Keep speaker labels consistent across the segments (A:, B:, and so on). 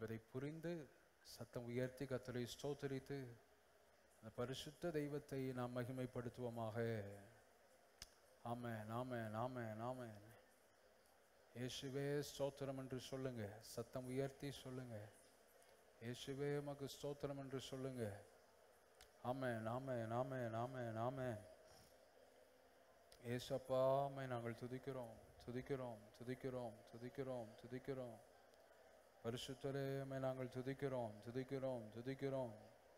A: என்பதை புரிந்து சத்தம் உயர்த்தி கத்தரை ஸ்தோத்தரித்து அந்த பரிசுத்த தெய்வத்தை நாம் மகிமைப்படுத்துவோமாக ஆமே நாம நாம நாம இயேசுவே ஸ்தோத்திரம் என்று சொல்லுங்க சத்தம் உயர்த்தி சொல்லுங்க இயேசுவே மகு ஸ்தோத்திரம் என்று சொல்லுங்க ஆமே நாம நாம நாம நாம ஏசப்பாமை நாங்கள் துதிக்கிறோம் துதிக்கிறோம் துதிக்கிறோம் துதிக்கிறோம் துதிக்கிறோம் பரிசுத்தரேமை நாங்கள் துதிக்கிறோம் துதிக்கிறோம் துதிக்கிறோம்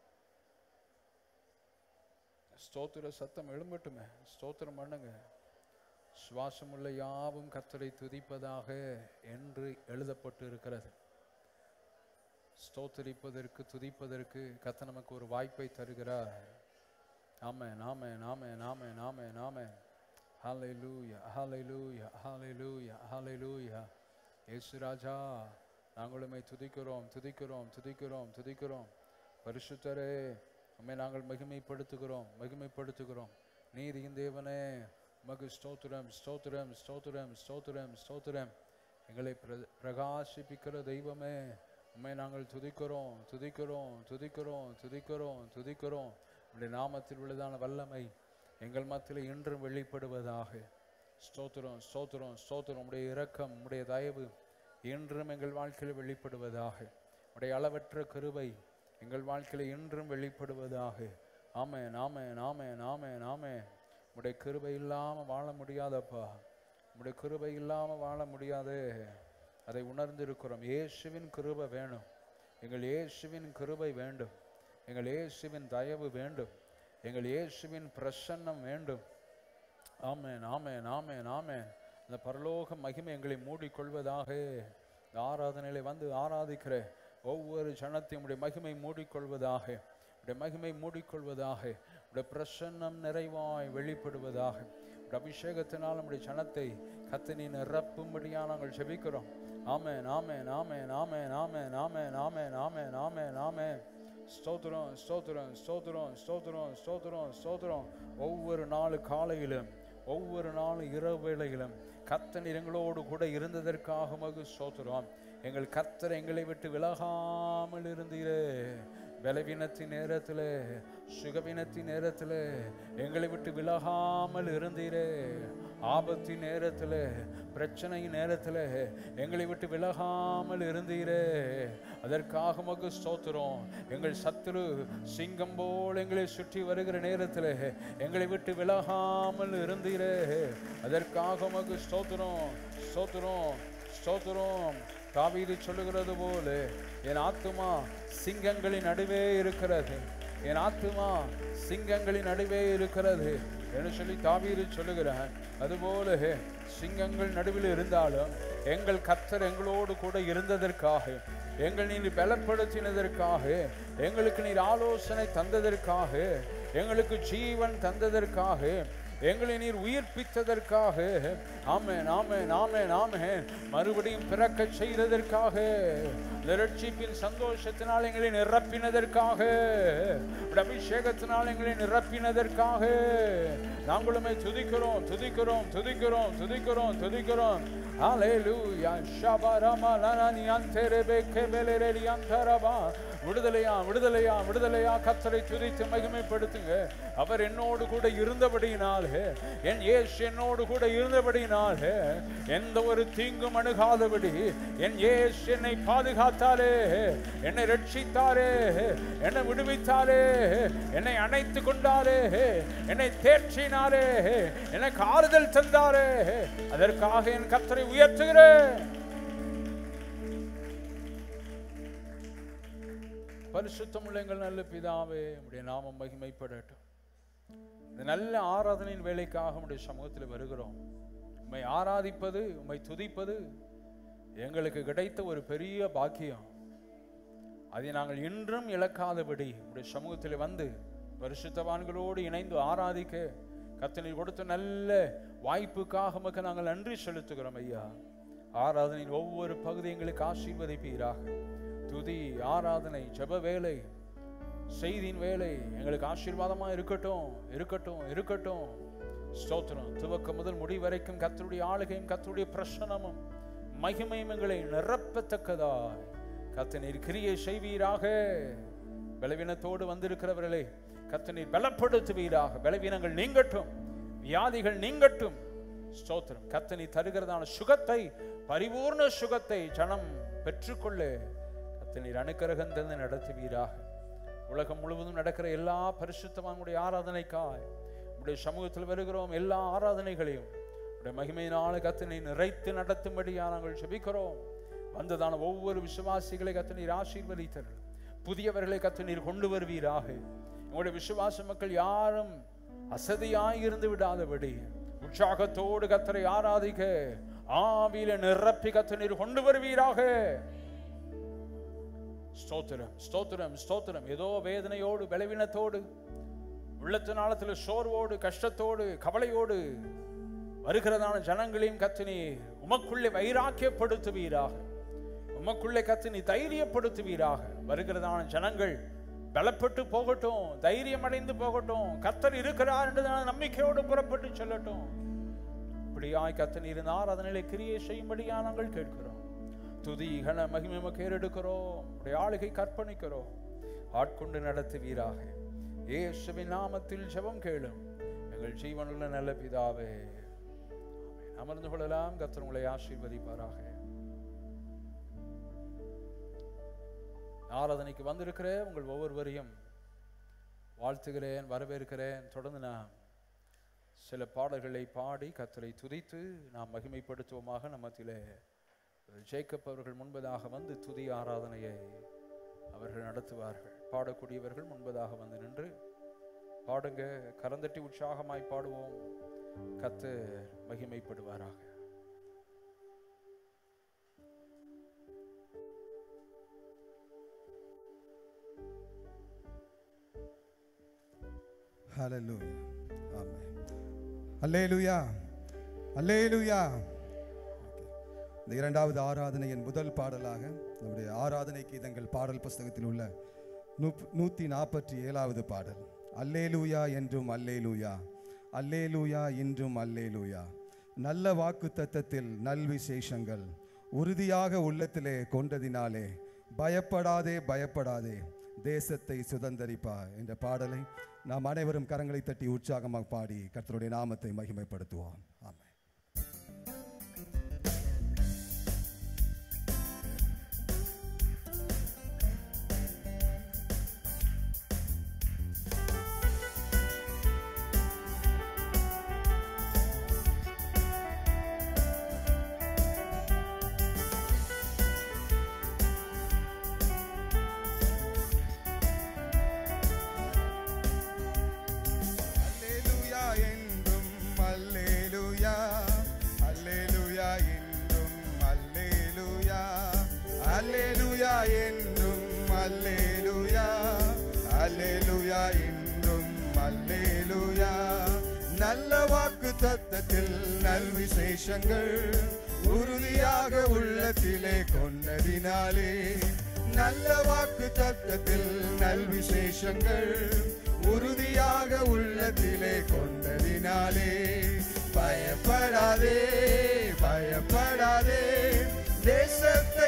A: ஸ்தோத்திர சத்தம் எழும்பட்டுமே ஸ்தோத்திரம் பண்ணுங்க சுவாசமுள்ள யாவும் கத்தரை துதிப்பதாக என்று எழுதப்பட்டு இருக்கிறது ஸ்தோத்தரிப்பதற்கு துதிப்பதற்கு கத்த நமக்கு ஒரு வாய்ப்பை தருகிறார் ஆமே நாமே நாமே நாமே நாமே நாமே ஹalleluya ஹalleluya ஹalleluya ஹalleluya இயேசு ராஜா நாங்கள் உம்மை துதிக்கிறோம் துதிக்கிறோம் துதிக்கிறோம் துதிக்கிறோம் பரிசுத்தரே உம்மை நாங்கள் மகிமைப்படுத்துகிறோம் மகிமைப்படுத்துகிறோம் நீதியின் தேவனே உமக்கு ஸ்தோத்திரம் ஸ்தோத்திரம் ஸ்தோத்திரம் ஸ்தோத்திரம் ஸ்தோத்திரம் எங்களை பிர- பிரகாசிப்பிக்கிற தெய்வமே உம்மை நாங்கள் துதிக்கிறோம் துதிக்கிறோம் துதிக்கிறோம் துதிக்கிறோம் துதிக்கிறோம் உடைய நாமத்தில் உள்ளதான வல்லமை எங்கள் மத்தியில் இன்றும் வெளிப்படுவதாக ஸ்தோத்திரம் ஸ்தோத்திரம் ஸ்தோத்திரம் உடைய இரக்கம் உடைய தயவு இன்றும் எங்கள் வாழ்க்கையில் வெளிப்படுவதாக உடைய அளவற்ற கிருபை எங்கள் வாழ்க்கையில் இன்றும் வெளிப்படுவதாக ஆமே நாமே நாமே நாமே நாமே உடைய கிருபை இல்லாமல் வாழ முடியாதப்பா உடைய கிருபை இல்லாமல் வாழ முடியாது அதை உணர்ந்திருக்கிறோம் இயேசுவின் கிருபை வேணும் எங்கள் இயேசுவின் கிருபை வேண்டும் எங்கள் இயேசுவின் தயவு வேண்டும் எங்கள் இயேசுவின் பிரசன்னம் வேண்டும் ஆமென் ஆமென் ஆமென் ஆமென் அந்த பரலோக மகிமை எங்களை மூடிக்கொள்வதாக இந்த ஆராதனையில வந்து ஆராதிக்கிற ஒவ்வொரு ஜனத்தையும் உடைய மகிமை மூடிக்கொள்வதாக உடைய மகிமை மூடிக்கொள்வதாக உடைய பிரசன்னம் நிறைவாய் வெளிப்படுவதாக உடைய அபிஷேகத்தினால் நம்முடைய ஜனத்தை கத்தனி நிரப்பும்படியாக நாங்கள் ஜெபிக்கிறோம் ஆமென் ஆமென் ஆமென் ஆமென் ஆமென் ஆமென் ஆமென் ஆமென் ஆமென் ஆமென் ஸ்தோத்திரம் ஸ்தோத்திரம் ஸ்தோத்திரம் ஸ்தோத்திரம் ஸ்தோத்திரம் ஸ்தோத்திரம் ஒவ்வொரு நாள் காலையிலும் ஒவ்வொரு நாள் இரவு வேளையிலும் கர்த்தர் எங்களோடு கூட இருந்ததற்காக மகு ஸ்தோத்திரம் எங்கள் கர்த்தர் எங்களை விட்டு விலகாமல் இருந்தீரே பலவீனத்தின் நேரத்தில் சுகவீனத்தின் நேரத்தில் எங்களை விட்டு விலகாமல் இருந்தீரே ஆபத்தின் நேரத்தில் பிரச்சனை நேரத்தில் எங்களை விட்டு விலகாமல் இருந்தீரே அதற்காக மகு ஸ்தோத்திரம் எங்கள் சத்துரு சிங்கம் போல் எங்களை சுற்றி வருகிற நேரத்தில் எங்களை விட்டு விலகாமல் இருந்தீரே அதற்காக மகு ஸ்தோத்திரம் ஸ்தோத்திரம் ஸ்தோத்திரம் தாவீது சொல்லுகிறது போல என் ஆத்துமா சிங்கங்களின் நடுவே இருக்கிறது என் ஆத்துமா சிங்கங்களின் நடுவே இருக்கிறது என்று சொல்லி தாவீது சொல்லுகிறான் அதுபோல சிங்கங்கள் நடுவில் இருந்தாலும் எங்கள் கர்த்தர் எங்களோடு கூட இருந்ததற்காக எங்கள் நீர் பலப்படுத்தினதற்காக எங்களுக்கு நீர் ஆலோசனை தந்ததற்காக எங்களுக்கு ஜீவன் தந்ததற்காக எங்களை நீர் உயிர்ப்பித்ததற்காக ஆமே நாமே நாமே நாமே மறுபடியும் பிறக்க செய்ததற்காக இந்த ரட்சிப்பின் சந்தோஷத்தினால் எங்களை நிரப்பினதற்காக உடைய அபிஷேகத்தினால் எங்களை நிரப்பினதற்காக நாங்களுமே துதிக்கிறோம் துதிக்கிறோம் துதிக்கிறோம் துதிக்கிறோம் துதிக்கிறோம் ஹalleluya shabarama lanani anterebe kebelereli antaraba விடுதலையா விடுதலையா விடுதலையா கத்தரை துதித்து மகிமைப்படுத்துங்க அவர் என்னோடு கூட இருந்தபடியினாலே என் இயேசு என்னோடு கூட இருந்தபடியினாலே எந்த ஒரு தீங்கும் அணுகாதபடி என் இயேசு என்னை பாதுகாத்தாரே என்னை ரட்சித்தாரே என்னை விடுவித்தாரே என்னை அணைத்து கொண்டாரே என்னை தேற்றினாரே எனக்கு ஆறுதல் தந்தாரே அதற்காக என் கத்தரை உயர்த்துகிறேன் பரிசுத்தமுள்ள எங்கள் நல்ல பிதாவே உடைய நாமம் மகிமைப்படட்டும் இந்த நல்ல ஆராதனையின் வேலைக்காக உடைய சமூகத்தில் வருகிறோம் உம்மை ஆராதிப்பது உம்மை துதிப்பது எங்களுக்கு கிடைத்த ஒரு பெரிய பாக்கியம் அதை நாங்கள் இன்றும் இழக்காதபடி உடைய சமூகத்தில் வந்து பரிசுத்தவான்களோடு இணைந்து ஆராதிக்க கத்தனை கொடுத்த நல்ல வாய்ப்புக்காக உமக்கு நாங்கள் நன்றி செலுத்துகிறோம் ஐயா ஆராதனையின் ஒவ்வொரு பகுதி எங்களுக்கு ஆசீர்வதிப்பீராக துதி ஆராதனை ஜெப வேலை செய்தியின் வேலை எங்களுக்கு ஆசீர்வாதமா இருக்கட்டும் இருக்கட்டும் இருக்கட்டும் ஸ்தோத்திரம் துவக்கம் முதல் முடி வரைக்கும் கத்தருடைய ஆளுகையும் கத்தருடைய பிரசனமும் மகிமையும் எங்களை நிரப்பத்தக்கதாய் கத்தனீர் கிரியை செய்வீராக பலவீனத்தோடு வந்திருக்கிறவர்களே கத்தனீர் பலப்படுத்துவீராக பலவீனங்கள் நீங்கட்டும் வியாதிகள் நீங்கட்டும் ஸ்தோத்திரம் கத்தனி தருகிறதான சுகத்தை பரிபூர்ண சுகத்தை ஜனம் பெற்றுக்கொள்ள கத்தனீர் அனுக்கிரகம் தந்து நடத்துவீராக உலகம் முழுவதும் நடக்கிற எல்லா பரிசுத்தவான்களுடைய ஆராதனைக்காய் உடைய சமூகத்தில் வருகிறோம் எல்லா ஆராதனைகளையும் உடைய மகிமையினால கத்தனை நிறைத்து நடத்தும்படியா நாங்கள் ஜெபிக்கிறோம் வந்ததான ஒவ்வொரு விசுவாசிகளை கத்தனீர் ஆசீர்வதித்தர் புதியவர்களை கத்தனீர் கொண்டு வருவீராக உங்களுடைய விசுவாச மக்கள் யாரும் அசதியாய் இருந்து விடாதபடி உற்சாகத்தோடு கத்தரை ஆராதிக்க ஆவியில நிரப்பி கத்தனீர் கொண்டு வருவீராக ஸ்தோத்திரம் ஸ்தோத்திரம் ஸ்தோத்திரம் ஏதோ வேதனையோடு பலவீனத்தோடு உள்ளத்து நாளத்தில் சோர்வோடு கஷ்டத்தோடு கவலையோடு வருகிறதான ஜனங்களையும் கத்தினி உமக்குள்ளே வைராக்கியப்படுத்துவீராக உமக்குள்ளே கத்தினி தைரியப்படுத்துவீராக வருகிறதான ஜனங்கள் பலப்பட்டு போகட்டும் தைரியம் அடைந்து போகட்டும் கத்தர் இருக்கிறார் என்றதான நம்பிக்கையோடு புறப்பட்டு செல்லட்டும் இப்படியாய் கத்தன் இருந்தார் அதனிலே கிரியை செய்யும்படியா நாங்கள் கேட்கிறோம் துதி கன மகிமை கேரெடுக்கிறோம் உடைய ஆளுகை கற்பணிக்கிறோம் ஆட்கொண்டு நடத்துவீராக இயேசுவின் நாமத்தில் ஜெபம் கேளும் எங்கள் ஜீவனுள்ள நல்ல பிதாவே ஆமென். அமர்ந்து கொள்ளலாம் கர்த்தர் உங்களை ஆசீர்வதிப்பாராக ஆராதனைக்கு வந்திருக்கிற உங்கள் ஒவ்வொருவரையும் வாழ்த்துகிறேன் வரவேற்கிறேன் தொடர்ந்து நாம் சில பாடல்களை பாடி கத்தரை துதித்து நாம் மகிமைப்படுத்துவோமாக நம்மத்திலே ஜேக்கப் அவர்கள் முன்பதாக வந்து துதி ஆராதனையை அவர்கள் நடத்துவார்கள் பாடக்கூடியவர்கள் முன்பதாக வந்து நின்று பாடுங்க கரந்தட்டி உற்சாகமாய் பாடுவோம் கத்து மகிமைப்படுவாராக
B: Hallelujah. Amen. Hallelujah. Hallelujah. Okay. இந்த இரண்டாவது ஆராதனையின் முதல் பாடலாக நம்முடைய ஆராதனை கீதங்கள் பாடல் புஸ்தகத்தில் உள்ள நூப்- நூத்தி நாற்பத்தி ஏழாவது பாடல் அல்லேலூயா என்றும் அல்லேலூயா அல்லேலூயா இன்றும் அல்லேலூயா நல்ல வாக்கு தத்தத்தில் நல்விசேஷங்கள் உறுதியாக உள்ளத்திலே கொண்டதினாலே பயப்படாதே பயப்படாதே தேசத்தை சுதந்தரிப்பா என்ற பாடலை நாம் அனைவரும் கரங்களை தட்டி உற்சாகமாக பாடி கர்த்தருடைய நாமத்தை மகிமைப்படுத்துவோம் ஆமென் அல்லேலூயா என்றும் அல்லேலூயா அல்லேலூயா என்றும் அல்லேலூயா அல்லேலூயா என்றும் அல்லேலூயா அல்லேலூயா என்றும் அல்லேலூயா நல்ல வாக்கு தத்தத்தில் நல்விசேஷங்கள் உறுதியாக உள்ளத்திலே கொண்டதினாலே நல்ல வாக்கு தத்தத்தில் நல்விசேஷங்கள் உறுதியாக உள்ளத்திலே கொண்டதினாலே பயப்படாதே பயப்படாதே தேசத்தை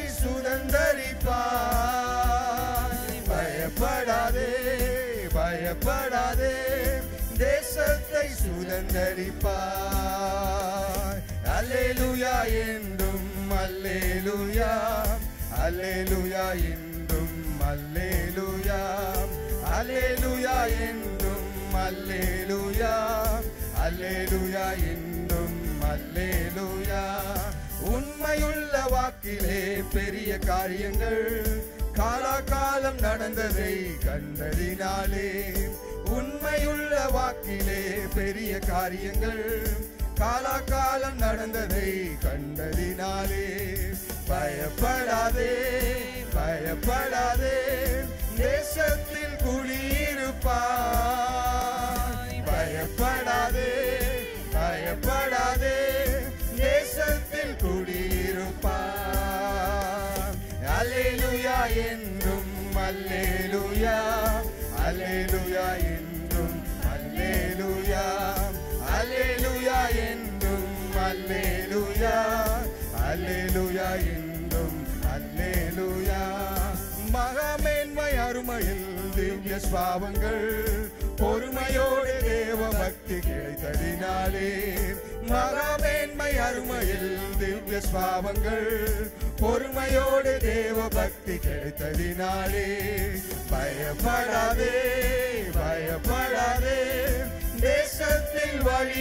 B: சுதந்தரிப்பாய் பயப்படாதே பயப்படாதே தேசத்தை சுதந்தரிப்பாய் அல்லேலூயா என்றும் அல்லேலூயா அல்லேலூயா என்றும் அல்லேலூயா அல்லேலூயா என்றும் அல்லேலூயா அல்லேலூயா என்றும் அல்லேலூயா உண்மையுள்ள வாக்கிலே பெரிய காரியங்கள் காலாகாலம் நடந்ததை கண்டதினாலே உண்மையுள்ள வாக்கிலே பெரிய காரியங்கள் காலாகாலம் நடந்ததை கண்டதினாலே பயப்படாதே பயப்படாதே தேசத்தில் குடியிருப்பாய் பயப்படாதே பயப்படாதே தேசத்தில் குடியிருப்பாய் அல்லேலூயா என்றும் அல்லேலூயா அல்லேலூயா என்றும் அல்லேலூயா அல்லேலூயா என்றும் அல்லேலூயா அல்லேலூயா என்றும் அல்லேலூயா அருமையில் திவ்ய சுவாவங்கள் பொறுமையோடு தேவ பக்தி கிடைத்ததினாலே மகாமேன்மை அருமையில் திவ்ய சுவாவங்கள் பொறுமையோடு தேவ பக்தி கிடைத்ததினாலே பயப்படாதே பயப்படாதே தேசத்தில் வழி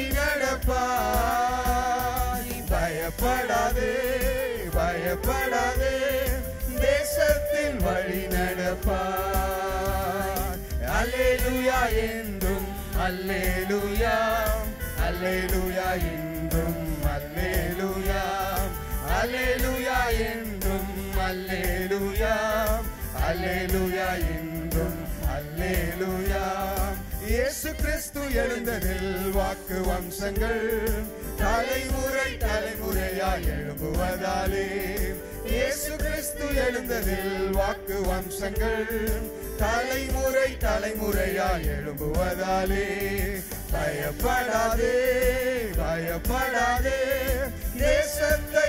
B: நடப்பாய் பயப்படாதே பயப்படாதே தேசத்தில் வழி நடப்பாய் அல்லேலூயா என்றும் அல்லேலூயா அல்லேலூயா என்றும் அல்லேலூயா அல்லேலூயா என்றும் அல்லேலூயா அல்லேலூயா என்றும் அல்லேலூயா இயேசு கிறிஸ்து எழுந்ததில் வாக்கு வம்சங்கள் தலைமுறை தலைமுறையாய் எழும்புவதாலே இயேசு கிறிஸ்து எழுந்ததில் வாக்கு வம்சங்கள் தலைமுறை தலைமுறையாய் எழும்புவதாலே பயப்படாதே பயப்படாதே தேசத்தை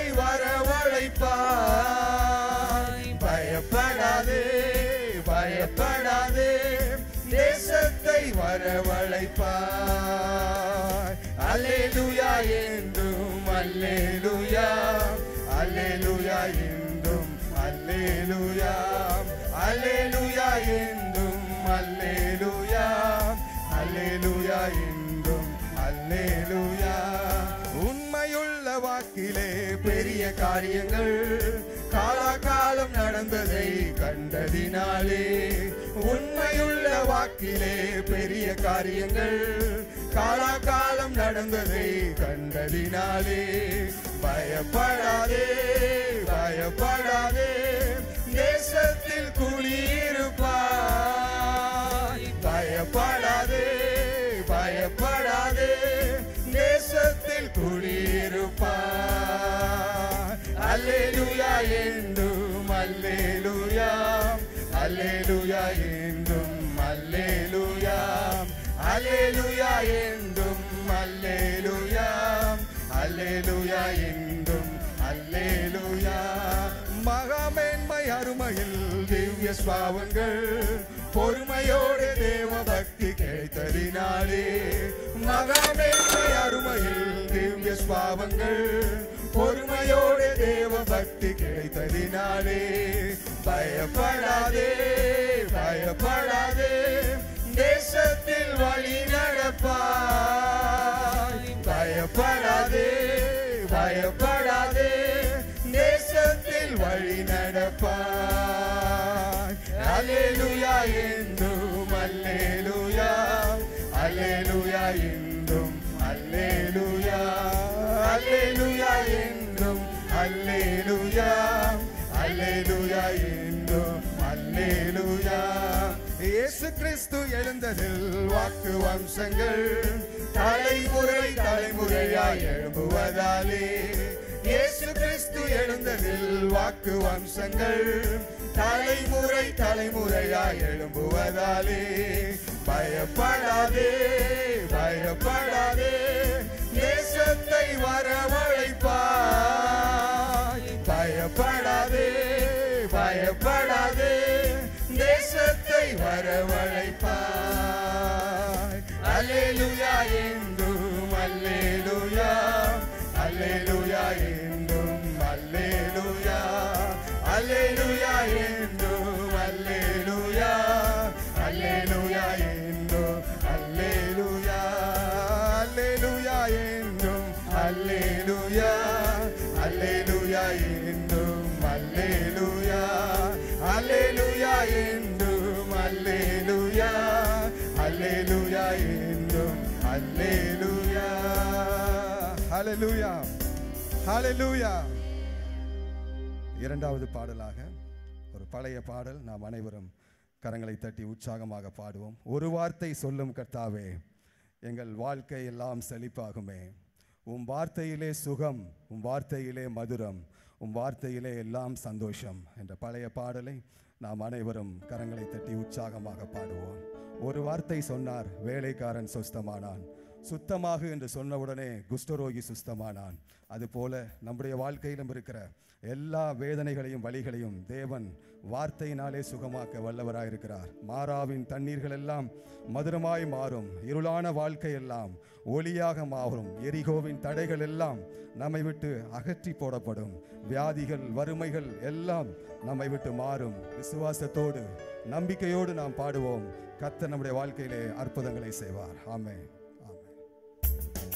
B: வரவழைப்பாய் பயப்படாதே பயப்படாதே தேசத்தை வரவழைப்பாய் அல்லேலூயா என்றும் அல்லேலூயா அல்லேலூயா என்றும் அல்லேலூயா அல்லேலூயா என்றும் அல்லேலூயா அல்லேலூயா என்றும் அல்லேலூயா உண்மையுள்ள வாக்கிலே பெரிய காரியங்கள் காலாகாலம் நடந்ததை கண்டதினாலே உண்மையுள்ள வாக்கிலே பெரிய காரியங்கள் காலாகாலம் நடந்ததை கண்டதினாலே பயப்படாதே பயப்படாதே தேசத்தில் குடியிருப்பாய் பயப்படாதே பயப்படாதே தேசத்தில் குடியிருப்பாய் அல்லேலூயா என்றும் அல்லேலூயா அல்லேலூயா என்றும் அல்லேலூயா அல்லேலூயா என்றும் அல்லேலூயா அல்லேலூயா என்றும் அல்லேலூயா மகாமேன்மை அருமையில் திவ்ய சுவாவங்கள் பொறுமையோடு தேவ பக்தி கிடைத்ததினாலே மகாமேன்மை அருமையில் திவ்ய சுவாவங்கள் பொறுமையோடு தேவ பக்தி கிடைத்ததினாலே பயப்படாதே பயப்படாதே தேசத்தில் வழி நடப்பாய் பயப்படாதே பயப்படாதே தேசத்தில் வழி நடப்பாய் அல்லேலூயா என்றும் அல்லேலூயா அல்லேலூயா என்றும் அல்லேலூயா அல்லேலூயா என்றும் அல்லேலூயா அல்லேலூயா என்றும் அல்லேலூயா இயேசு கிறிஸ்து எழுந்ததில் வாக்கு வம்சங்கள் தலைமுறை தலைமுறையாய் எழும்புவதாலே இயேசு கிறிஸ்து எழுந்ததில் வாக்கு வம்சங்கள் தலைமுறை தலைமுறையாய் எழும்புவதாலே பயப்படாதே பயப்படாதே தேசத்தை வரவழைப்பாய் பயப்படாதே பயப்படாதே தேசத்தை வரவழைப்பாய் அல்லேலூயா என்றும் அல்லேலூயா அல்லேலூயா என்றும் அல்லேலூயா அல்லேலூயா என்றும் அல்லேலூயா அல்லேலூயா என்றும் அல்லேலூயா அல்லேலூயா என்றும் அல்லேலூயா அல்லேலூயா என்றும் அல்லேலூயா அல்லேலூயா என்றும் அல்லேலூயா அல்லேலூயா என்றும் அல்லேலூயா ஹalleluya ஹalleluya இரண்டாவது பாடலாக ஒரு பழைய பாடல் நாம் அனைவரும் கரங்களை தட்டி உற்சாகமாக பாடுவோம் ஒரு வார்த்தை சொல்லும் கர்த்தாவே எங்கள் வாழ்க்கை எல்லாம் செழிப்பாகுமே உம் வார்த்தையிலே சுகம் உம் வார்த்தையிலே மதுரம் உம் வார்த்தையிலே எல்லாம் சந்தோஷம் என்ற பழைய பாடலை நாம் அனைவரும் கரங்களை தட்டி உற்சாகமாக பாடுவோம் ஒரு வார்த்தை சொன்னார் வேலைக்காரன் சொஸ்தமானான் சுத்தமாகு என்று சொன்னவுடனே குஷ்டரோகி சுஸ்தமானான் அதுபோல நம்முடைய வாழ்க்கையிலும் இருக்கிற எல்லா வேதனைகளையும் வலிகளையும் தேவன் வார்த்தையினாலே சுகமாக்க வல்லவராயிருக்கிறார் மாறாவின் தண்ணீர்கள் எல்லாம் மதுரமாய் மாறும் இருளான வாழ்க்கை எல்லாம் ஒளியாக மாறும் எரிகோவின் தடைகள் எல்லாம் நம்மை விட்டு அகற்றி போடப்படும் வியாதிகள் வறுமைகள் எல்லாம் நம்மை விட்டு மாறும் விசுவாசத்தோடு நம்பிக்கையோடு நாம் பாடுவோம் கர்த்தர் நம்முடைய வாழ்க்கையிலே அற்புதங்களை செய்வார் ஆமென் ஆமென்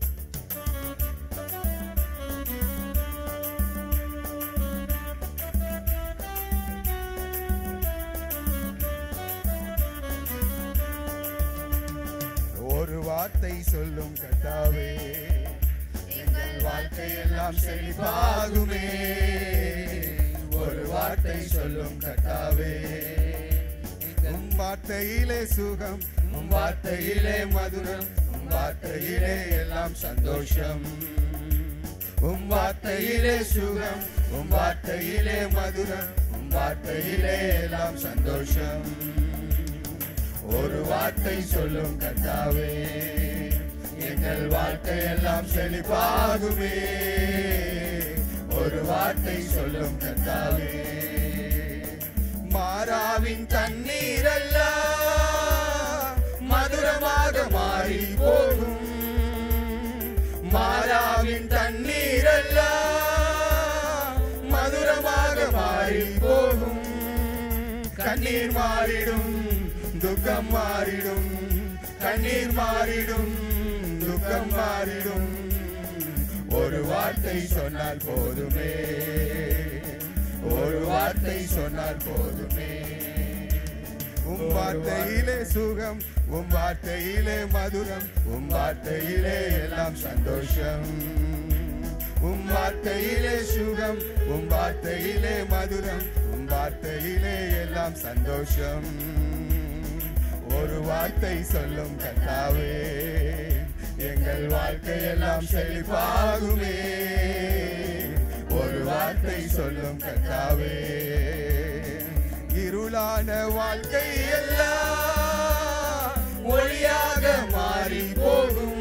B: ஒரு வார்த்தை சொல்லும் கர்த்தாவே எங்கள் வாழ்க்கையெல்லாம் செழிப்பாகுமே ஒரு வார்த்தை சொல்லும் கர்த்தாவே உம் வார்த்தையிலே சுகம் உம் வார்த்தையிலே மதுரம் உம் வார்த்தையிலே எல்லாம் சந்தோஷம் உம் வார்த்தையிலே சுகம் உம் வார்த்தையிலே மதுரம் உம் வார்த்தையிலே எல்லாம் சந்தோஷம் ஒரு வார்த்தை சொல்லும் கர்த்தாவே எங்கள் வாழ்க்கையெல்லாம் செழிப்பாகுமே ஒரு வார்த்தை சொல்லும் கர்த்தாவே மாறாவின் தண்ணீர் அல்ல மதுரமாக மாறி போகும் மாறாவின் தண்ணீர் அல்ல மதுரமாக மாறி போகும் கண்ணீர் மாறிடும் துக்கம் மாறிடும் கண்ணீர் மாறிடும் துக்கம் மாறிடும் ஒரு வார்த்தை சொன்னால் போதுமே ஒரு வார்த்தை சொன்னால் போதுமே உம் வார்த்தையிலே சுகம் உம் வார்த்தையிலே மதுரம் உம் வார்த்தையிலே எல்லாம் சந்தோஷம் உம் வார்த்தையிலே சுகம் உம் வார்த்தையிலே மதுரம் உம் வார்த்தையிலே எல்லாம் சந்தோஷம் ஒரு வார்த்தை சொல்லும் கர்த்தாவே எங்கள் வாழ்க்கையெல்லாம் செழிப்பாகுமே ஒரு வார்த்தை சொல்லும் கர்த்தாவே இருளான வாழ்க்கை எல்லாம் ஒளியாக மாறி போகும்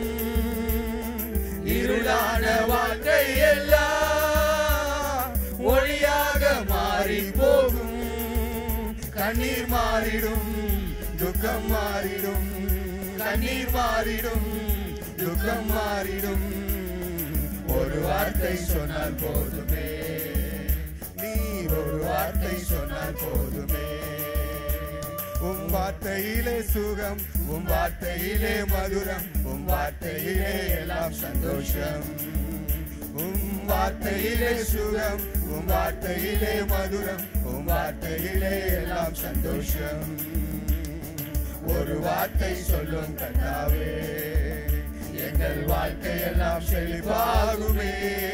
B: இருளான வாழ்க்கை எல்லாம் ஒளியாக மாறி போகும் கண்ணீர் மாறிடும் துக்கம் மாறிடும் கண்ணீர் மாறிடும் துக்கம் மாறிடும் ஒரு வார்த்தை சொன்னால் போதுமே நீர் ஒரு வார்த்தை சொன்னால் போதுமே உம் வார்த்தையிலே சுகம் உம் வார்த்தையிலே மதுரம் உம் வார்த்தையிலே எல்லாம் சந்தோஷம் உம் வார்த்தையிலே சுகம் உம் வார்த்தையிலே மதுரம் உம் வார்த்தையிலே எல்லாம் சந்தோஷம் ஒரு வார்த்தை சொல்லும் கர்த்தாவே எங்கள் வாழ்க்கையெல்லாம் செழிப்பாகுமே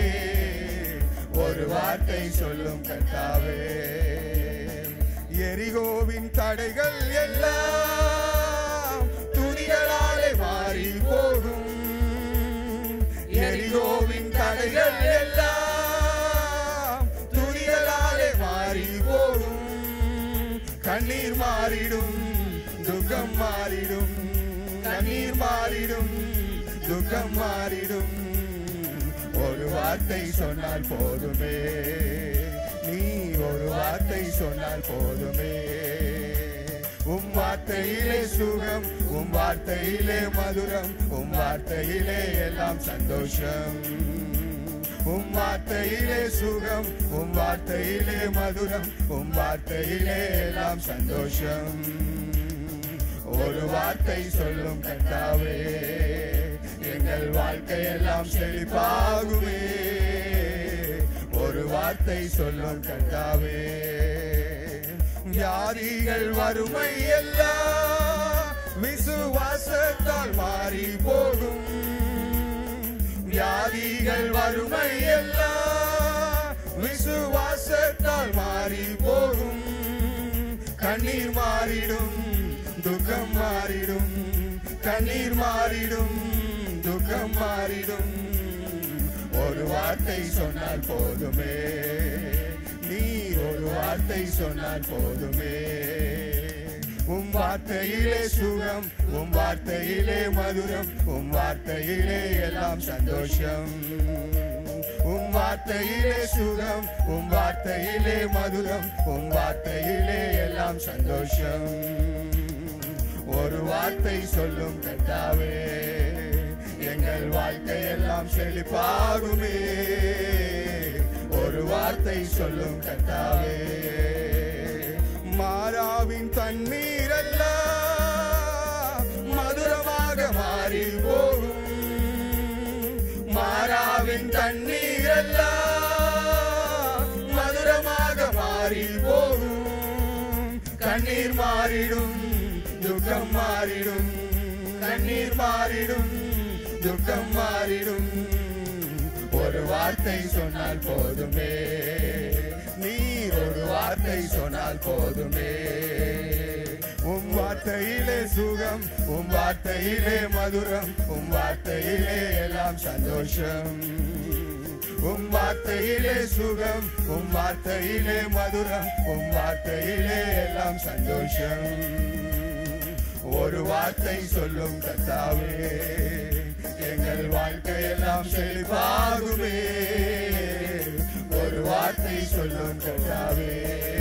B: ஒரு வார்த்தை சொல்லும் கர்த்தாவே எரிகோவின் தடைகள் எல்லாம் துணிகளாலே மாறி போகும் எரிகோவின் தடைகள் எல்லாம் துணிகளாலே மாறி போகும் கண்ணீர் மாறிடும் துக்கம் மாறிடும் கண்ணீர் மாறிடும் துக்கம் மாறிடும் ஒரு வார்த்தை சொன்னால் போதுமே நீ ஒரு வார்த்தை சொன்னால் போதுமே உம் வார்த்தையிலே சுகம் உம் வார்த்தையிலே மதுரம் உம் வார்த்தையிலே எல்லாம் சந்தோஷம் உம் வார்த்தையிலே சுகம் உம் வார்த்தையிலே மதுரம் உம் வார்த்தையிலே எல்லாம் சந்தோஷம் ஒரு வார்த்தை சொல்லும் கர்த்தாவே எங்கள் வாழ்க்கையெல்லாம் செழிப்பாகுமே ஒரு வார்த்தை சொல்லும் கர்த்தாவே வியாதிகள் வறுமை எல்லாம் விசுவாசத்தால் மாறி போகும் வியாதிகள் வறுமை எல்லாம் விசுவாசத்தால் மாறி போகும் கண்ணீர் மாறிடும் துக்கம் மாறிடும் கண்ணீர் மாறிடும் துக்கம் மாறிடும் ஒரு வார்த்தை சொன்னால் போதுமே நீ ஒரு வார்த்தை சொன்னால் போதுமே உம் வார்த்தையிலே சுகம் உம் வார்த்தையிலே மதுரம் உம் வார்த்தையிலே எல்லாம் சந்தோஷம் உம் வார்த்தையிலே சுகம் உம் வார்த்தையிலே மதுரம் உம் வார்த்தையிலே எல்லாம் சந்தோஷம் ஒரு வார்த்தை சொல்லும் கர்த்தாவே எங்கள் வாழ்க்கை எல்லாம் செழிப்பாகுமே ஒரு வார்த்தை சொல்லும் கர்த்தாவே மாறாவின் தண்ணீர் எல்லாம் மதுரமாக மாறி போகும் மாறாவின் தண்ணீர் எல்லாம் மதுரமாக மாறி போகும் கண்ணீர் மாறிடும் துக்கம் மாறிடும் கண்ணீர் மாறிடும் துக்கம் மாறிடும் ஒரு வார்த்தை சொன்னால் போதுமே நீர் ஒரு வார்த்தை சொன்னால் போதுமே உம் வார்த்தையிலே சுகம் உம் வார்த்தையிலே மதுரம் உம் வார்த்தையிலே எல்லாம் சந்தோஷம் உம் வார்த்தையிலே சுகம் உம் வார்த்தையிலே மதுரம் உம் வார்த்தையிலே எல்லாம் சந்தோஷம் ஒரு வார்த்தை சொல்லும் கர்த்தாவே எங்கள் வாழ்க்கை எல்லாம் செழிப்பாகுமே ஒரு வார்த்தை சொல்லும் கர்த்தாவே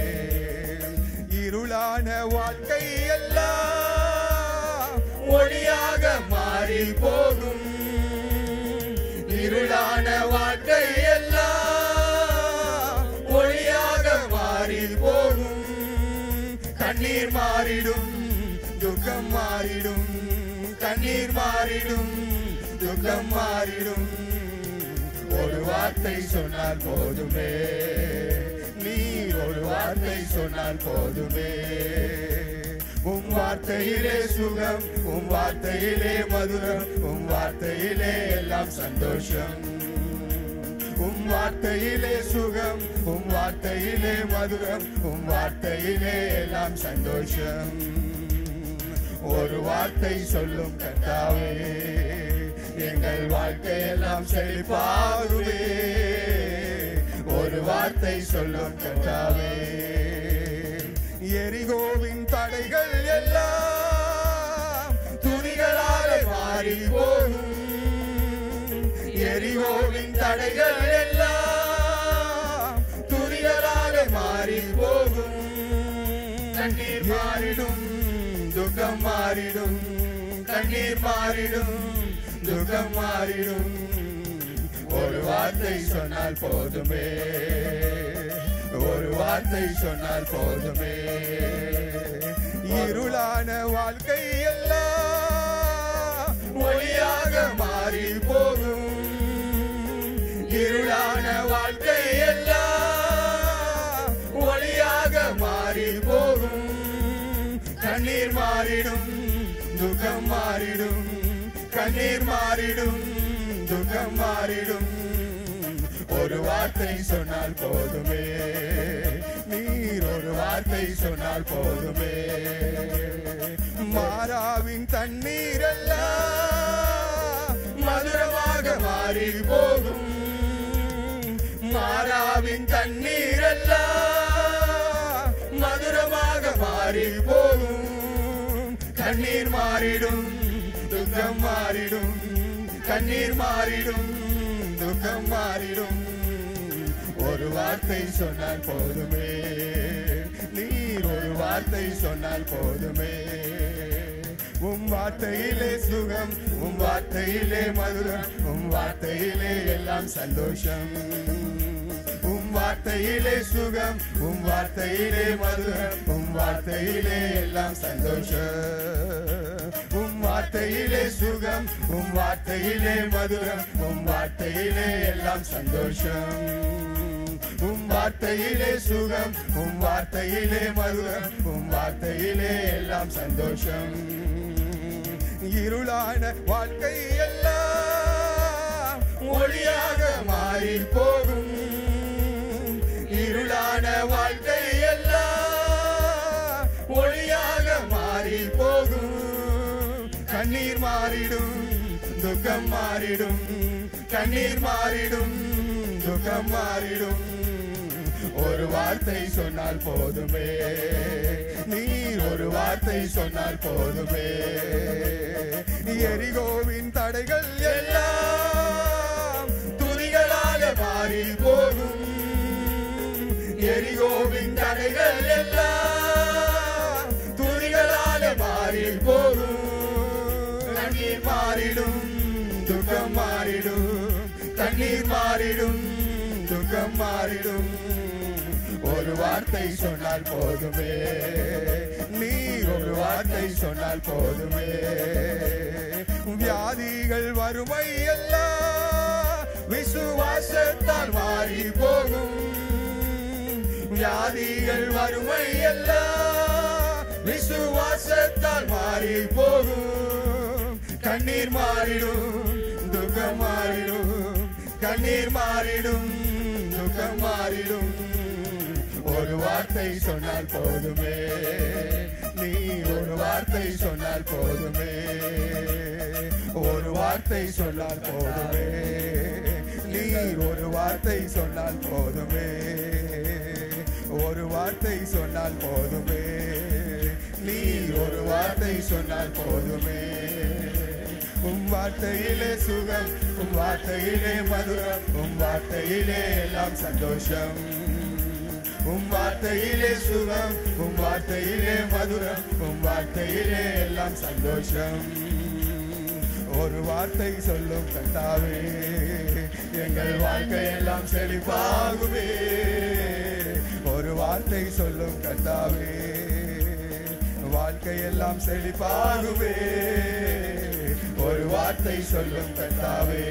B: இருளான வாழ்க்கை எல்லாம் ஒளியாக மாறி போகும் இருளான வாழ்க்கை எல்லாம் ஒளியாக மாறி போகும் கண்ணீர் மாறிடும் துக்கம் மாறிடும் கண்ணீர் மாறிடும் துக்கம் மாறிடும் ஒரு வார்த்தை சொன்னால் போதுமே நீ ஒரு வார்த்தை சொன்னால் போதுமே உம் வார்த்தையிலே சுகம் உம் வார்த்தையிலே மதுரம் உம் வார்த்தையிலே எல்லாம் சந்தோஷம் உம் வார்த்தையிலே சுகம் உம் வார்த்தையிலே மதுரம் உம் வார்த்தையிலே எல்லாம் சந்தோஷம் ஒரு வார்த்தை சொல்லும் கர்த்தாவே எங்கள் வாழ்க்கை எல்லாம் செழிப்பாகுவே ஒரு வார்த்தை சொல்லும் கர்த்தாவே எரிகோவின் தடைகள் எல்லாம் துணிகளாக மாறி போகும் எரிகோவின் தடைகள் எல்லாம் துணிகளாக மாறி போகும் கண்ணீர் மாறிடும் துக்கம் மாறிடும் கண்ணீர் மாறிடும் துக்கம் மாறிடும் ஒரு வார்த்தை சொன்னால் போதுமே ஒரு வார்த்தை சொன்னால் போதுமே இருளான வாழ்க்கை எல்லாம் ஒளியாக மாறி போகும் இருளான வாழ்க்கை எல்லாம் ஒளியாக மாறி போகும் கண்ணீர் மாறிடும் துக்கம் மாறிடும் கண்ணீர் மாறிடும் துக்கம் மாறிடும் ஒரு வார்த்தை சொன்னால் போதுமே நீர் ஒரு வார்த்தை சொன்னால் போதுமே மாறாவின் தண்ணீர் எல்லாம் மதுரமாக மாறி போகும் மாறாவின் தண்ணீர் எல்லாம் மதுரமாக மாறி போகும் கண்ணீர் மாறிடும் துக்கம் மாறிடும் கண்ணீர் மாறிடும் துக்கம் மாறிடும் ஒரு வார்த்தை சொன்னால் போதுமே நீர் ஒரு வார்த்தை சொன்னால் போதுமே உம் வார்த்தையிலே சுகம் உம் வார்த்தையிலே மதுரம் உம் வார்த்தையிலே எல்லாம் சந்தோஷம் உம் வார்த்தையிலே சுகம் உம் வார்த்தையிலே மதுரம் உம் வார்த்தையிலே எல்லாம் சந்தோஷம் உம் வார்த்தையிலே சுகம் உம் வார்த்தையிலே மதுரம் உம் வார்த்தையிலே எல்லாம் சந்தோஷம் உம் வார்த்தையிலே சுகம் உம் வார்த்தையிலே மதுரம் உம் வார்த்தையிலே எல்லாம் சந்தோஷம் இருளான வாழ்க்கை எல்லாம் ஒளியாக மாறி போகும் இருளான வாழ்க்கை எல்லாம் ஒளியாக மாறி போகும் கண்ணீர் மாறிடும் துக்கம் மாறிடும் கண்ணீர் மாறிடும் துக்கம் மாறிடும் ஒரு வார்த்தை சொன்னால் போதுமே நீர் ஒரு வார்த்தை சொன்னால் போதுமே எரிகோவின் தடைகள் எல்லாம் துணிகளாக மாறி போகும் எரிகோவின் தடைகள் எல்லாம் துணிகளாக மாறி போகும் கண்ணீர் மாறிடும் துக்கம் மாறிடும் கண்ணீர் மாறிடும் துக்கம் மாறிடும் ஒரு வார்த்தை சொன்னால் போதுமே நீ ஒரு வார்த்தை சொன்னால் போதுமே வியாதிகள் வறுமை எல்லாம் விசுவாசத்தால் மாறி போகும் வியாதிகள் வறுமை எல்லாம் விசுவாசத்தால் மாறி போகும் கண்ணீர் மாறிடும் துக்கம் மாறிடும் கண்ணீர் மாறிடும் துக்கம் மாறிடும் ஒரு வார்த்தை சொன்னால் போதுமே நீ ஒரு வார்த்தை சொன்னால் போதுமே ஒரு வார்த்தை சொன்னால் போதுமே நீ ஒரு வார்த்தை சொன்னால் போதுமே ஒரு வார்த்தை சொன்னால் போதுமே நீ ஒரு வார்த்தை சொன்னால் போதுமே உம் வார்த்தையிலே சுகம் உம் வார்த்தையிலே மதுரம் உம் வார்த்தையிலே எல்லாம் சந்தோஷம் உம் வார்த்தையிலே சுகம் உம் வார்த்தையிலே மதுரம் உம் வார்த்தையிலே எல்லாம் சந்தோஷம் ஒரு வார்த்தை சொல்லும் கத்தாவே எங்கள் வாழ்க்கை எல்லாம் செழிப்பாகுமே ஒரு வார்த்தை சொல்லும் கத்தாவே வாழ்க்கை எல்லாம் செழிப்பாகுமே ஒரு வார்த்தை சொல்லும் கத்தாவே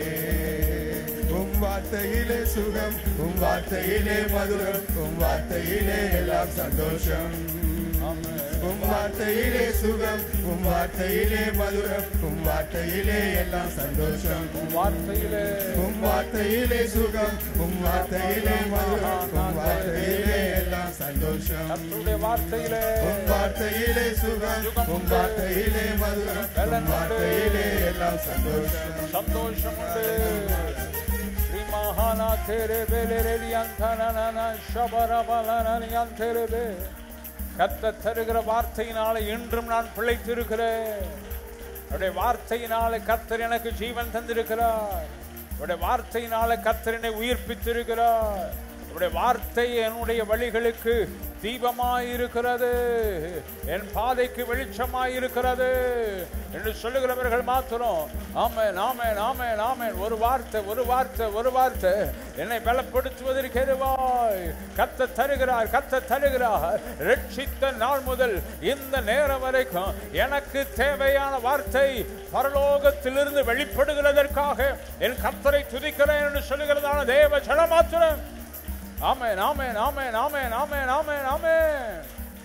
B: உம் வார்த்தையிலே சுகம் உம் வார்த்தையிலே மதுரம் உம் வார்த்தையிலே எல்லாம் சந்தோஷம் உம் வார்த்தையிலே சுகம் உம் வார்த்தையிலே மதுரம் உம் வார்த்தையிலே எல்லாம் சந்தோஷம்
A: உம் வார்த்தையிலே
B: உம் வார்த்தையிலே சுகம் உம் வார்த்தையிலே மதுரம் உம் வார்த்தையிலே எல்லாம் சந்தோஷம்
A: கர்த்தருடைய வார்த்தையிலே
B: உம் வார்த்தையிலே சுகம் உம் வார்த்தையிலே மதுரம் உம் வார்த்தையிலே எல்லாம் சந்தோஷம்
A: சந்தோஷம் உண்டு ஸ்ரீ மகானா தேரே வேலேரி அந்தனா ஷபரபலனி அந்தேரே கத்த தருகிற வார்த்தையினால இன்றும் நான் பிழைத்திருக்கிறேன் அவருடைய வார்த்தையினால கர்த்தர் எனக்கு ஜீவன் தந்திருக்கிறார் அவருடைய வார்த்தையினால கர்த்தர் என்னை உயிர்ப்பித்திருக்கிறார் அவருடைய வார்த்தை என்னுடைய வழிகளுக்கு தீபமாயிருக்கிறது என் பாதைக்கு வெளிச்சமாயிருக்கிறது என்று சொல்லுகிறவர்கள் மாத்திரம் ஆமென் ஆமென் ஆமென் ஆமென் ஒரு வார்த்தை ஒரு வார்த்தை ஒரு வார்த்தை என்னை பலப்படுத்துவதற்கு எதுவாய் கத்த தருகிறார் கத்த தருகிறார் ரட்சித்த நாள் முதல் இந்த நேரம் வரைக்கும் எனக்கு தேவையான வார்த்தை பரலோகத்திலிருந்து வெளிப்படுகிறதற்காக என் கர்த்தரை துதிக்கிறேன் என்று சொல்லுகிறதான தேவ ஜனமாத்திரம் ஆமென் ஆமென் ஆமென் ஆமென் ஆமென் ஆமென் ஆமென்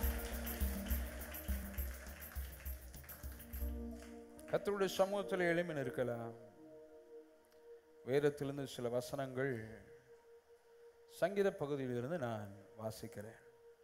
A: கர்த்தருடைய சமூகத்தில் எளிமைன்னு இருக்கலாம் வேதத்திலிருந்து சில வசனங்கள் சங்கீத பகுதியிலிருந்து நான் வாசிக்கிறேன்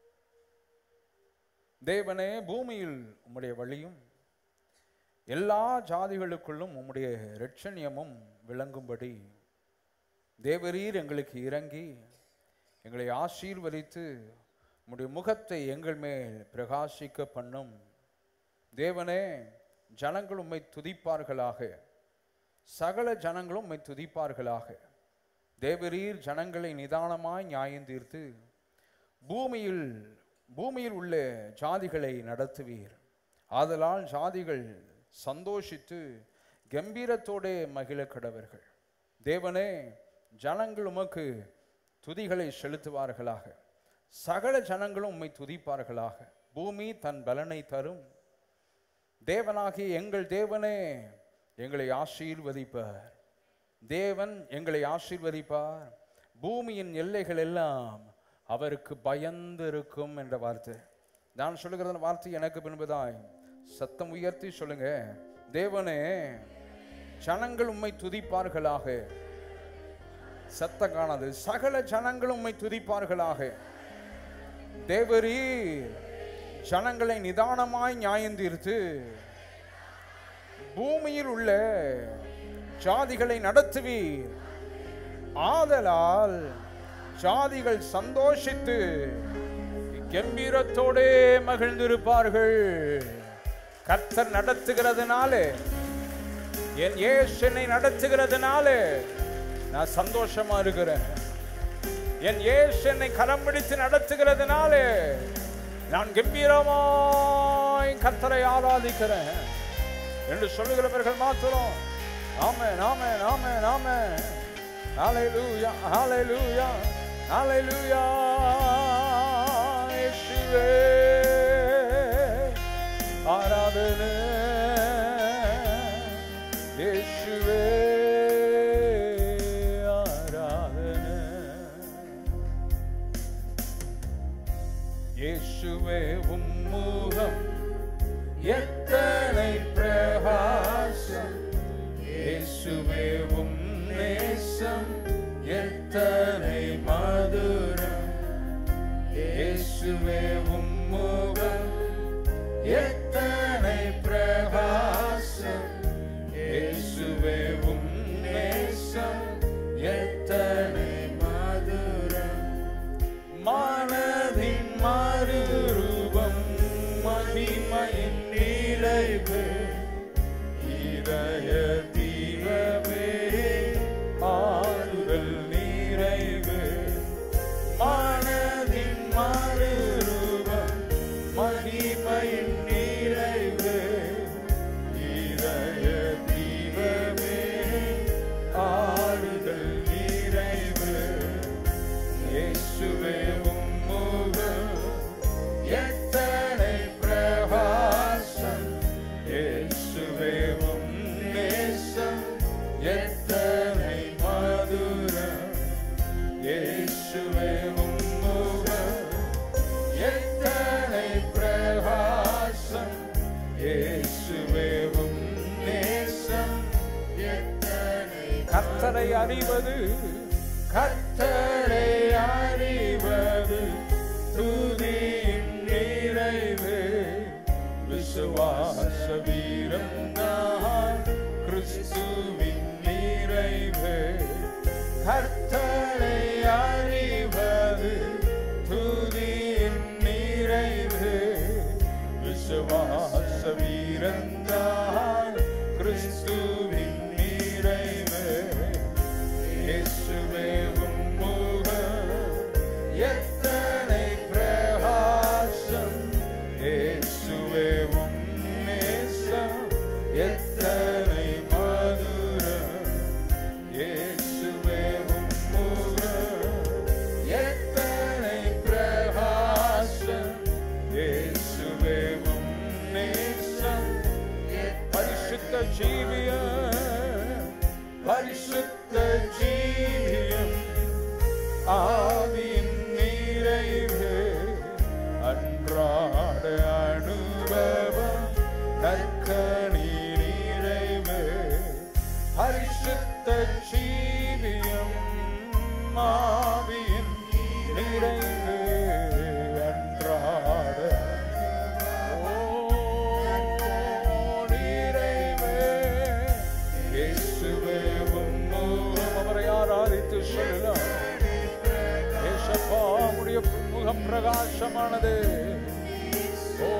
A: தேவனே பூமியில் உம்முடைய வழியும் எல்லா ஜாதிகளுக்குள்ளும் உம்முடைய இரட்சணியமும் விளங்கும்படி தேவரீர் எங்களுக்கு இறங்கி எங்களை ஆசீர்வதித்து உம்முடைய முகத்தை எங்கள் மேல் பிரகாசிக்க பண்ணும் தேவனே ஜனங்கள் உம்மை துதிப்பார்களாக சகல ஜனங்களும் உம்மை துதிப்பார்களாக தேவரீர் ஜனங்களை நிதானமாய் நியாயந்தீர்த்து பூமியில் பூமியில் உள்ள ஜாதிகளை நடத்துவீர் ஆதலால் ஜாதிகள் சந்தோஷித்து கம்பீரத்தோடே மகிழ கடவர்கள் தேவனே ஜனங்கள் உமக்கு துதிகளை செலுத்துவார்களாக சகல ஜனங்களும் உம்மை துதிப்பார்களாக பூமி தன் பலனை தரும் தேவனாகிய எங்கள் தேவனே எங்களை ஆசீர்வதிப்பார் தேவன் எங்களை ஆசீர்வதிப்பார் பூமியின் எல்லைகள் எல்லாம் அவருக்கு பயந்து இருக்கும் என்ற வார்த்தை நான் சொல்லுகிற வார்த்தை எனக்கு பின்புதாய் சத்தம் உயர்த்தி சொல்லுங்க தேவனே ஜனங்கள் உம்மை துதிப்பார்களாக சத்தம் காணாது சகல ஜனங்களும் உம்மை துதிப்பார்களாக தேவரீர் ஜனங்களை நிதானமாய் நியாயந்தீர்த்து பூமியில் உள்ள ஜாதிகளை நடத்துவீர் ஆதலால் ஜாதிகள் சந்தோஷித்து கம்பீரத்தோடே மகிழ்ந்திருப்பார்கள் கர்த்தர் நடத்துகிறதுனாலே என் இயேசு என்னை நடத்துகிறதுனாலே நான் சந்தோஷமா இருக்கிறேன் என் இயேசு என்னை கரம் பிடித்து நடத்துகிறதுனாலே நான் கம்பீரமாய் கர்த்தரை ஆராதிக்கிறேன் என்று சொல்லுகிறவர்கள் மாத்திரம் ஆமென் ஆமென் ஆமென் ஆமென் ஹalleluya ஹalleluya ஹalleluya இயேசுவே ஆராதனை இயேசுவே ஆராதனை இயேசுவே உம்முகம் எத்தனை பிரகாசம் இயேசுவே உம் நேசம் எத்தனை மதுரம் இயேசுவே உம்முகம் எத்தனை பிரகாசம் இயேசுவே உம் நேசம் எத்தனை மதுரம் மனதின் மறுரூபம் மகிமையின் நிறைவு இதய தீபமே ஆறுதல் நிறைவு மனதின் மறுரூபம் மகிமையின் நிறைவு இதய தீபமே ஆறுதல் நிறைவு இயேசுவே உம்முகம் எத்தனை பிரகாசம் இயேசுவே உம் நேசம் எத்தனை மதுரம் இயேசுவே உம்முகம் எத்தனை பிரகாசம் இயேசுவே உம் நேசம் எத்தனை கர்த்தரை அறிவது கர்த்தரை அறிவது துதியின் நிறைவு விசுவாச வீரம் நான் கிறிஸ்துவின் நிறைவு கர்த்தரை அறிவது துதியின் நிறைவு விசுவாச வீரந்தான் கிறிஸ்துவின் நிறைவு இயேசுவே உம்முகம் எத்தனை பிரகாசம் இயேசுவே உம் நேசம் எத்தனை மதுரம் இயேசுவே உம்முகம் எத்தனை பிரகாசம் இயேசுவே உம் நேசம் பரிசுத்த ஜீவியம் பரிசுத்த ஜீவியம் ஆவியின் நிறைவு அன்றாட அனுபவம் நற்கனி நிறைவு பரிசுத்த ஜீவியம் ஆவியின் நிறைவு அன்றாட நிறைவே இயேசுவே உம்முகம் அவரை ஆராதித்து சொல்லலாம் ஏசப்பா உடைய முகம் பிரகாசமானது ஓ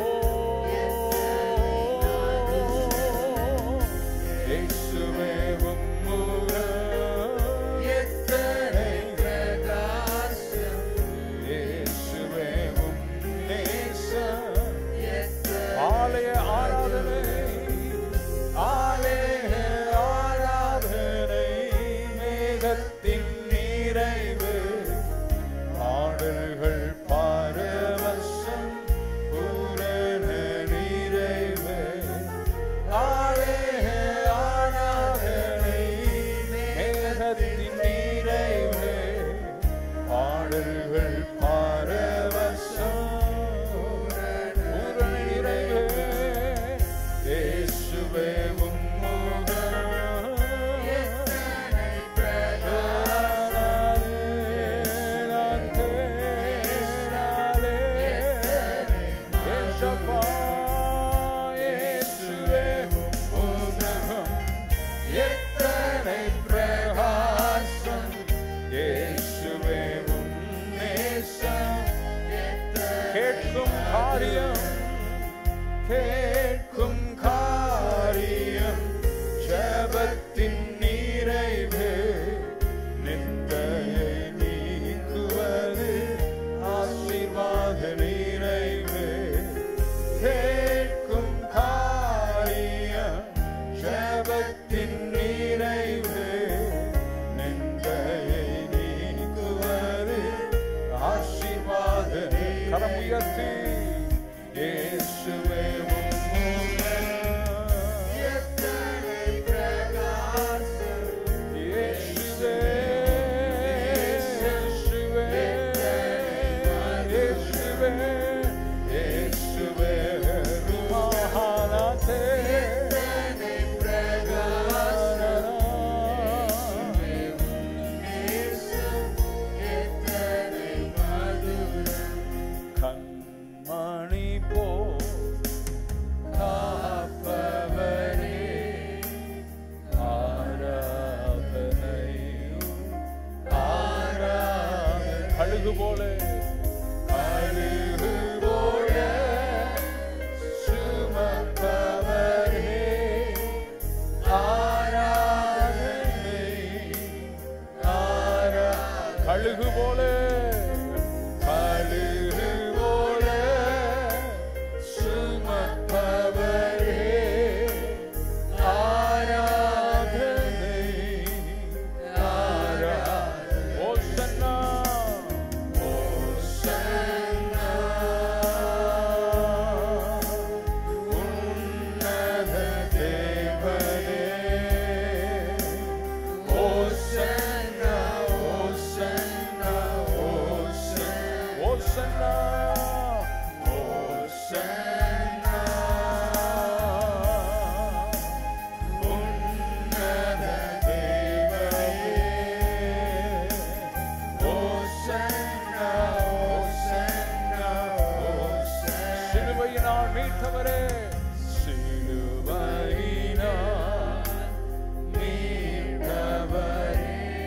A: சிலுவையினால் மீட்டவரே சிலுவையினால் மீட்டவரே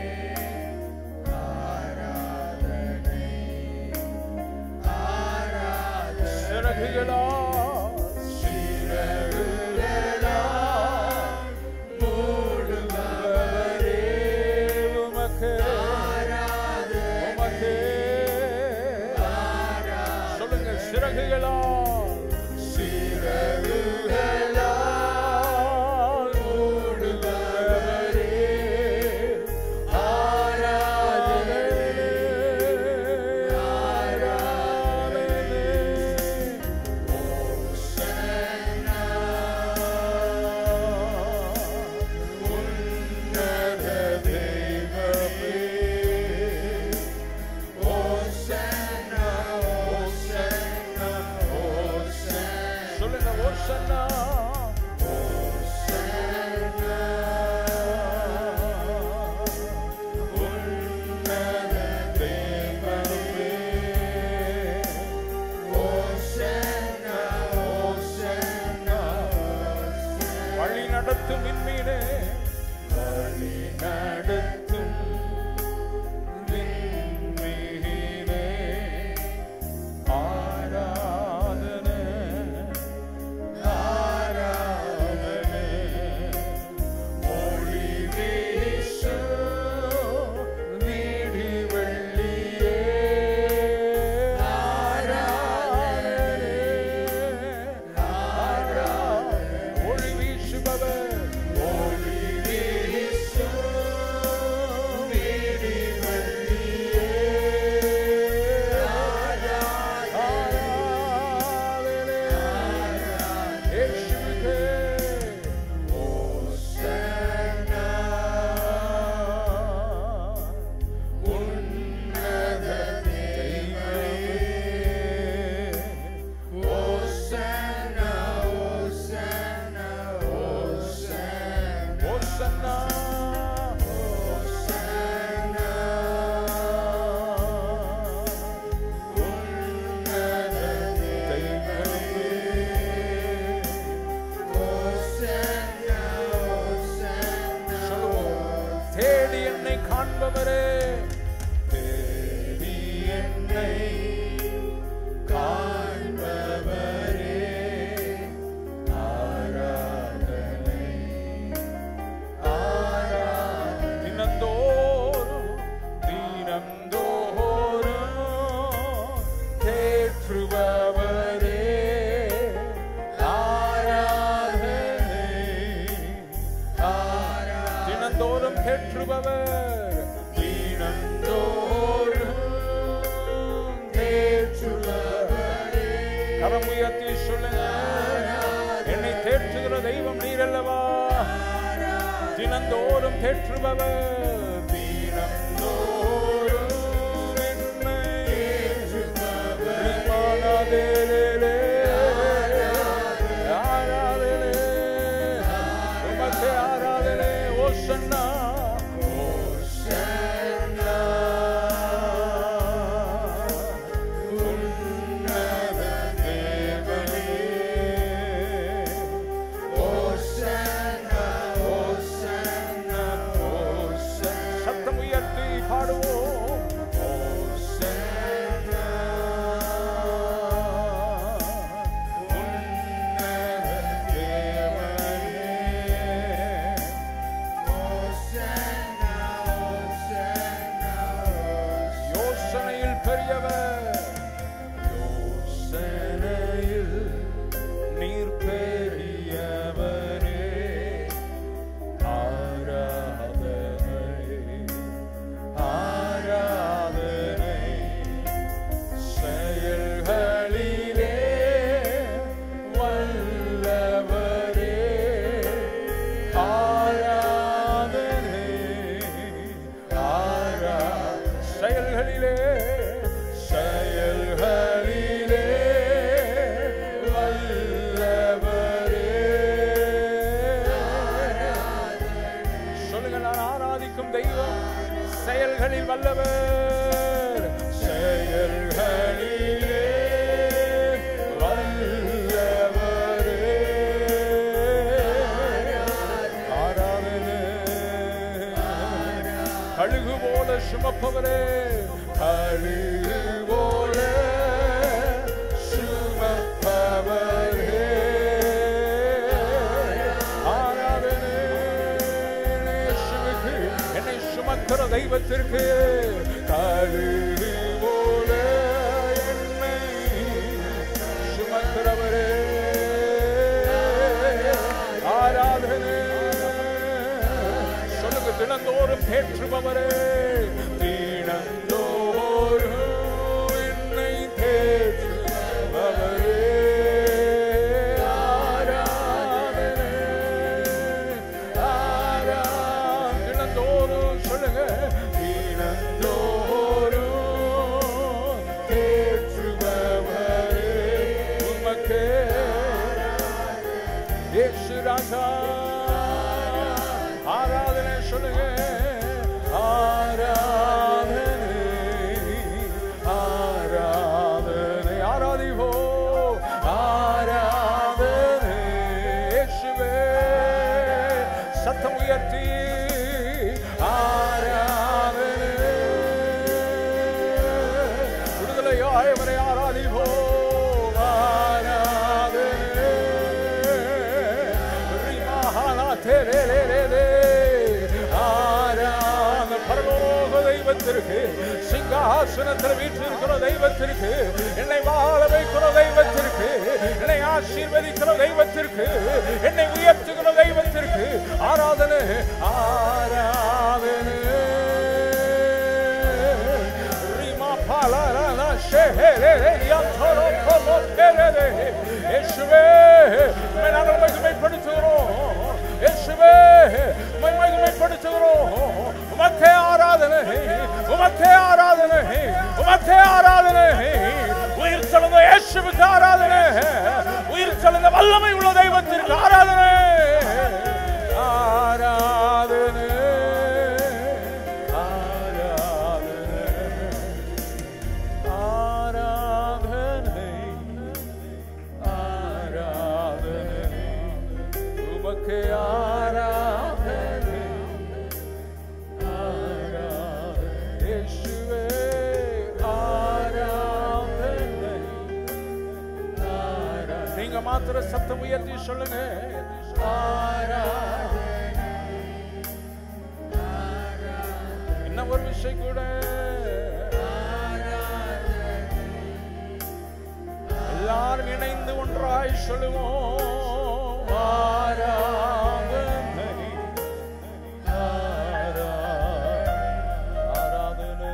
A: சிறகுகளா சிறகுகளா மூடுபவரே உமக்கு உமக்கு சொல்லுங்க சிறகுகளா சிறகுகளா மூடுபவரே ஆராதனை ஆராதனை உன்னத தெய்வமே ஓசன்னா ஓசன்னா ஓசன்னா சொல்லுங்க ஓசன்னா ஓசன்னா உன்னத தெய்வமே ஓசன்னா ஓசன்னா வழி நடத்தும் விண்மீனே வழி நடத்தும் விண்மீனே ஆராதனை ஆராதனை ஒளி வீசும் நீடி வெள்ளியே ஆராதனை ஆராதனை ஒளி வீசுபவர் ஒளி வீசும் நீடி வெள்ளியே ஆராதனை இயேசுவே ஓசன்னா உன்னத தெய்வமே ஓசன்னா ஓசன்னா ஓசன்னா ஓசன்னா ஓசன்னா உன்னத தெய்வமே சொல்லுவோம். தேடி என்னை காண்பவரே தேடி என்னை காண்பவரே ஆராதனை ஆராதனை தினந்தோறும் தினந்தோறும் தேற்றுபவரே ஆராதனை தினந்தோறும் தேற்றுபவர் தினந்தோறும் தேற்றுபவரே கரம் உயர்த்தி சொல்லுங்க என்னை தேற்றுகிற தெய்வம் நீர் அல்லவா தினந்தோறும் தேற்றுபவர் தினந்தோறும் என்னை ஆராதனை ஆராதனை உமக்கு ஆராதனை ஓசன்னா ஓசன்னா உன்னத தேவனே ஓசன்னா ஓசன்னா ஓசன்னா சுமக்கிறவரே கழுகு போல சுமப்பவரே ஆராதனை இயேசுவுக்கு, என்னை சுமக்கிற தெய்வத்திற்கு கழுகு போல என்னை சுமக்கிறவரே ஆராதனை சொல்லுங்க தினந்தோறும் தேற்றுபவரே தினந்தோறும் என்னை தேற்றுபவரே ஆராதனை ஆரா தினந்தோறும் சொல்லுங்க தினந்தோறும் தேற்றுபவரே உமக்கே இயேசு ராஜா ஆராதனை சொல்லுங்க ஆராதனை ஆராதனை ஆராதிவோ ஆராதனை இயேசுவே சத்தம் உயர்த்தி ஆராதனை விடுதலையோ ஆயவரை ஆராதிவோ ஆராதனை ரிமஹாலா தேரேரேரே. ஆராத பரலோக தெய்வத்திற்கு சிங்காசனத்தில் வீற்றிருக்கிற தெய்வத்திற்கு என்னை வாழ வைக்கிற தெய்வத்திற்கு என்னை ஆசீர்வதிக்கிற தெய்வத்திற்கு என்னை உயர்த்துகிற தெய்வத்திற்கு ஆராதனை ஆராதனை ரிமா பாலாரா ஷெஹரே யந்தரோ கோமோ தெரே இயேசுவே உம்மை நாங்கள் மகிமைப்படுத்துகிறோம் இயேசுவே உம்மை மகிமைப்படுத்துகிறோம் உமக்கே ஆராதனை உமக்கே ஆராதனை உமக்கே ஆராதனை உயிர் செழுந்த இயேசுவுக்கு ஆராதனை உயிர் செழுந்த வல்லமை உள்ள தெய்வத்திற்கு ஆராதனை ஆராதனை ஆராதனை ஆராதனை ஆராதனை உமக்கு ஆராதனை ஆராதனை இயேசுவே ஆராதனை ஆராதனை நீங்க மாத்திர சத்தம் உயர்த்தி சொல்லுங்க ஆராதனை என்ன ஒரு விஷயம் கூட எல்லாரும் இணைந்து ஒன்றாய் சொல்லுவோம் ஆராதனை ஆரா- ஆராதனை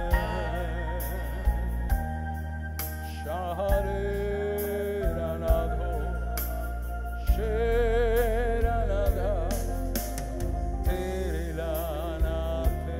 A: ஷாரே ரநாதோ ஷேரநாதா तेरे लाना थे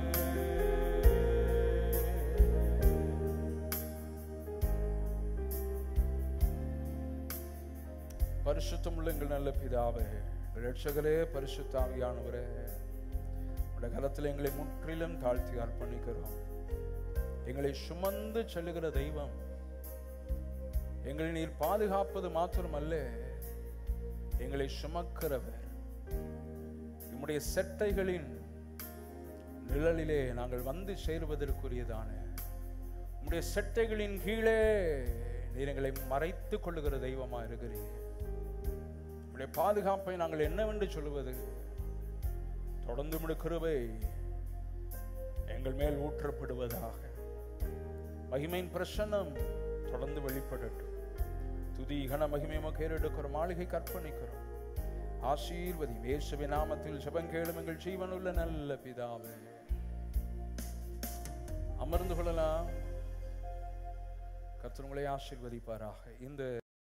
A: பரிசுத்தமுள்ள எங்கள் நல்ல பிதாவே எங்கள் ரட்சகரே பரிசுத்தாவியானவரே உடைய கரத்தில் எங்களை முற்றிலும் தாழ்த்தி அர்ப்பணிக்கிறோம் எங்களை சுமந்து செல்லுகிற தெய்வம் எங்களை நீர் பாதுகாப்பது மாத்திரமல்ல எங்களை சுமக்கிறவர் உம்முடைய செட்டைகளின் நிழலிலே நாங்கள் வந்து சேருவதற்குரியதான உம்முடைய செட்டைகளின் கீழே நீர் எங்களை மறைத்துக் கொள்ளுகிற தெய்வமா இருக்கிறீர் உம்முடைய பாதுகாப்பை நாங்கள் என்னவென்று சொல்லுவது தொடர்ந்து உம்முடைய கிருபை எங்கள் மேல் ஊற்றப்படுவதாக மகிமையின் பிரசன்னம் தொடர்ந்து வெளிப்படட்டும் துதி கன மகிமை கேரெடுக்கிற மாளிகை கற்பணிக்கிறோம் ஆசீர்வதி இயேசுவின் நாமத்தில் ஜெபங்கேளும் எங்கள் ஜீவனுள்ள நல்ல பிதாவே அமர்ந்து கொள்ளலாம் கர்த்தர் உங்களை ஆசீர்வதிப்பாராக இந்த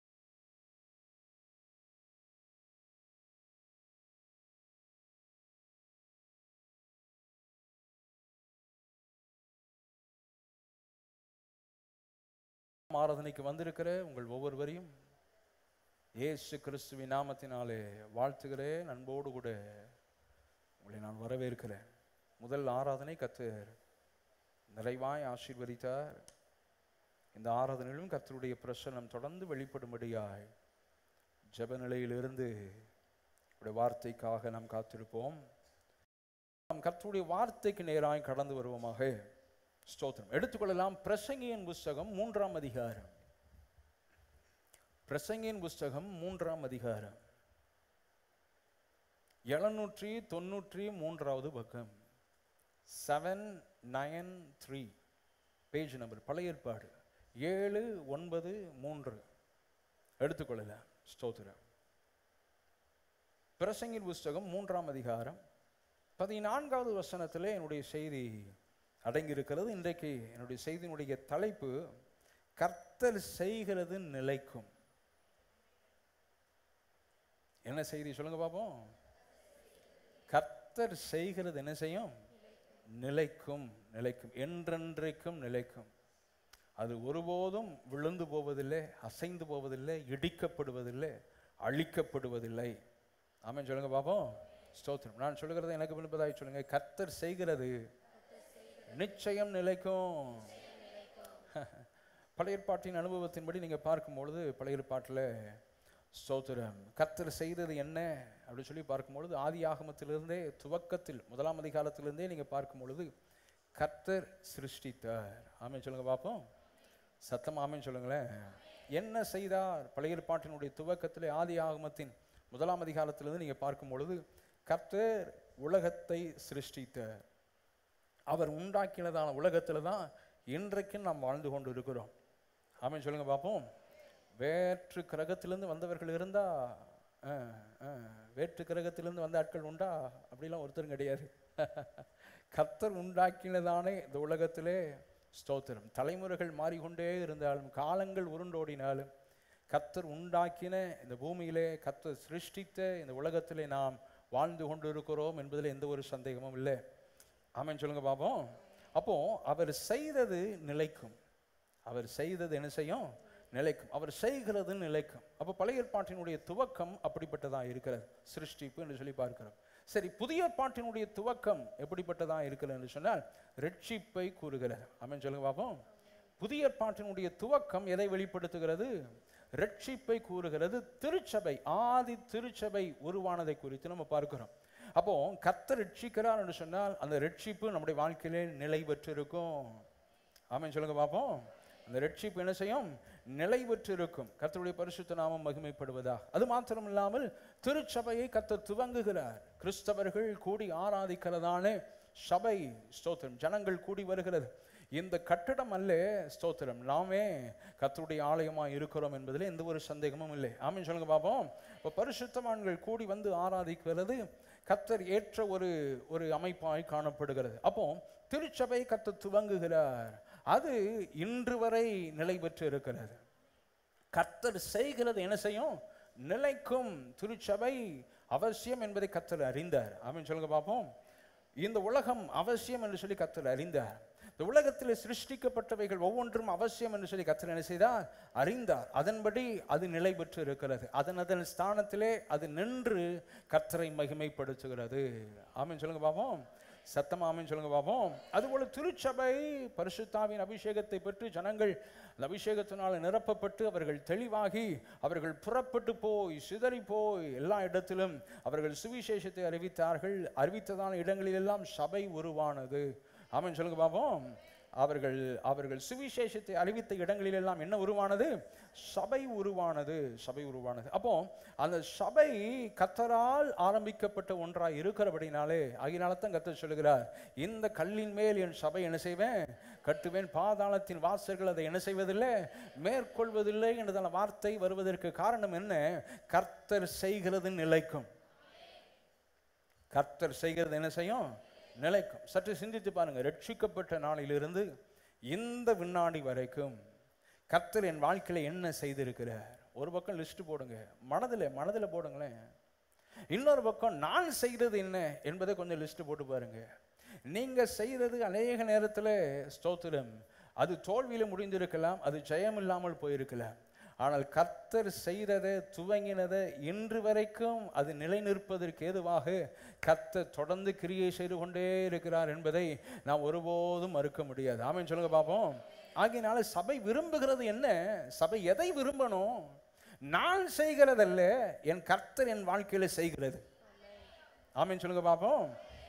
A: ஆராதனைக்கு வந்திருக்கிற உங்கள் ஒவ்வொருவரையும் இயேசு கிறிஸ்துவின் நாமத்தினாலே வாழ்த்துகிறேன் அன்போடு கூட உங்களை நான் வரவேற்கிறேன் முதல் ஆராதனை கத்தர் நிறைவாய் ஆசீர்வதித்தார் இந்த ஆராதனையிலும் கர்த்தருடைய பிரசன்னம் தொடர்ந்து வெளிப்படும்படியாய் ஜெப நிலையிலிருந்து உடைய வார்த்தைக்காக நாம் காத்திருப்போம் நாம் கர்த்தருடைய வார்த்தைக்கு நேராய் கடந்து வருவோமாக ஸ்தோத்திரம் எடுத்துக்கொள்ளலாம் பிரசங்கியின் புஸ்தகம் மூன்றாம் அதிகாரம் பிரசங்கியின் புஸ்தகம் மூன்றாம் அதிகாரம் எழுநூற்றி தொண்ணூற்றி மூன்றாவது பக்கம் seven nine three page number பழைய ஏற்பாடு ஏழு ஒன்பது மூன்று எடுத்துக்கொள்ளலாம் ஸ்தோத்திரம் பிரசங்கின் புஸ்தகம் மூன்றாம் அதிகாரம் பதினான்காவது வசனத்திலே என்னுடைய செய்தி அடங்கியிருக்கிறது இன்றைக்கு என்னுடைய செய்தியினுடைய தலைப்பு கர்த்தர் செய்கிறது நிலைக்கும் என்ன செய்தி சொல்லுங்க பார்ப்போம் கர்த்தர் செய்கிறது என்ன செய்யும் நிலைக்கும் நிலைக்கும் என்றென்றைக்கும் நிலைக்கும் அது ஒருபோதும் விழுந்து போவதில்லை அசைந்து போவதில்லை இடிக்கப்படுவதில்லை அழிக்கப்படுவதில்லை ஆமென் சொல்லுங்க பாப்போம் ஸ்தோத்திரம் நான் சொல்லுகிறது எனக்கு விரும்பதாய் சொல்லுங்க கர்த்தர் செய்கிறது நிச்சயம் நிலைக்கும் பழைய ஏற்பாட்டின் அனுபவத்தின்படி நீங்க பார்க்கும்பொழுது பழைய ஏற்பாட்டில் ஸ்தோத்திரம் கர்த்தர் செய்தது என்ன அப்படின்னு சொல்லி பார்க்கும்பொழுது ஆதி ஆகமத்திலிருந்தே துவக்கத்தில் முதலாம் அதிகாரத்திலிருந்தே நீங்க பார்க்கும் பொழுது கர்த்தர் சிருஷ்டித்தார் ஆமென் சொல்லுங்க பார்ப்போம் சத்தம் ஆமென் சொல்லுங்களேன் என்ன செய்தார் பழைய ஏற்பாட்டினுடைய துவக்கத்திலே ஆதி ஆகமத்தின் முதலாம் அதிகாரத்திலிருந்து நீங்க பார்க்கும் பொழுது கர்த்தர் உலகத்தை சிருஷ்டித்தார் அவர் உண்டாக்கினதான உலகத்தில் தான் இன்றைக்கும் நாம் வாழ்ந்து கொண்டு இருக்கிறோம் ஆமென் சொல்லுங்க பார்ப்போம் வேற்று கிரகத்திலிருந்து வந்தவர்கள் இருந்தா ஆ, ஆ, வேற்று கிரகத்திலிருந்து வந்த ஆட்கள் உண்டா அப்படிலாம் ஒருத்தரும் கிடையாது கர்த்தர் உண்டாக்கினதானே இந்த உலகத்திலே ஸ்தோத்திரம் தலைமுறைகள் மாறிக்கொண்டே இருந்தாலும் காலங்கள் உருண்டோடினாலும் கர்த்தர் உண்டாக்கின இந்த பூமியிலே கர்த்தர் சிருஷ்டித்த இந்த உலகத்திலே நாம் வாழ்ந்து கொண்டு இருக்கிறோம் என்பதில் எந்த ஒரு சந்தேகமும் இல்லை ஆமென் சொல்லுங்க பாப்போம் அப்போ அவர் செய்தது நிலைக்கும் அவர் செய்தது என்ன செய்யும் நிலைக்கும் அவர் செய்கிறது நிலைக்கும் அப்போ பழைய ஏற்பாட்டினுடைய துவக்கம் அப்படிப்பட்டதா இருக்கிறது சிருஷ்டிப்பு என்று சொல்லி பார்க்கிறோம் சரி புதிய ஏற்பாட்டினுடைய துவக்கம் எப்படிப்பட்டதா இருக்கிறது என்று சொன்னால் ரட்சிப்பை கூறுகிறது ஆமென் சொல்லுங்க பாப்போம் புதிய ஏற்பாட்டினுடைய துவக்கம் எதை வெளிப்படுத்துகிறது ரட்சிப்பை கூறுகிறது திருச்சபை ஆதி திருச்சபை உருவானதை குறித்து நம்ம பார்க்கிறோம் அப்போ கர்த்தர் ரட்சிக்கிறார் என்று சொன்னால் அந்த ரட்சிப்பு நம்முடைய வாழ்க்கையிலே நிலை பெற்றிருக்கும் ஆமென் சொல்லுங்க பார்ப்போம் அந்த ரட்சிப்பு என்ன செய்யும் நிலை பெற்றிருக்கும் கர்த்தருடைய பரிசுத்த நாமம் மகிமைப்படுவதா அது மாத்திரம் இல்லாமல் திருச்சபையை கர்த்தர் துவங்குகிறார் கிறிஸ்தவர்கள் கூடி ஆராதிக்கிறதான சபை ஸ்தோத்திரம் ஜனங்கள் கூடி வருகிறது இந்த கட்டடம் அல்ல ஸ்தோத்திரம் நாமே கர்த்தருடைய ஆலயமாக இருக்கிறோம் என்பதில் எந்த ஒரு சந்தேகமும் இல்லை ஆமென் சொல்லுங்க பார்ப்போம் இப்போ பரிசுத்தவான்கள் கூடி வந்து ஆராதிக்கிறது கர்த்தர் ஏற்ற ஒரு ஒரு அமைப்பாய் காணப்படுகிறது அப்போ திருச்சபை கர்த்தர் துவங்குகிறார் அது இன்று வரை நிலை பெற்று இருக்கிறது கர்த்தர் செய்கிறது என்ன செய்யும் நிலைக்கும் திருச்சபை அவசியம் என்பதை கர்த்தர் அறிந்தார் ஆமென் சொல்லுங்க பார்ப்போம் இந்த உலகம் அவசியம் என்று சொல்லி கர்த்தர் அறிந்தார் இந்த உலகத்தில் சிருஷ்டிக்கப்பட்டவைகள் ஒவ்வொன்றும் அவசியம் என்று சொல்லி கர்த்தர் என்ன செய்தார் அறிந்தார் அதன்படி அது நிலை பெற்று இருக்கிறது அதன் அதன் ஸ்தானத்திலே அது நின்று கர்த்தரை மகிமைப்படுத்துகிறது ஆமென் சொல்லுங்க பார்ப்போம் சத்தமா ஆமென் சொல்லுங்க பார்ப்போம் அதுபோல திருச்சபை பரிசுத்தாவின் அபிஷேகத்தை பெற்று ஜனங்கள் அந்த அபிஷேகத்தினால் நிரப்பப்பட்டு அவர்கள் தெளிவாகி அவர்கள் புறப்பட்டு போய் சிதறி போய் எல்லா இடத்திலும் அவர்கள் சுவிசேஷத்தை அறிவித்தார்கள் அறிவித்ததான இடங்களிலெல்லாம் சபை உருவானது ஆமென் சொல்லுங்க பார்ப்போம் அவர்கள் அவர்கள் சுவிசேஷத்தை அறிவித்த இடங்களிலெல்லாம் என்ன உருவானது சபை உருவானது சபை உருவானது அப்போ அந்த சபை கத்தரால் ஆரம்பிக்கப்பட்ட ஒன்றாய் இருக்கிறபடினாலே ஆகினால தான் கத்தர் சொல்லுகிறார் இந்த கல்லின் மேல் என் சபை என்ன செய்வேன் கட்டுவேன் பாதாளத்தின் வாசல்கள் அதை என்ன செய்வதில்லை மேற்கொள்வதில்லை என்றதான வார்த்தை வருவதற்கு காரணம் என்ன கர்த்தர் செய்கிறது நிலைக்கும் கர்த்தர் செய்கிறது என்ன செய்யும் நிலைக்கும் சற்று சிந்தித்து பாருங்க ரட்சிக்கப்பட்ட நாளிலிருந்து இந்த விண்ணாடி வரைக்கும் கர்த்தர் என் வாழ்க்கையில என்ன செய்திருக்கிறார் ஒரு பக்கம் லிஸ்ட் போடுங்க மனதில் மனதில் போடுங்களேன் இன்னொரு பக்கம் நான் செய்தது என்ன என்பதை கொஞ்சம் லிஸ்ட் போட்டு பாருங்க நீங்க செய்தது அநேக நேரத்தில் ஸ்தோத்திரம் அது தோல்வியில முடிந்திருக்கலாம் அது ஜெயம் இல்லாமல் போயிருக்கலாம் ஆனால் கர்த்தர் செய்ததை துவங்கினதை இன்று வரைக்கும் அது நிலை நிற்பதற்கு ஏதுவாக கர்த்தர் தொடர்ந்து கிரியை செய்து கொண்டே இருக்கிறார் என்பதை நாம் ஒருபோதும் மறுக்க முடியாது ஆமென் சொல்லுங்க பார்ப்போம் ஆகையினால சபை விரும்புகிறது என்ன சபை எதை விரும்பணும் நான் செய்கிறதல்ல என் கர்த்தர் என் வாழ்க்கையில செய்கிறது ஆமென் சொல்லுங்க பார்ப்போம்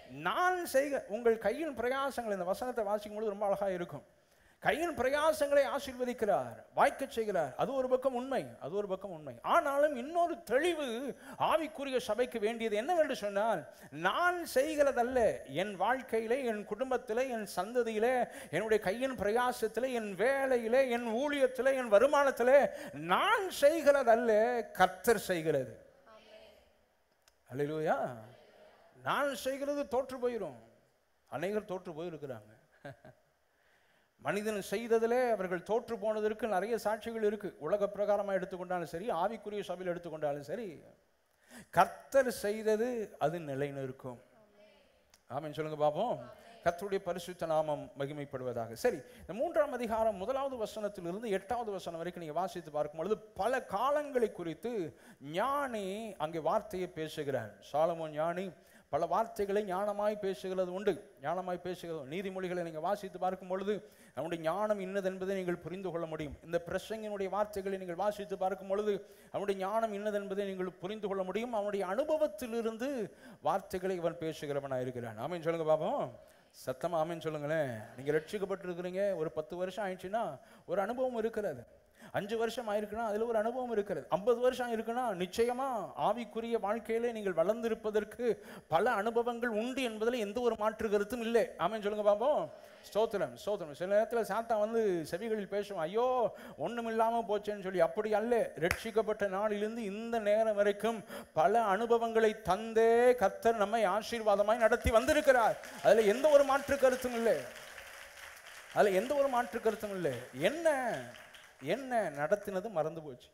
A: நான் செய்க உங்கள் கையின் பிரயாசங்கள் இந்த வசனத்தை வாசிக்கும் பொழுது ரொம்ப அழகா இருக்கும் கையின் பிரயாசங்களை ஆசீர்வதிக்கிறார் வாய்க்கச் செய்கிறார் அது ஒரு பக்கம் உண்மை அது ஒரு பக்கம் உண்மை ஆனாலும் இன்னொரு தெளிவு ஆவிக்குரிய சபைக்கு வேண்டியது என்னவென்று சொன்னால் நான் செய்கிறதல்ல என் வாழ்க்கையிலே என் குடும்பத்திலே என் சந்ததியிலே என்னுடைய கையின் பிரயாசத்திலே என் வேலையிலே என் ஊழியத்திலே என் வருமானத்திலே நான் செய்கிறதல்ல கர்த்தர் செய்கிறது அல்லேலூயா நான் செய்கிறது தோற்று போயிடும் அநேகர் தோற்று போயிருக்கிறாங்க மனிதன் செய்ததிலே அவர்கள் தோற்று போனதற்கு நிறைய சாட்சிகள் இருக்கு உலக பிரகாரமாக எடுத்துக்கொண்டாலும் சரி ஆவிக்குரிய சபையில் எடுத்துக்கொண்டாலும் சரி கர்த்தர் செய்தது அது நிலை நிற்கும் ஆமென் சொல்லுங்க பாப்போம் கர்த்தருடைய பரிசுத்த நாமம் மகிமைப்படுவதாக சரி இந்த மூன்றாம் அதிகாரம் முதலாவது வசனத்திலிருந்து எட்டாவது வசனம் வரைக்கும் நீங்க வாசித்து பார்க்கும் பொழுது பல காலங்களை குறித்து ஞானி அங்கே வார்த்தையை பேசுகிறார் சாலமோன் ஞானி பல வார்த்தைகளை ஞானமாய் பேசுகிறது உண்டு ஞானமாய் பேசுகிறது நீதிமொழிகளை நீங்கள் வாசித்து பார்க்கும் பொழுது அவனுடைய ஞானம் இன்னது என்பதை நீங்கள் புரிந்து கொள்ள முடியும் இந்த பிரசங்கினுடைய வார்த்தைகளை நீங்கள் வாசித்து பார்க்கும் பொழுது அவனுடைய ஞானம் இன்னது என்பதை நீங்கள் புரிந்து கொள்ள முடியும் அவனுடைய அனுபவத்திலிருந்து வார்த்தைகளை இவன் பேசுகிறவனாக இருக்கிறான் ஆமீன் சொல்லுங்க பாப்போம் சத்தமா ஆமீன் சொல்லுங்களேன் நீங்கள் ரட்சிக்கப்பட்டிருக்கிறீங்க ஒரு பத்து வருஷம் ஆயிடுச்சுன்னா ஒரு அனுபவம் இருக்கிறது அஞ்சு வருஷம் ஆயிருக்குன்னா அதில் ஒரு அனுபவம் இருக்கிறது ஐம்பது வருஷம் இருக்குன்னா நிச்சயமா ஆவிக்குரிய வாழ்க்கையிலே நீங்கள் வளர்ந்திருப்பதற்கு பல அனுபவங்கள் உண்டு என்பதில் எந்த ஒரு மாற்று கருத்தும் இல்லை ஆமென் சொல்லுங்க பாப்போம் ஸ்தோத்திரம் ஸ்தோத்திரம் சில நேரத்தில் சாத்தா வந்து செவிகளில் பேசுவோம் ஐயோ ஒண்ணும் இல்லாம போச்சேன்னு சொல்லி அப்படி அல்ல ரட்சிக்கப்பட்ட நாளிலிருந்து இந்த நேரம் வரைக்கும் பல அனுபவங்களை தந்தே கர்த்தர் நம்மை ஆசீர்வாதமாய் நடத்தி வந்திருக்கிறார் அதுல எந்த ஒரு மாற்று கருத்தும் இல்லை அதுல எந்த ஒரு மாற்று கருத்தும் இல்லை என்ன என்ன நடத்தினது மறந்து போச்சு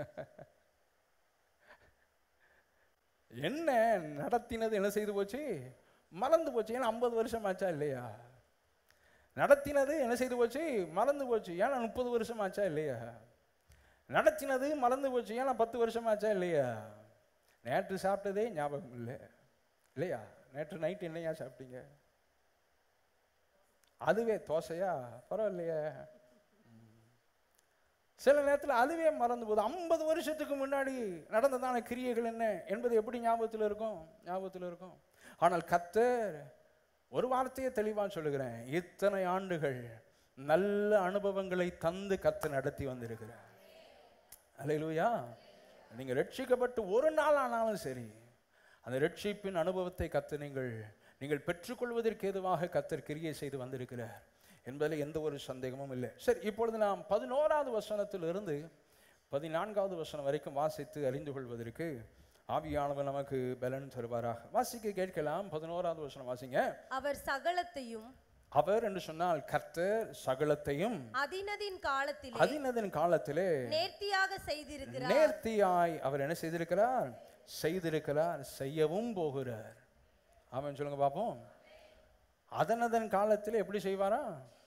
A: என்ன நடத்தினது என்ன செய்து போச்சு மறந்து போச்சு ஏன்னா ஐம்பது வருஷம் ஆச்சா இல்லையா நடத்தினது என்ன செய்து போச்சு மறந்து போச்சு ஏன்னா முப்பது வருஷம் ஆச்சா இல்லையா நடத்தினது மறந்து போச்சு ஏன்னா பத்து வருஷம் ஆச்சா இல்லையா நேற்று சாப்பிட்டதே ஞாபகம் இல்லை இல்லையா நேற்று நைட் என்னையா சாப்பிட்டீங்க அதுவே தோசையா பரவாயில்லையே சில நேரத்தில் அதுவே மறந்து போகுது ஐம்பது வருஷத்துக்கு முன்னாடி நடந்ததான கிரியைகள் என்ன என்பது எப்படி ஞாபகத்தில் இருக்கும் ஞாபகத்தில் இருக்கும் ஆனால் கத்தர் ஒரு வார்த்தையை தெளிவாக சொல்லுகிறேன் இத்தனை ஆண்டுகள் நல்ல அனுபவங்களை தந்து கத்து நடத்தி வந்திருக்கிறார் அல்லேலூயா நீங்க ரட்சிக்கப்பட்டு ஒரு நாள் ஆனாலும் சரி அந்த ரட்சிப்பின் அனுபவத்தை கத்து நீங்கள் நீங்கள் பெற்றுக்கொள்வதற்கு ஏதுவாக கத்தர் கிரியை செய்து வந்திருக்கிறார் என்பதில் எந்த ஒரு சந்தேகமும் இல்லை சரி இப்பொழுது நாம் பதினோராவது வசனத்திலிருந்து பதினான்காவது வசனம் வரைக்கும் வாசித்து அறிந்து கொள்வதற்கு ஆவியானவர் நமக்கு பலன் தருவாராக வாசிக்க கேட்கலாம் பதினோராவது வசனம் வாசிங்க
C: அவர் சகலத்தையும்
A: அவர் என்று சொன்னால் கர்த்தர் சகலத்தையும்
C: அதினதின் காலத்திலே
A: அதினதின் காலத்திலே
C: நேர்த்தியாக செய்திருக்கிறார்
A: நேர்த்தியாய் அவர் என்ன செய்திருக்கிறார் செய்திருக்கிறார் செய்யவும் போகிறார் ஆமென் சொல்லுங்க பார்ப்போம் அதனதன் காலத்தில் எப்படி செய்வாரா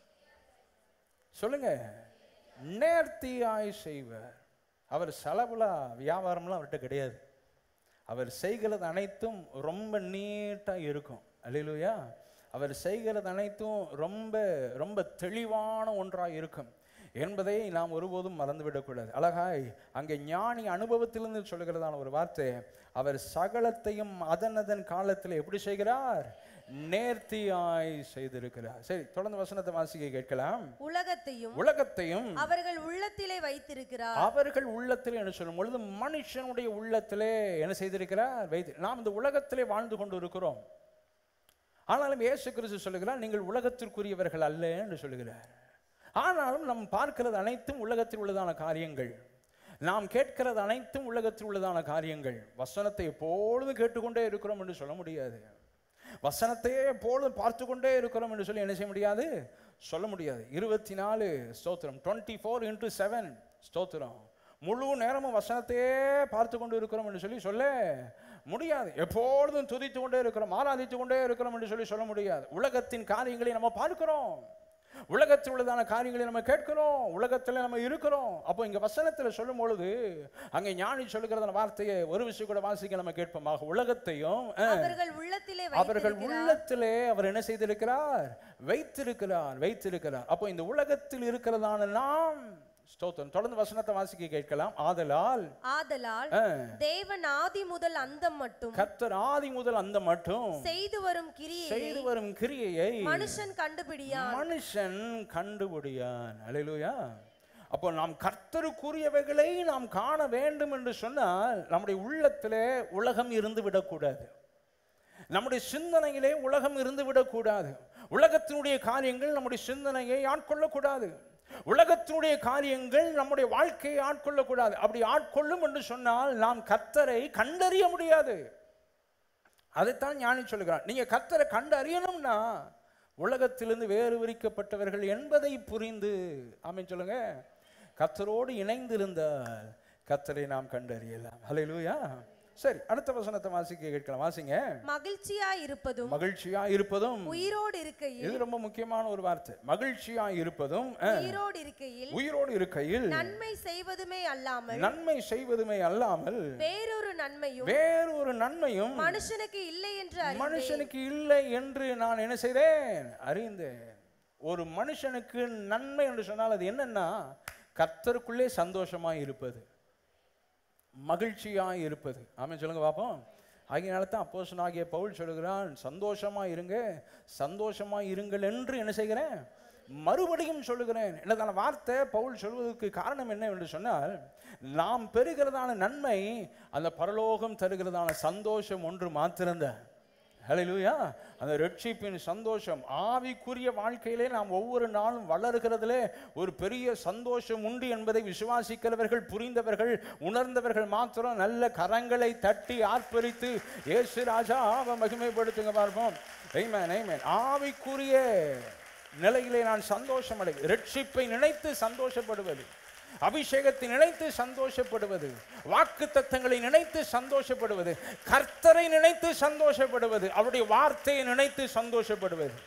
A: சொல்லுங்க நேர்த்தியாய் செய்வார் அவர் செலவுல வியாபாரம்லாம் அவர்கிட்ட கிடையாது அவர் செய்கிறது அனைத்தும் ரொம்ப நீட்டாக இருக்கும் அல்லேலூயா அவர் செய்கிறது அனைத்தும் ரொம்ப ரொம்ப தெளிவான ஒன்றாக இருக்கும் என்பதை நாம் ஒருபோதும் மறந்துவிடக்கூடாது அழகாய் அங்கே ஞானி அனுபவத்திலிருந்து சொல்லுகிறதான ஒரு வார்த்தை அவர் சகலத்தையும் அதன் அதன் காலத்தில் எப்படி செய்கிறார் நேர்த்தியாய் செய்திருக்கிறார் சரி தொடர்ந்து வசனத்தை வாசிக்க கேட்கலாம்
C: உலகத்தையும்
A: உலகத்தையும்
C: அவர்கள் உள்ளத்திலே வைத்திருக்கிறார்
A: அவர்கள் உள்ளத்தில் என்ன சொல்லும் பொழுது மனுஷனுடைய உள்ளத்திலே என்ன செய்திருக்கிறார் வைத்து நாம் இந்த உலகத்திலே வாழ்ந்து கொண்டு இருக்கிறோம் ஆனாலும் இயேசு கிறிஸ்து சொல்லுகிறார் நீங்கள் உலகத்திற்குரியவர்கள் அல்ல என்று சொல்லுகிறார் ஆனாலும் நாம் பார்க்கிறது அனைத்தும் உலகத்தில் உள்ளதான காரியங்கள் நாம் கேட்கிறது அனைத்தும் உலகத்தில் உள்ளதான காரியங்கள் வசனத்தை எப்பொழுதும் கேட்டுக்கொண்டே இருக்கிறோம் என்று சொல்ல முடியாது வசனத்தையே எப்பொழுதும் பார்த்து கொண்டே இருக்கிறோம் என்று சொல்லி என்ன செய்ய முடியாது சொல்ல முடியாது இருபத்தி நாலு ஸ்தோத்திரம் டுவெண்ட்டி ஃபோர் இன்ட்டு செவன் ஸ்தோத்திரம் முழு நேரமும் வசனத்தையே பார்த்து கொண்டு இருக்கிறோம் என்று சொல்லி சொல்ல முடியாது எப்பொழுதும் துதித்து கொண்டே இருக்கிறோம் ஆராதித்து கொண்டே இருக்கிறோம் என்று சொல்லி சொல்ல முடியாது உலகத்தின் காரியங்களை நம்ம பார்க்கிறோம் உலகத்தில் உள்ளதான காரியங்களை நம்ம கேட்கிறோம் உலகத்தில் நம்ம இருக்கிறோம் அப்போ இங்க வசனத்தில் சொல்லும் பொழுது அங்கே ஞானி சொல்லுகிறதான வார்த்தையை ஒரு விஷயம் கூட வாசிக்க நம்ம கேட்போமாக உலகத்தையும் அஹ்,
C: அவர்கள் உள்ளத்திலே
A: அவர்கள்
C: வைத்திருக்கிறார்
A: உள்ளத்திலே அவர் என்ன செய்திருக்கிறார் வைத்திருக்கிறார் வைத்திருக்கிறார் அப்போ இந்த உலகத்தில் இருக்கிறதான நாம் ஸ்தோத்திரம் தொடர்ந்து வசனத்தை வாசிக்க கேட்கலாம் ஆதலால்
C: ஆதலால்
A: ஆ,
C: தேவன் ஆதி முதல் அந்தம் மட்டும்
A: கர்த்தர் ஆதி முதல் அந்த மட்டும்
C: செய்து வரும் கிரியை
A: செய்து வரும் கிரியையை
C: மனுஷன் கண்டுபிடியான்
A: மனுஷன் கண்டுபிடியான் அல்லேலூயா அப்போ நாம் கர்த்தருக்குரியவைகளை நாம் காண வேண்டும் என்று சொன்னால் நம்முடைய உள்ளத்திலே உலகம் இருந்து விடக்கூடாது நம்முடைய சிந்தனையிலே உலகம் இருந்து விடக்கூடாது உலகத்தினுடைய காரியங்கள் நம்முடைய சிந்தனையை ஆட்கொள்ளக்கூடாது உலகத்தினுடைய காரியங்கள் நம்முடைய வாழ்க்கையை ஆட்கொள்ளக்கூடாது அப்படி ஆட்கொள்ளும் என்று சொன்னால் நாம் கர்த்தரை கண்டறிய முடியாது அதைத்தான் ஞானி சொல்லுகிறான் நீங்க கர்த்தரை கண்டு அறியணும்னா உலகத்திலிருந்து வேறு விரிக்கப்பட்டவர்கள் என்பதை புரிந்து ஆமென் சொல்லுங்க கர்த்தரோடு இணைந்திருந்தால் கர்த்தரை நாம் கண்டறியலாம் ஹalleluya சரி அடுத்த வசனத்தை வாசிக்க கேட்கலாம் வாசிங்க
C: மகிழ்ச்சியா இருப்பதும்
A: மகிழ்ச்சியா இருப்பதும்
C: உயிரோடு இருக்கையில்
A: இது ரொம்ப முக்கியமான ஒரு வார்த்தை மகிழ்ச்சியா இருப்பதும் அஹ்,
C: உயிரோடு இருக்கையில்
A: உயிரோடு இருக்கையில்
C: நன்மை செய்வதுமே அல்லாமல்
A: நன்மை செய்வதுமே அல்லாமல்
C: வேறொரு நன்மையும்
A: வேறொரு நன்மையும்
C: மனுஷனுக்கு இல்லை என்று அறிந்தேன்
A: மனுஷனுக்கு இல்லை என்று நான் என்ன செய்தேன் அறிந்தேன் ஒரு மனுஷனுக்கு நன்மை என்று சொன்னால் அது என்னன்னா கர்த்தருக்குள்ளே சந்தோஷமா இருப்பது மகிழ்ச்சியா இருப்பது ஆமென் சொல்லுங்க பாப்போம் ஆகியனால தான் அப்போசன் ஆகிய பவுல் சொல்லுகிறான் சந்தோஷமா இருங்க சந்தோஷமா இருங்கள் என்று என்ன செய்கிறேன் மறுபடியும் சொல்லுகிறேன் என்னதான வார்த்தை பவுல் சொல்வதற்கு காரணம் என்ன என்று சொன்னால் நாம் பெறுகிறதான நன்மை அந்த பரலோகம் தருகிறதான சந்தோஷம் ஒன்று மாத்திருந்த ஹalleluya அந்த ரட்சிப்பின் சந்தோஷம் ஆவிக்குரிய வாழ்க்கையிலே நாம் ஒவ்வொரு நாளும் வளர்கிறதிலே ஒரு பெரிய சந்தோஷம் உண்டு என்பதை விசுவாசிக்கிறவர்கள் புரிந்தவர்கள் உணர்ந்தவர்கள் மாத்திரம் நல்ல கரங்களை தட்டி ஆர்ப்பரித்து இயேசு ராஜா அவ மகிமைப்படுத்துங்க பார்ப்போம் ஐமேன் ஐமேன் ஆவிக்குரிய நிலையிலே நான் சந்தோஷம் அடை ரட்சிப்பை நினைத்து சந்தோஷப்படுவது அபிஷேகத்தை நினைத்து சந்தோஷப்படுவது வாக்கு தத்தங்களை நினைத்து சந்தோஷப்படுவது கர்த்தரை நினைத்து சந்தோஷப்படுவது அவருடைய வார்த்தையை நினைத்து சந்தோஷப்படுவது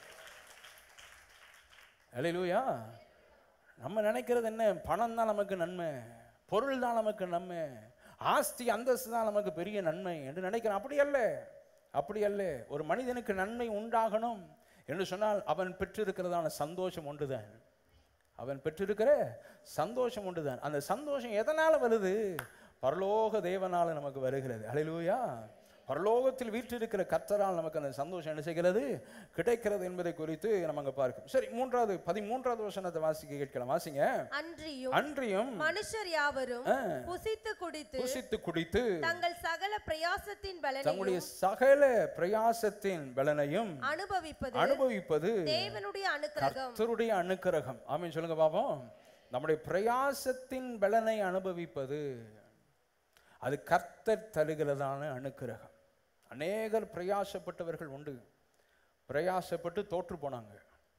A: அல்லேலூயா நம்ம நினைக்கிறது என்ன பணம் தான் நமக்கு நன்மை பொருள் தான் நமக்கு நன்மை ஆஸ்தி அந்தஸ்து தான் நமக்கு பெரிய நன்மை என்று நினைக்கிறோம் அப்படி அல்ல அப்படி அல்ல ஒரு மனிதனுக்கு நன்மை உண்டாகணும் என்று சொன்னால் அவன் பெற்றிருக்கிறதான சந்தோஷம் ஒன்றுதான் அவன் பெற்றிருக்கிற சந்தோஷம் உண்டுதான் அந்த சந்தோஷம் எதனால வருது பரலோக தேவனால நமக்கு வருகிறது ஹalleluya பரலோகத்தில் வீற்றிருக்கிற கர்த்தரால் நமக்கு அந்த சந்தோஷம் என்ன செய்கிறது கிடைக்கிறது என்பதை குறித்து நம்ம அங்க பார்க்கிறோம் சரி மூன்றாவது பதிமூன்றாவது வசனத்தை வாசிக்க கேட்கலாம் வாசிங்க
C: அன்றியும்
A: அன்றியும்
C: மனுஷர் யாவரும்
A: ஆ,
C: புசித்து குடித்து
A: புசித்து குடித்து
C: தங்கள் சகல பிரயாசத்தின் பலனையும்
A: தங்களுடைய சகல பிரயாசத்தின் பலனையும்
C: அனுபவிப்பது
A: அனுபவிப்பது
C: தேவனுடைய அனுக்கிரகம்
A: கர்த்தருடைய அனுக்கிரகம் ஆமென் சொல்லுங்க பாப்போம் நம்முடைய பிரயாசத்தின் பலனை அனுபவிப்பது அது கர்த்தர் தருகிறதான அனுக்கிரகம் அநேகர் பிரயாசப்பட்டவர்கள் உண்டு பிரயாசப்பட்டு தோற்று போனாங்க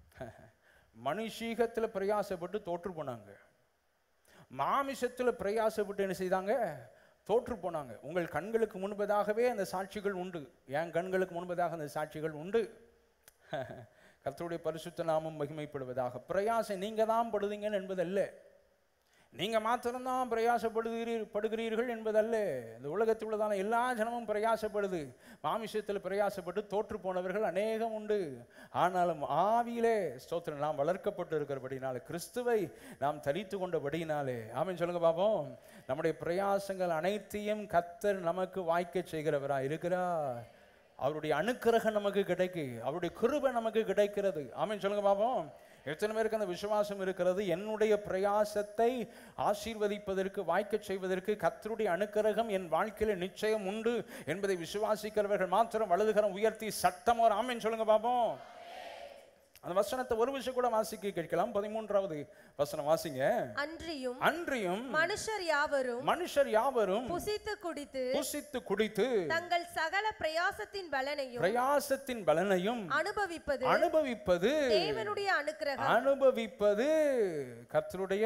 A: மனுஷீகத்தில் பிரயாசப்பட்டு தோற்று போனாங்க மாமிசத்தில் பிரயாசப்பட்டு என்ன செய்தாங்க தோற்று போனாங்க உங்கள் கண்களுக்கு முன்பதாகவே அந்த சாட்சிகள் உண்டு என் கண்களுக்கு முன்பதாக அந்த சாட்சிகள் உண்டு கர்த்தருடைய பரிசுத்த நாமம் மகிமைப்படுவதாக பிரயாசம் நீங்க தான் படுதீங்கன்னு என்பதல்ல நீங்க மாத்திரம்தான் பிரயாசப்படுகிறீர் படுகிறீர்கள் என்பதல்ல இந்த உலகத்தில் உள்ளதான எல்லா ஜனமும் பிரயாசப்படுது மாமிசத்தில் பிரயாசப்பட்டு தோற்று போனவர்கள் அநேகம் உண்டு ஆனாலும் ஆவியிலே ஸ்தோத்திரம் நாம் வளர்க்கப்பட்டு இருக்கிறபடினாலே கிறிஸ்துவை நாம் தரித்து கொண்டபடியினாலே ஆமென் சொல்லுங்க பாப்போம் நம்முடைய பிரயாசங்கள் அனைத்தையும் கத்தர் நமக்கு வாய்க்க செய்கிறவரா இருக்கிறார் அவருடைய அனுக்கிரகம் நமக்கு கிடைக்கு அவருடைய கிருபை நமக்கு கிடைக்கிறது ஆமென் சொல்லுங்க பாப்போம் எத்தனை பேருக்கு அந்த விசுவாசம் இருக்கிறது என்னுடைய பிரயாசத்தை ஆசீர்வதிப்பதற்கு வாய்க்கச் செய்வதற்கு கர்த்தருடைய அனுக்கிரகம் என் வாழ்க்கையில நிச்சயம் உண்டு என்பதை விசுவாசிக்கிறவர்கள் மாத்திரம் வலதுகரம் உயர்த்தி சத்தம் ஒரு ஆமென் சொல்லுங்க பாப்போம் அந்த வசனத்தை ஒரு விஷயம் கூட வாசிக்க கேட்கலாம் பதிமூன்றாவது வசனம் வாசிங்க
C: அன்றியும்
A: அன்றியும்
C: மனுஷர் யாவரும்
A: மனுஷர் யாவரும்
C: புசித்து குடித்து
A: புசித்து குடித்து
C: தங்கள் சகல பிரயாசத்தின் பலனையும்
A: பிரயாசத்தின் பலனையும்
C: அனுபவிப்பது
A: அனுபவிப்பது
C: தேவனுடைய அனுக்கிரகம்
A: அனுபவிப்பது கர்த்தருடைய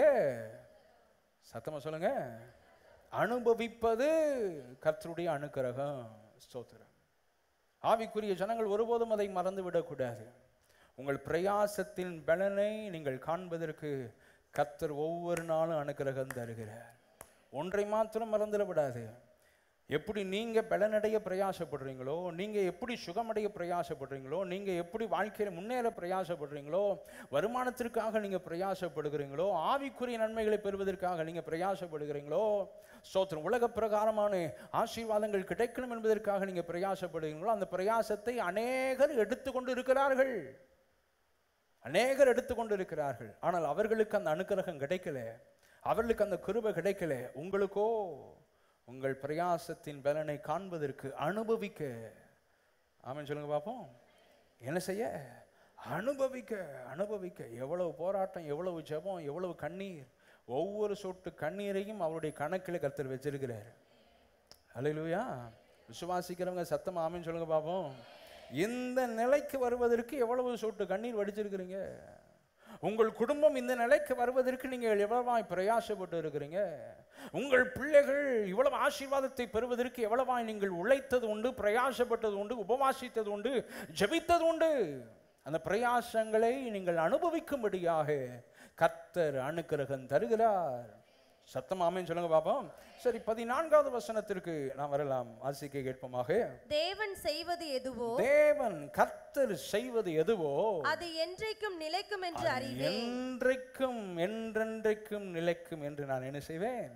A: சத்தமா சொல்லுங்க அனுபவிப்பது கர்த்தருடைய அனுக்கிரகம் ஸ்தோத்திரம் ஆவிக்குரிய ஜனங்கள் ஒருபோதும் அதை மறந்து விடக்கூடாது உங்கள் பிரயாசத்தின் பலனை நீங்கள் காண்பதற்கு கர்த்தர் ஒவ்வொரு நாளும் அனுக்கிரகம் தருகிறார் ஒன்றை மாத்திரம் மறந்துட விடாது எப்படி நீங்க பலனடைய பிரயாசப்படுறீங்களோ நீங்க எப்படி சுகமடைய பிரயாசப்படுறீங்களோ நீங்க எப்படி வாழ்க்கையில முன்னேற பிரயாசப்படுறீங்களோ வருமானத்திற்காக நீங்க பிரயாசப்படுகிறீங்களோ ஆவிக்குரிய நன்மைகளை பெறுவதற்காக நீங்க பிரயாசப்படுகிறீங்களோ ஸ்தோத்திரம் உலக பிரகாரமான ஆசீர்வாதங்கள் கிடைக்கணும் என்பதற்காக நீங்க பிரயாசப்படுகிறீங்களோ அந்த பிரயாசத்தை அநேகர் எடுத்துக்கொண்டு இருக்கிறார்கள் அநேகர் எடுத்துக்கொண்டு இருக்கிறார்கள் ஆனால் அவர்களுக்கு அந்த அனுக்கிரகம் கிடைக்கல அவர்களுக்கு அந்த கிருபை கிடைக்கல உங்களுக்கோ உங்கள் பிரயாசத்தின் பலனை காண்பதற்கு அனுபவிக்க ஆமென் சொல்லுங்க பார்ப்போம் என்ன செய்ய அனுபவிக்க அனுபவிக்க எவ்வளவு போராட்டம் எவ்வளவு ஜெபம் எவ்வளவு கண்ணீர் ஒவ்வொரு சொட்டு கண்ணீரையும் அவருடைய கணக்கில் கர்த்தர் வச்சிருக்கிறார் அல்லேலூயா விசுவாசிக்கிறவங்க சத்தம் ஆமென் சொல்லுங்க பார்ப்போம் இந்த நிலைக்கு வருவதற்கு எவ்வளவு சொட்டு கண்ணீர் வடிச்சிருக்கிறீங்க உங்கள் குடும்பம் இந்த நிலைக்கு வருவதற்கு நீங்கள் எவ்வளவாய் பிரயாசப்பட்டு இருக்கிறீங்க உங்கள் பிள்ளைகள் இவ்வளவு ஆசீர்வாதத்தை பெறுவதற்கு எவ்வளவாய் நீங்கள் உழைத்தது உண்டு பிரயாசப்பட்டது உண்டு உபவாசித்தது உண்டு ஜெபித்தது உண்டு அந்த பிரயாசங்களை நீங்கள் அனுபவிக்கும்படியாக கர்த்தர் அனுக்கிரகம் தருகிறார் சத்தம் ஆமென் சொல்லுங்க பாப்போம் சரி பதினான்காவது வசனத்திற்கு நாம் வரலாம் வாசிக்க கேட்போமாக
C: தேவன் செய்வது எதுவோ
A: தேவன் கர்த்தர் செய்வது எதுவோ
C: அது என்றைக்கும் நிலைக்கும் என்று அறிவேன்
A: என்றைக்கும் என்றென்றைக்கும் நிலைக்கும் என்று நான் என்ன செய்வேன்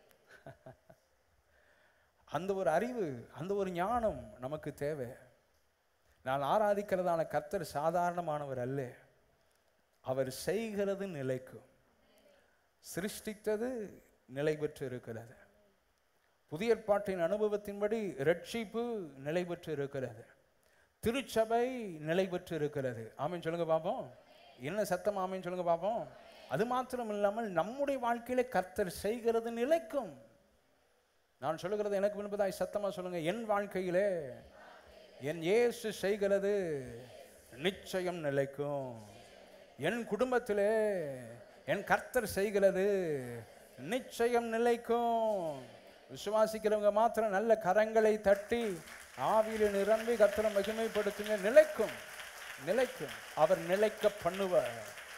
A: அந்த ஒரு அறிவு அந்த ஒரு ஞானம் நமக்கு தேவை நான் ஆராதிக்கிறதான கர்த்தர் சாதாரணமானவர் அல்ல அவர் செய்கிறது நிலைக்கும் சிருஷ்டித்தது நிலை பெற்று இருக்கிறது புதிய ஏற்பாட்டின் அனுபவத்தின்படி ரட்சிப்பு நிலை பெற்று இருக்கிறது திருச்சபை நிலை பெற்று இருக்கிறது ஆமென் சொல்லுங்க பாப்போம் என்ன சத்தம் ஆமென் சொல்லுங்க பாப்போம் அது மாத்திரம் இல்லாமல் நம்முடைய வாழ்க்கையில கர்த்தர் செய்கிறது நிலைக்கும் நான் சொல்லுகிறது எனக்கு முன்பதாய் சத்தமா சொல்லுங்க என் வாழ்க்கையிலே என் இயேசு செய்கிறது நிச்சயம் நிலைக்கும் என் குடும்பத்திலே என் கர்த்தர் செய்கிறது நிச்சயம் நிலைக்கும் விசுவாசிக்கிறவங்க மாத்திரம் நல்ல கரங்களை தட்டி ஆவியில நிரம்பி கர்த்தரை மகிமைப்படுத்துங்க நிலைக்கும் நிலைக்கும் அவர் நிலைக்க பண்ணுவார்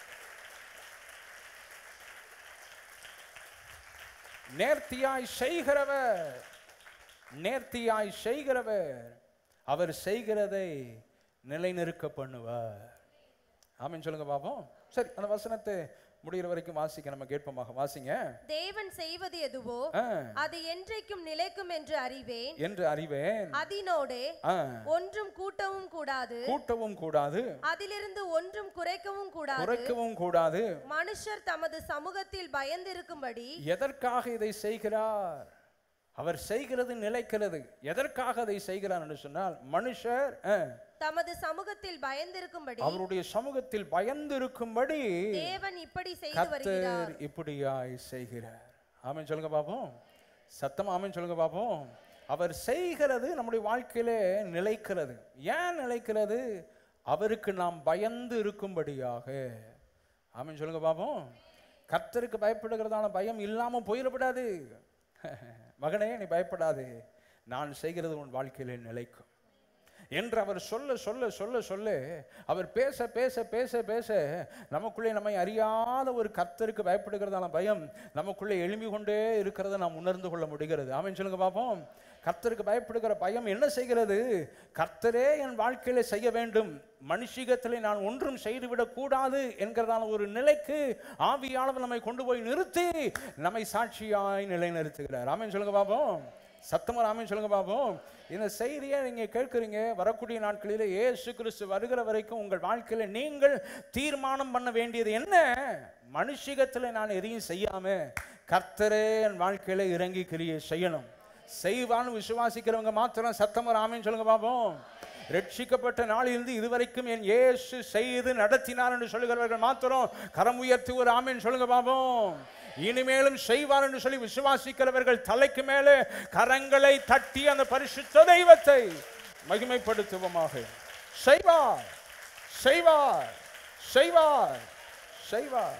A: நேர்த்தியாய் செய்கிறவர் நேர்த்தியாய் செய்கிறவர் அவர் செய்கிறதை நிலைநிறுக்க பண்ணுவார் ஆமென் சொல்லுங்க பாப்போம் சரி அந்த வசனத்தை முடிகிற வரைக்கும் வாசிக்க நம்ம கேட்போமாக வாசிங்க
C: தேவன் செய்வது எதுவோ
A: ஆ,
C: அது என்றைக்கும் நிலைக்கும் என்று அறிவேன்
A: என்று அறிவேன்
C: அதனோடே
A: ஆ,
C: ஒன்றும் கூட்டவும் கூடாது
A: கூட்டவும் கூடாது
C: அதிலிருந்து ஒன்றும் குறைக்கவும் கூடாது
A: குறைக்கவும் கூடாது
C: மனுஷர் தமது சமூகத்தில் பயந்திருக்கும்படி
A: எதற்காக இதை செய்கிறார் அவர் செய்கிறது நிலைக்கிறது எதற்காக அதை செய்கிறார் என்று சொன்னால் மனுஷர் ஆ,
C: தமது சமூகத்தில் பயந்திருக்கும்படி
A: அவருடைய சமூகத்தில் பயந்து இருக்கும்படி
C: தேவன் இப்படி செய்து வருகிறார்
A: கர்த்தர் இப்படியாய் செய்கிறார் ஆமென் சொல்லுங்க பாப்போம் சத்தம் ஆமென் சொல்லுங்க பாப்போம் அவர் செய்கிறது நம்முடைய வாழ்க்கையிலே நிலைக்கிறது ஏன் நிலைக்கிறது அவருக்கு நாம் பயந்து இருக்கும்படியாக ஆமென் சொல்லுங்க பாப்போம் கர்த்தருக்கு பயப்படுகிறதான பயம் இல்லாம போயிடப்படாது மகனே நீ பயப்படாது நான் செய்கிறது உன் வாழ்க்கையிலே நிலைக்கும் என்று அவர் சொல்ல சொல்ல சொல்ல சொல்ல அவர் பேச பேச பேச பேச நமக்குள்ளே நம்மை அறியாத ஒரு கர்த்தருக்கு பயப்படுகிறதான பயம் நமக்குள்ளே எழும்பி கொண்டே இருக்கிறத நாம் உணர்ந்து கொள்ள முடிகிறது ஆமென் சொல்லுங்க பார்ப்போம் கர்த்தருக்கு பயப்படுகிற பயம் என்ன செய்கிறது கர்த்தரே என் வாழ்க்கையில செய்ய வேண்டும் மனுஷிகத்திலே நான் ஒன்றும் செய்துவிடக் கூடாது என்கிறதான ஒரு நிலைக்கு ஆவியானவர் நம்மை கொண்டு போய் நிறுத்தி நம்மை சாட்சியாய் நிலைநிறுத்துகிறார் ஆமென் சொல்லுங்க பார்ப்போம் சத்தமா ஆமென் சொல்லுங்க பார்ப்போம் இந்த செய்தியை நீங்க கேட்குறீங்க வரக்கூடிய நாட்களில் இயேசு கிறிஸ்து வருகிற வரைக்கும் உங்கள் வாழ்க்கையில நீங்கள் தீர்மானம் பண்ண வேண்டியது என்ன மனுஷிகத்தில் நான் எதையும் செய்யாம கர்த்தரே என் வாழ்க்கையில இறங்கி கிரியை செய்யணும் செய்வான்னு விசுவாசிக்கிறவங்க மாத்திரம் சத்தமா ஆமென் சொல்லுங்க பார்ப்போம் ரட்சிக்கப்பட்ட நாளிலிருந்து இதுவரைக்கும் என் இயேசு செய்து நடத்தினார் என்று சொல்லுகிறவர்கள் மாத்திரம் கரம் உயர்த்தி ஒரு ஆமென் சொல்லுங்க பாப்போம் இனிமேலும் செய்வார் என்று சொல்லி விசுவாசிக்கிறவர்கள் தலைக்கு மேலே கரங்களை தட்டி அந்த பரிசுத்த தெய்வத்தை மகிமைப்படுத்துவோமாக செய்வார் செய்வார் செய்வார் செய்வார்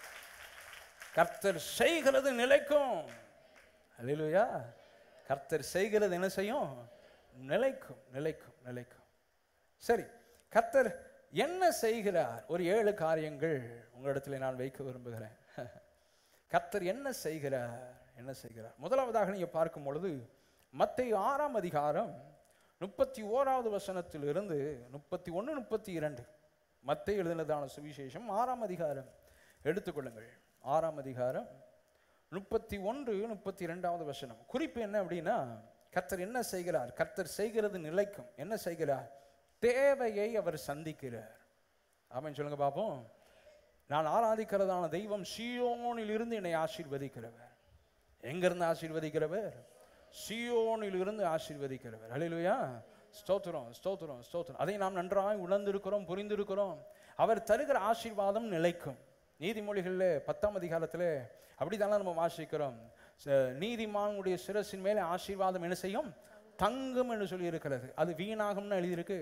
A: கர்த்தர் செய்கிறது நிலைக்கும் அல்லேலூயா கர்த்தர் செய்கிறது என்ன செய்யும் நிலைக்கும் நிலைக்கும் நிலைக்கும் சரி கர்த்தர் என்ன செய்கிறார் ஒரு ஏழு காரியங்கள் உங்களிடத்தில் நான் வைக்க விரும்புகிறேன் கர்த்தர் என்ன செய்கிறார் என்ன செய்கிறார் முதலாவதாக நீங்க பார்க்கும் பொழுது மத்தேயு ஆறாம் அதிகாரம் முப்பத்தி ஓராவது வசனத்திலிருந்து முப்பத்தி ஒன்று முப்பத்தி இரண்டு மத்தேயு எழுதினதான சுவிசேஷம் ஆறாம் அதிகாரம் எடுத்துக்கொள்ளுங்கள் ஆறாம் அதிகாரம் முப்பத்தி ஒன்று முப்பத்தி இரண்டாவது வசனம் குறிப்பு என்ன அப்படின்னா கர்த்தர் என்ன செய்கிறார் கர்த்தர் செய்கிறது நிலைக்கும் என்ன செய்கிறார் தேவையை அவர் சந்திக்கிறார் ஆமென் சொல்லுங்க பாப்போம் நான் ஆராதிக்கிறதான தெய்வம் சீயோனில் இருந்து என்னை ஆசீர்வதிக்கிறவர் எங்கிருந்து ஆசீர்வதிக்கிறவர் சீயோனில் இருந்து ஆசீர்வதிக்கிறவர் ஹalleluya ஸ்தோத்திரம் ஸ்தோத்திரம் ஸ்தோத்திரம் அதை நாம் நன்றாய் உணர்ந்திருக்கிறோம் புரிந்திருக்கிறோம் அவர் தருகிற ஆசீர்வாதம் நிலைக்கும் நீதிமொழிகளில் பத்தாம் அதிகாரத்தில் அப்படித்தானே நம்ம வாசிக்கிறோம் ச- நீதிமானுடைய சிரசின் மேலே ஆசீர்வாதம் என்ன செய்யும் தங்கும் என்று சொல்லி இருக்கிறது அது வீணாகும்னு எழுதியிருக்கு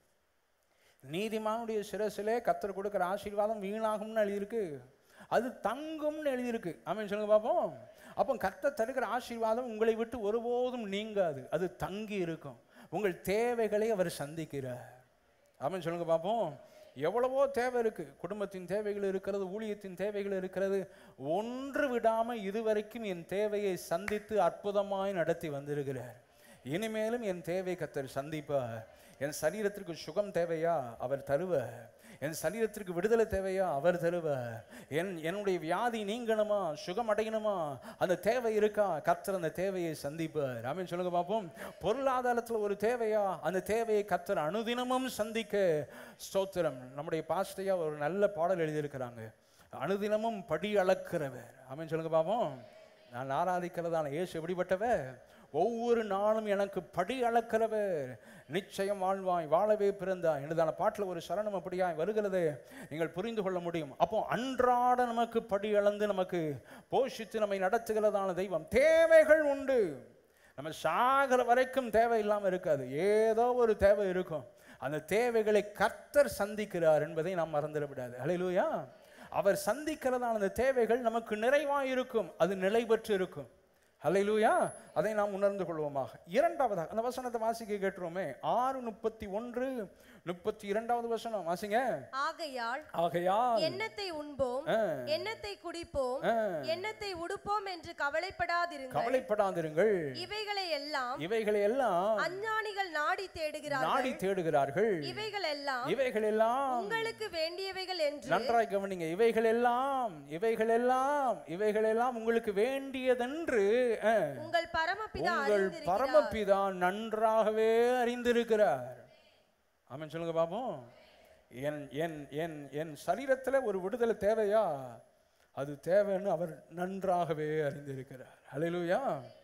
A: நீதிமானுடைய சிரசிலே கத்தர் கொடுக்கிற ஆசீர்வாதம் வீணாகும்னு எழுதியிருக்கு அது தங்கும்னு எழுதியிருக்கு ஆமென் சொல்லுங்க பார்ப்போம் அப்போ கர்த்தர் தருகிற ஆசீர்வாதம் உங்களை விட்டு ஒருபோதும் நீங்காது அது தங்கி இருக்கும் உங்கள் தேவைகளை அவர் சந்திக்கிறார் ஆமென் சொல்லுங்க பார்ப்போம் எவ்வளவோ தேவை இருக்கு குடும்பத்தின் தேவைகள் இருக்கிறது ஊழியத்தின் தேவைகள் இருக்கிறது ஒன்று விடாம இதுவரைக்கும் என் தேவையை சந்தித்து அற்புதமாய் நடத்தி வந்திருக்கிறார் இனிமேலும் என் தேவை கத்தர் சந்திப்பார் என் சரீரத்திற்கு சுகம் தேவையா அவர் தருவார் என் சரீரத்திற்கு விடுதலை தேவையா அவர் தருவார் என் என்னுடைய வியாதி நீங்கணுமா சுகம் அடையணுமா அந்த தேவை இருக்கா கர்த்தர் அந்த தேவையை சந்திப்பார் ஆமென் சொல்லுங்க பார்ப்போம் பொருளாதாரத்தில் ஒரு தேவையா அந்த தேவையை கர்த்தர் அனுதினமும் சந்திக்க ஸ்தோத்திரம் நம்முடைய பாஸ்டையா ஒரு நல்ல பாடல் எழுதியிருக்கிறாங்க அனுதினமும் படி அளக்கிறவர் ஆமென் சொல்லுங்க பார்ப்போம் நான் ஆராதிக்கிறதான இயேசு எப்படிப்பட்டவர் ஒவ்வொரு நாளும் எனக்கு படி அளக்கிறவர் நிச்சயம் வாழ்வாய் வாழவே பிறந்தாய் என்றதான பாட்டில் ஒரு சரணம் அப்படியாய் வருகிறது நீங்கள் புரிந்து கொள்ள முடியும் அப்போ அன்றாட நமக்கு படி அளந்து நமக்கு போஷித்து நம்மை நடத்துகிறதான தெய்வம் தேவைகள் உண்டு நம்ம சாகிற வரைக்கும் தேவை இல்லாமல் இருக்காது ஏதோ ஒரு தேவை இருக்கும் அந்த தேவைகளை கர்த்தர் சந்திக்கிறார் என்பதை நாம் மறந்துட விடாது ஹalleluya அவர் சந்திக்கிறதான அந்த தேவைகள் நமக்கு நிறைவாய் இருக்கும் அது நிலை பெற்று இருக்கும் ஹalleluya அதை நாம் உணர்ந்து கொள்வோமாக இரண்டாவதாக அந்த வசனத்தை வாசிக்க கேட்டுருவோமே ஆறு முப்பத்தி ஒன்று முப்பத்தி இரண்டாவது வசனம் வாசிங்க
C: ஆகையால்
A: ஆகையால்
C: எண்ணத்தை உண்போம்
A: ஆ,
C: எண்ணத்தை குடிப்போம்
A: ஆ,
C: எண்ணத்தை உடுப்போம் என்று கவலைப்படாதிருங்கள்
A: கவலைப்படாதிருங்கள்
C: இவைகளை எல்லாம்
A: இவைகளை எல்லாம்
C: அஞ்ஞானிகள் நாடி தேடுகிறார்கள்
A: நாடி தேடுகிறார்கள்
C: இவைகள் எல்லாம்
A: இவைகள் எல்லாம்
C: உங்களுக்கு வேண்டியவைகள் என்று
A: நன்றாய் கவனிங்க இவைகள் எல்லாம் இவைகள் எல்லாம் இவைகள் எல்லாம் உங்களுக்கு வேண்டியதென்று அஹ்,
C: உங்கள் பரமபிதா
A: உங்கள்
C: அறிந்திருக்கிறார்
A: பரமபிதா நன்றாகவே அறிந்திருக்கிறார் ஆமென் சொல்லுங்க பாப்போம் என் என் என் என் சரீரத்துல ஒரு விடுதலை தேவையா அது தேவைன்னு அவர் நன்றாகவே அறிந்திருக்கிறார் ஹalleluya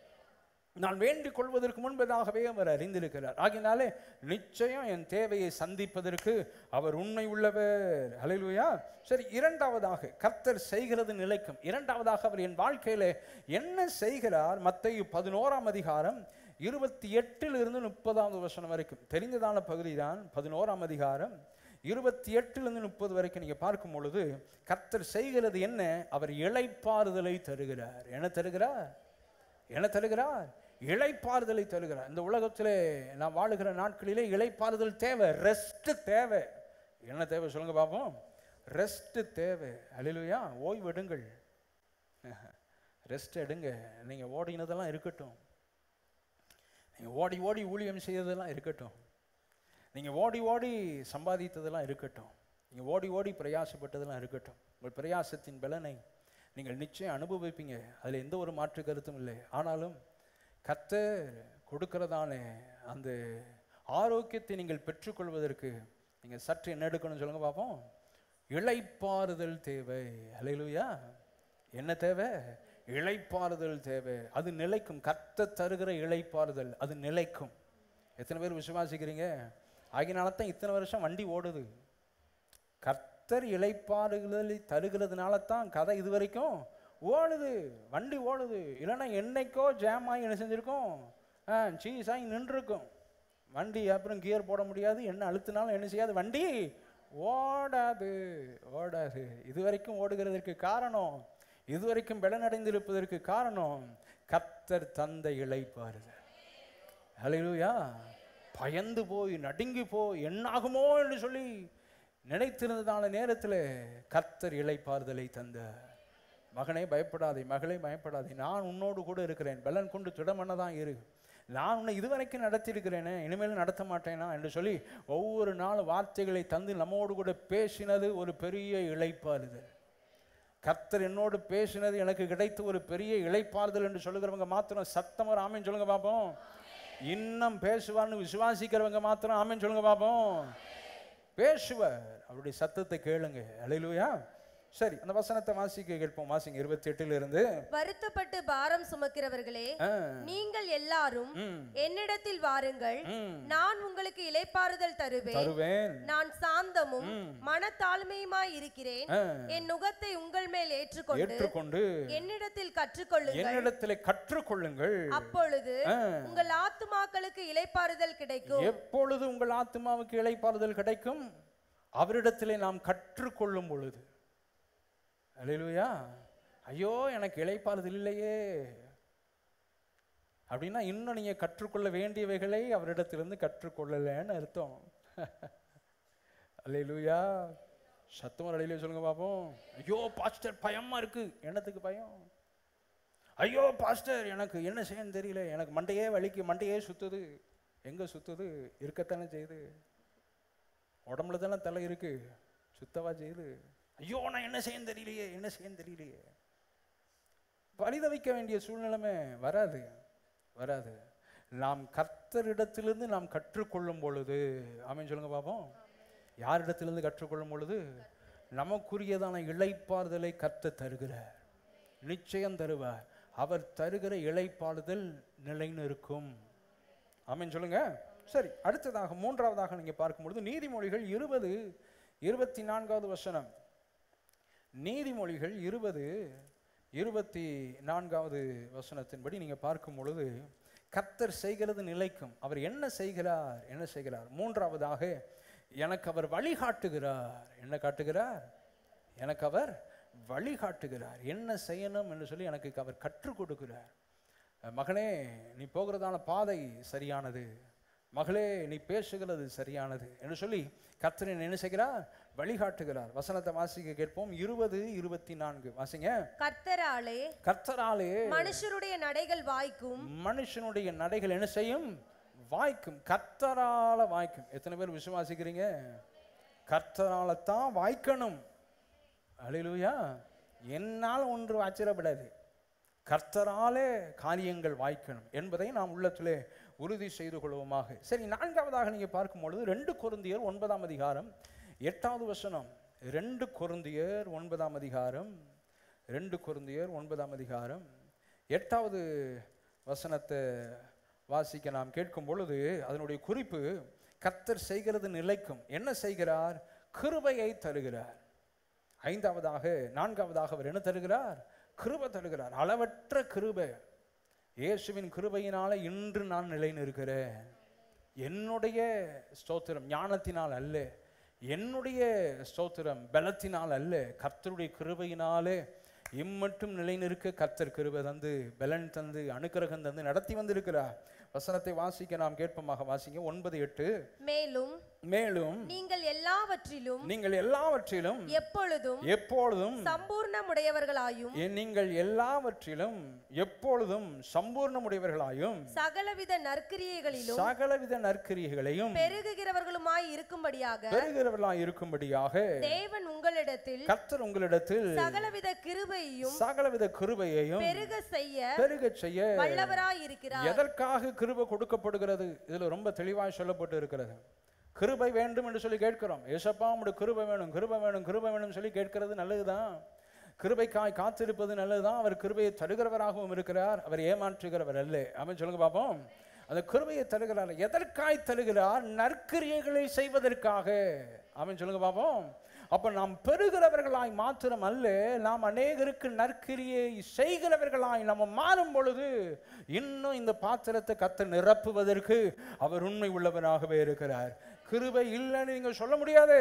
A: நான் வேண்டிக் கொள்வதற்கு முன்பதாகவே அவர் அறிந்திருக்கிறார் ஆகினாலே நிச்சயம் என் தேவையை சந்திப்பதற்கு அவர் உண்மை உள்ளவர் ஹalleluya சரி இரண்டாவதாக கர்த்தர் செய்கிறது நிலைக்கும் இரண்டாவதாக அவர் என் வாழ்க்கையில என்ன செய்கிறார் மத்தேயு பதினோராம் அதிகாரம் இருபத்தி எட்டிலிருந்து முப்பதாவது வசனம் வரைக்கும் தெரிந்ததான பகுதி தான் பதினோராம் அதிகாரம் இருபத்தி எட்டிலிருந்து முப்பது வரைக்கும் நீங்க பார்க்கும் பொழுது கர்த்தர் செய்கிறது என்ன அவர் இளைப்பாறுதலை தருகிறார் என்ன தருகிறார் என்ன தருகிறார் இளைப்பாறுதலை தருகிறார் இந்த உலகத்திலே நான் வாழுகிற நாட்களிலே இளைப்பாறுதல் தேவை ரெஸ்ட் தேவை என்ன தேவை சொல்லுங்க பார்ப்போம் ரெஸ்ட் தேவை அழிலுயா ஓய்வு எடுங்கள் ரெஸ்ட் எடுங்க நீங்க ஓடினதெல்லாம் இருக்கட்டும் நீங்க ஓடி ஓடி ஊழியம் செய்ததெல்லாம் இருக்கட்டும் நீங்க ஓடி ஓடி சம்பாதித்ததெல்லாம் இருக்கட்டும் நீங்க ஓடி ஓடி பிரயாசப்பட்டதெல்லாம் இருக்கட்டும் உங்கள் பிரயாசத்தின் பலனை நீங்கள் நிச்சயம் அனுபவிப்பீங்க அதில் எந்த ஒரு மாற்று கருத்தும் இல்லை ஆனாலும் கர்த்தர் கொடுக்கிறதானே அந்த ஆரோக்கியத்தை நீங்கள் பெற்றுக்கொள்வதற்கு நீங்கள் சற்று என்ன எடுக்கணும் சொல்லுங்க பார்ப்போம் இளைப்பாறுதல் தேவை ஹalleluya என்ன தேவை இளைப்பாறுதல் தேவை அது நிலைக்கும் கர்த்தர் தருகிற இளைப்பாறுதல் அது நிலைக்கும் எத்தனை பேர் விசுவாசிக்கிறீங்க ஆகினால தான் இத்தனை வருஷம் வண்டி ஓடுது கர்த்தர் இளைப்பாறுதலை தருகிறதுனால தான் கதை இது வரைக்கும் ஓடுது வண்டி ஓடுது இல்லைன்னா என்னைக்கோ ஜாம் ஆகி என்ன செஞ்சிருக்கோம் ஆ சீஸ் ஆகி நின்றுருக்கும் வண்டி அப்புறம் கியர் போட முடியாது என்ன அழுத்தினாலும் என்ன செய்யாது வண்டி ஓடாது ஓடாது இது வரைக்கும் ஓடுகிறதற்கு காரணம் இதுவரைக்கும் பலனடைந்திருப்பதற்கு காரணம் கர்த்தர் தந்த இளைப்பாறுதல் ஹalleluya பயந்து போய் நடுங்கி போய் என்னாகுமோ என்று சொல்லி நினைத்திருந்ததான நேரத்தில் கர்த்தர் இளைப்பாறுதலை தந்தார் மகனே பயப்படாதே மகளே பயப்படாதே நான் உன்னோடு கூட இருக்கிறேன் பலன் கொண்டு திடமனதான் இரு நான் உன்னை இதுவரைக்கும் நடத்தியிருக்கிறேனே இனிமேல் நடத்த மாட்டேனா என்று சொல்லி ஒவ்வொரு நாள் வார்த்தைகளை தந்து நம்மோடு கூட பேசினது ஒரு பெரிய இழைப்பாறுதல் கர்த்தர் என்னோடு பேசினது எனக்கு கிடைத்த ஒரு பெரிய இழைப்பாறுதல் என்று சொல்லுகிறவங்க மாத்திரம் சத்தம் ஒரு ஆமேன்னு சொல்லுங்க பார்ப்போம் இன்னும் பேசுவார்னு விசுவாசிக்கிறவங்க மாத்திரம் ஆமேன்னு சொல்லுங்க பார்ப்போம் பேசுவார் அவருடைய சத்தத்தை கேளுங்க அலையிலுயா சரி அந்த வசனத்தை வாசிக்க கேட்போம் வாசிங்க இருபத்தி எட்டுல இருந்து
C: வருத்தப்பட்டு பாரம் சுமக்கிறவர்களே
A: ஆ,
C: நீங்கள் எல்லாரும்
A: ம்,
C: என்னிடத்தில் வாருங்கள்
A: ம்,
C: நான் உங்களுக்கு இளைப்பாறுதல் தருவேன்
A: தருவேன்
C: நான் சாந்தமும்
A: ம்.
C: மனத்தாழ்மையுமாய் இருக்கிறேன்
A: ஆ,
C: என் நுகத்தை உங்கள் மேல் ஏற்றுக்கொண்டு
A: ஏற்றுக்கொண்டு
C: என்னிடத்தில் கற்றுக்கொள்ளுங்கள்
A: என்னிடத்திலே கற்றுக்கொள்ளுங்கள்
C: அப்பொழுது
A: ஆ,
C: உங்கள் ஆத்துமாக்களுக்கு இளைப்பாறுதல் கிடைக்கும்
A: எப்பொழுது உங்கள் ஆத்மாவுக்கு இளைப்பாறுதல் கிடைக்கும் அவரிடத்திலே நாம் கற்றுக்கொள்ளும் பொழுது அல்லேலூயா ஐயோ எனக்கு இளைப்பாறுதல் இல்லையே அப்படின்னா இன்னும் நீங்க கற்றுக்கொள்ள வேண்டியவைகளை அவரிடத்திலிருந்து கற்றுக்கொள்ளலைன்னு அர்த்தம் அல்லேலூயா சத்தம் அலையிலே சொல்லுங்க பாப்போம் ஐயோ பாஸ்டர் பயமா இருக்கு என்னத்துக்கு பயம் ஐயோ பாஸ்டர் எனக்கு என்ன செய்யணும்னு தெரியல எனக்கு மண்டையே வலிக்கு மண்டையே சுத்துது எங்க சுத்துது இருக்கத்தானே செய்யுது உடம்புல தானே தலை இருக்கு சுத்தவா செய்யுது ஐயோ நான் என்ன செய்யணும் தெரியலையே என்ன செய்யணும் தெரியலையே பரிதவிக்க வேண்டிய சூழ்நிலைமை வராது வராது நாம் கர்த்தரிடத்திலிருந்து நாம் கற்றுக்கொள்ளும் பொழுது ஆமென் சொல்லுங்க பாப்போம் யாரிடத்திலிருந்து கற்றுக்கொள்ளும் பொழுது நமக்குரியதான இளைப்பாறுதலை கர்த்தர் தருகிறார் நிச்சயம் தருவார் அவர் தருகிற இளைப்பாறுதல் நிலைன்னு இருக்கும் ஆமென் சொல்லுங்க சரி அடுத்ததாக மூன்றாவதாக நீங்க பார்க்கும் பொழுது நீதிமொழிகள் இருபது இருபத்தி நான்காவது வசனம் நீதிமொழிகள் இருபது இருபத்தி நான்காவது வசனத்தின்படி நீங்க பார்க்கும் பொழுது கர்த்தர் செய்கிறது நிலைக்கும் அவர் என்ன செய்கிறார் என்ன செய்கிறார் மூன்றாவதாக எனக்கு அவர் வழிகாட்டுகிறார் என்ன காட்டுகிறார் எனக்கு அவர் வழிகாட்டுகிறார் என்ன செய்யணும் என்று சொல்லி எனக்கு அவர் கற்றுக் கொடுக்கிறார் மகனே நீ போகிறதான பாதை சரியானது மகளே நீ பேசுகிறது சரியானது என்று சொல்லி கர்த்தர் என்ன செய்கிறார் வழிகாட்டுகிறார் வசனத்தை வாசிக்க கேட்போம் இருபது இருபத்தி நான்கு வாசிங்க
C: கர்த்தராலே
A: கர்த்தராலே
C: மனுஷருடைய நடைகள் வாய்க்கும்
A: மனுஷனுடைய நடைகள் என்ன செய்யும் வாய்க்கும் கர்த்தரால வாய்க்கும் எத்தனை பேர் விசுவாசிக்கிறீங்க கர்த்தரால தான் வாய்க்கணும் அழிலுயா என்னால் ஒன்று ஆச்சரியப்படாது கர்த்தராலே காரியங்கள் வாய்க்கணும் என்பதை நாம் உள்ளத்திலே உறுதி செய்து கொள்வோமாக சரி நான்காவதாக நீங்க பார்க்கும் பொழுது ரெண்டு கொருந்தியர் ஒன்பதாம் அதிகாரம் எட்டாவது வசனம் ரெண்டு கொருந்தியர் ஒன்பதாம் அதிகாரம் ரெண்டு கொருந்தியர் ஒன்பதாம் அதிகாரம் எட்டாவது வசனத்தை வாசிக்க நாம் கேட்கும் பொழுது அதனுடைய குறிப்பு கர்த்தர் செய்கிறது நிலைக்கும் என்ன செய்கிறார் கிருபையை தருகிறார் ஐந்தாவதாக நான்காவதாக அவர் என்ன தருகிறார் கிருபை தருகிறார் அளவற்ற கிருபை இயேசுவின் கிருபையினால இன்று நான் நிலை நிற்கிறேன் என்னுடைய ஸ்தோத்திரம் ஞானத்தினால் அல்ல என்னுடைய ஸ்தோத்திரம் பலத்தினால் அல்ல கர்த்தருடைய கிருபையினாலே இம்மட்டும் நிலை நிற்க கர்த்தர் கிருபை தந்து பலன் தந்து அனுக்கிரகம் தந்து நடத்தி வந்திருக்கிறார் வசனத்தை வாசிக்க நாம் கேட்போமாக வாசிங்க ஒன்பது எட்டு
C: மேலும்
A: மேலும்
C: நீங்கள் எல்லாவற்றிலும்
A: நீங்கள் எல்லாவற்றிலும்
C: எப்பொழுதும்
A: எப்பொழுதும்
C: சம்பூர்ணமுடையவர்களாயும்
A: எ- நீங்கள் எல்லாவற்றிலும் எப்பொழுதும் சம்பூர்ணமுடையவர்களாயும்
C: சகலவித நற்கிரியைகளிலும்
A: சகலவித நற்கிரியைகளையும்
C: பெருகுகிறவர்களுமாய் இருக்கும்படியாக
A: பெறுகிறவர்களாய் இருக்கும்படியாக
C: தேவன் உங்களிடத்தில்
A: கர்த்தர் உங்களிடத்தில்
C: சகலவித கிருபையையும்
A: சகலவித கிருபையையும்
C: பெருக செய்ய
A: பெருகச் செய்ய
C: வல்லவராய் இருக்கிறார்
A: எதற்காக கிருபை கொடுக்கப்படுகிறது இதுல ரொம்ப தெளிவாய் சொல்லப்பட்டு இருக்கிறது கிருபை வேண்டும் என்று சொல்லி கேட்கிறோம் ஏசப்பா உங்களுடைய கிருபை வேணும் கிருபை வேணும் கிருபை வேணும் சொல்லி கேட்கிறது நல்லதுதான் கிருபைக்காய் காத்திருப்பது நல்லதுதான் அவர் கிருபையை தருகிறவராகவும் இருக்கிறார் அவர் ஏமாற்றுகிறவர் அல்ல அவன் சொல்லுங்க பார்ப்போம் அந்த கிருபையை தருகிறார் எதற்காய் தருகிறார் நற்கிரியைகளை செய்வதற்காக அவன் சொல்லுங்க பார்ப்போம் அப்ப நாம் பெறுகிறவர்களாய் மாத்திரம் அல்ல நாம் அநேகருக்கு நற்கிரியை செய்கிறவர்களாய் நம்ம மாறும் பொழுது இன்னும் இந்த பாத்திரத்தை கத்த நிரப்புவதற்கு அவர் உண்மை உள்ளவராகவே இருக்கிறார் கிருபை இல்லைன்னு நீங்க சொல்ல முடியாது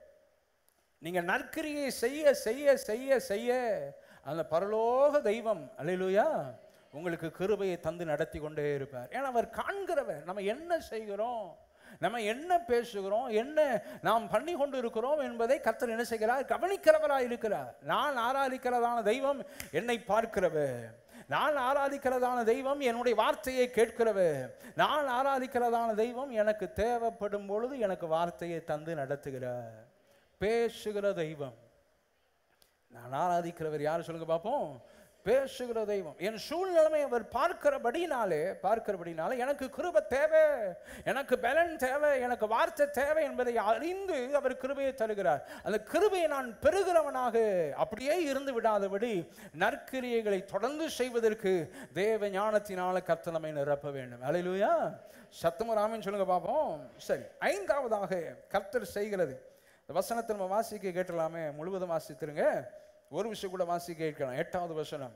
A: நீங்க நற்கிரியை செய்ய செய்ய செய்ய செய்ய அந்த பரலோக தெய்வம் அல்லேலூயா உங்களுக்கு கிருபையை தந்து நடத்தி கொண்டே இருப்பார் ஏன்னா அவர் காண்கிறவர் நம்ம என்ன செய்கிறோம் நம்ம என்ன பேசுகிறோம் என்ன நாம் பண்ணி கொண்டு இருக்கிறோம் என்பதை கர்த்தர் என்ன செய்கிறார் கவனிக்கிறவராய் இருக்கிறார் நான் ஆராதிக்கிறதான தெய்வம் என்னை பார்க்கிறவர் நான் ஆராதிக்கிறதான தெய்வம் என்னுடைய வார்த்தையை கேட்கிறவர் நான் ஆராதிக்கிறதான தெய்வம் எனக்கு தேவைப்படும் பொழுது எனக்கு வார்த்தையை தந்து நடத்துகிறார் பேசுகிற தெய்வம் நான் ஆராதிக்கிறவர் யார் சொல்லுங்க பார்ப்போம் பேசுகிற தெய்வம் என் சூழ்நிலைமை அவர் பார்க்கிறபடினாலே பார்க்கிறபடினாலே எனக்கு கிருபை தேவை எனக்கு பலன் தேவை எனக்கு வார்த்தை தேவை என்பதை அறிந்து அவர் கிருபையை தருகிறார் அந்த கிருபையை நான் பெறுகிறவனாக அப்படியே இருந்து விடாதபடி நற்கிரியைகளை தொடர்ந்து செய்வதற்கு தேவ ஞானத்தினால கர்த்தர் நம்மை நிரப்ப வேண்டும் அலையிலுயா சத்தமும் ராமன் சொல்லுங்க பார்ப்போம் சரி ஐந்தாவதாக கர்த்தர் செய்கிறது இந்த வசனத்தை நம்ம வாசிக்க கேட்டலாமே முழுவதும் வாசித்திருங்க ஒரு விஷயம் கூட வாசிக்க கேட்கலாம் எட்டாவது வசனம்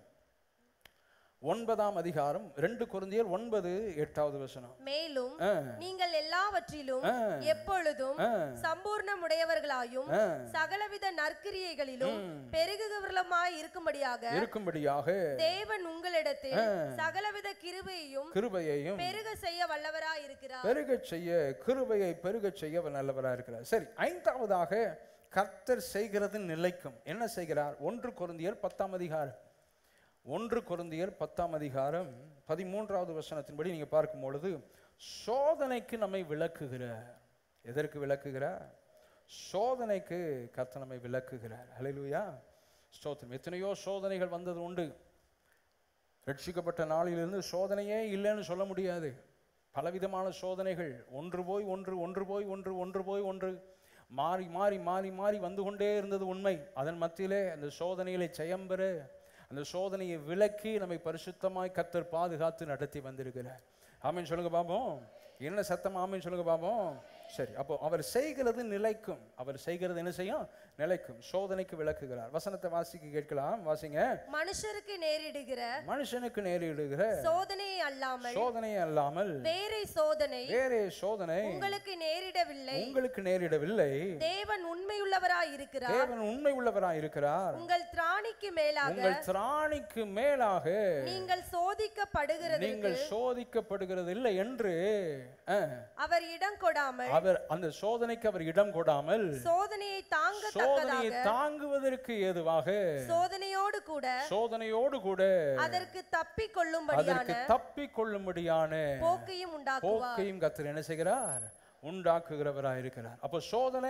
A: ஒன்பதாம் அதிகாரம் ரெண்டு குருந்தியர் ஒன்பது எட்டாவது வசனம்
C: மேலும்
A: ஆ,
C: நீங்கள் எல்லாவற்றிலும்
A: ஆ.
C: எப்பொழுதும்
A: ஆ.
C: சம்பூர்ணமுடையவர்களாயும்
A: ஆ.
C: சகலவித நற்கிரியைகளிலும் பெருகுகிறவர்களுமாய் இருக்கும்படியாக
A: இருக்கும்படியாக
C: தேவன் உங்களிடத்தில் சகலவித கிருபையையும்
A: கிருபையையும்
C: பெருக செய்ய வல்லவராய் இருக்கிறார்
A: பெருகச் செய்ய கிருபையை பெருகச் செய்ய அவர் நல்லவராக இருக்கிறார் சரி ஐந்தாவதாக கர்த்தர் செய்கிறது நிலைக்கும் என்ன செய்கிறார் ஒன்று குருந்தியர் பத்தாம் அதிகாரம் ஒன்று குருந்தியர் பத்தாம் அதிகாரம் பதிமூன்றாவது வசனத்தின்படி நீங்க பார்க்கும் பொழுது சோதனைக்கு நம்மை விளக்குகிறார் எதற்கு விளக்குகிறார் சோதனைக்கு கர்த்தர் நம்மை விளக்குகிறார் ஹalleluya ஸ்தோத்திரம் எத்தனையோ சோதனைகள் வந்தது உண்டு ரட்சிக்கப்பட்ட நாளிலிருந்து சோதனையே இல்லைன்னு சொல்ல முடியாது பலவிதமான சோதனைகள் ஒன்று போய் ஒன்று ஒன்று போய் ஒன்று ஒன்று போய் ஒன்று மாறி மாறி மாறி மாறி வந்து கொண்டே இருந்தது உண்மை அதன் மத்தியிலே அந்த சோதனைகளை ஜெயம் பெற அந்த சோதனையை விலக்கி நம்மை பரிசுத்தமாய் கர்த்தர் பாதுகாத்து நடத்தி வந்திருக்கிறார் ஆமென் சொல்லுங்க பாப்போம் என்ன சத்தம் ஆமென் சொல்லுங்க பாப்போம் சரி அப்போ அவர் செய்கிறது நிலைக்கும் அவர் செய்கிறது என்ன செய்யும் நிலைக்கும் சோதனைக்கு விளக்குகிறார் வசனத்தை வாசிக்க கேட்கலாம் வாசிங்க
C: மனுஷருக்கு நேரிடுகிற
A: மனுஷனுக்கு நேரிடுகிற
C: சோதனையை அல்லாமல்
A: சோதனை அல்லாமல்
C: வேறே சோதனை
A: வேறே சோதனை
C: உங்களுக்கு நேரிடவில்லை
A: உங்களுக்கு நேரிடவில்லை
C: தேவன் உண்மையுள்ளவராய் இருக்கிறார்
A: தேவன் உண்மை உள்ளவராய் இருக்கிறார்
C: உங்கள் திராணிக்கு மேலாக
A: உங்கள் திராணிக்கு மேலாக
C: நீங்கள் சோதிக்கப்படுகிறது
A: நீங்கள் சோதிக்கப்படுகிறது இல்லை என்று அஹ்,
C: அவர் இடம் கொடாமல்
A: அவர் அந்த சோதனைக்கு அவர் இடம் கொடாமல்
C: சோதனையை
A: சோதனையை
C: தாங்கத்தக்கதாக
A: தாங்குவதற்கு ஏதுவாக
C: சோதனையோடு கூட
A: சோதனையோடு கூட
C: அதற்கு தப்பிக் கொள்ளும்படியான
A: அதற்கு தப்பிக் கொள்ளும்படியான
C: போக்கையும் உண்டாக்குவார்
A: போக்கையும் கத்தர் என்ன செய்கிறார் உண்டாக்குகிறவராய் இருக்கிறார் அப்போ சோதனை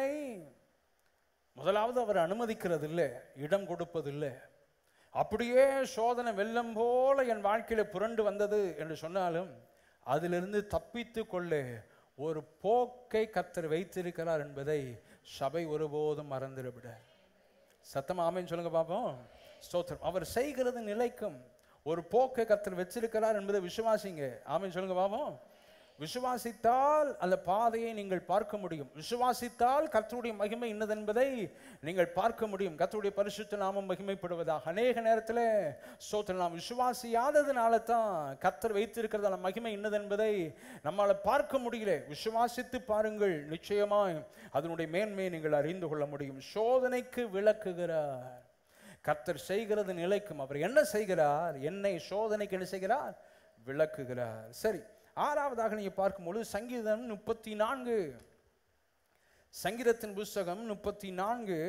A: முதலாவது அவர் அனுமதிக்கிறது இல்லை இடம் கொடுப்பதில்லை அப்படியே சோதனை வெள்ளம் போல என் வாழ்க்கையில புரண்டு வந்தது என்று சொன்னாலும் அதிலிருந்து தப்பித்து கொள்ள ஒரு போக்கை கத்தர் வைத்திருக்கிறார் என்பதை சபை ஒருபோதும் மறந்துவிட சத்தம் ஆமென் சொல்லுங்க பாப்போம் ஸ்தோத்திரம் அவர் செய்கிறது நிலைக்கும் ஒரு போக்கை கத்தர் வச்சிருக்கிறார் என்பதை விசுவாசிங்க ஆமென் சொல்லுங்க பாப்போம் விசுவாசித்தால் அந்த பாதையை நீங்கள் பார்க்க முடியும் விசுவாசித்தால் கர்த்தருடைய மகிமை இன்னதென்பதை நீங்கள் பார்க்க முடியும் கர்த்தருடைய பரிசுத்த நாமம் மகிமைப்படுவதாக அநேக நேரத்தில் ஸ்தோத்திரம் நாம் விசுவாசியாததுனால தான் கர்த்தர் வைத்திருக்கிறதான மகிமை இன்னதென்பதை நம்மால் பார்க்க முடியல விசுவாசித்து பாருங்கள் நிச்சயமாய் அதனுடைய மேன்மையை நீங்கள் அறிந்து கொள்ள முடியும் சோதனைக்கு விளக்குகிறார் கர்த்தர் செய்கிறது நிலைக்கும் அவர் என்ன செய்கிறார் என்னை சோதனைக்கு என்ன செய்கிறார் விளக்குகிறார் சரி ஆறாவதாக நீங்க பார்க்கும்பொழுது சங்கீதம் முப்பத்தி நான்கு சங்கீதத்தின் புஸ்தகம் முப்பத்தி நான்கு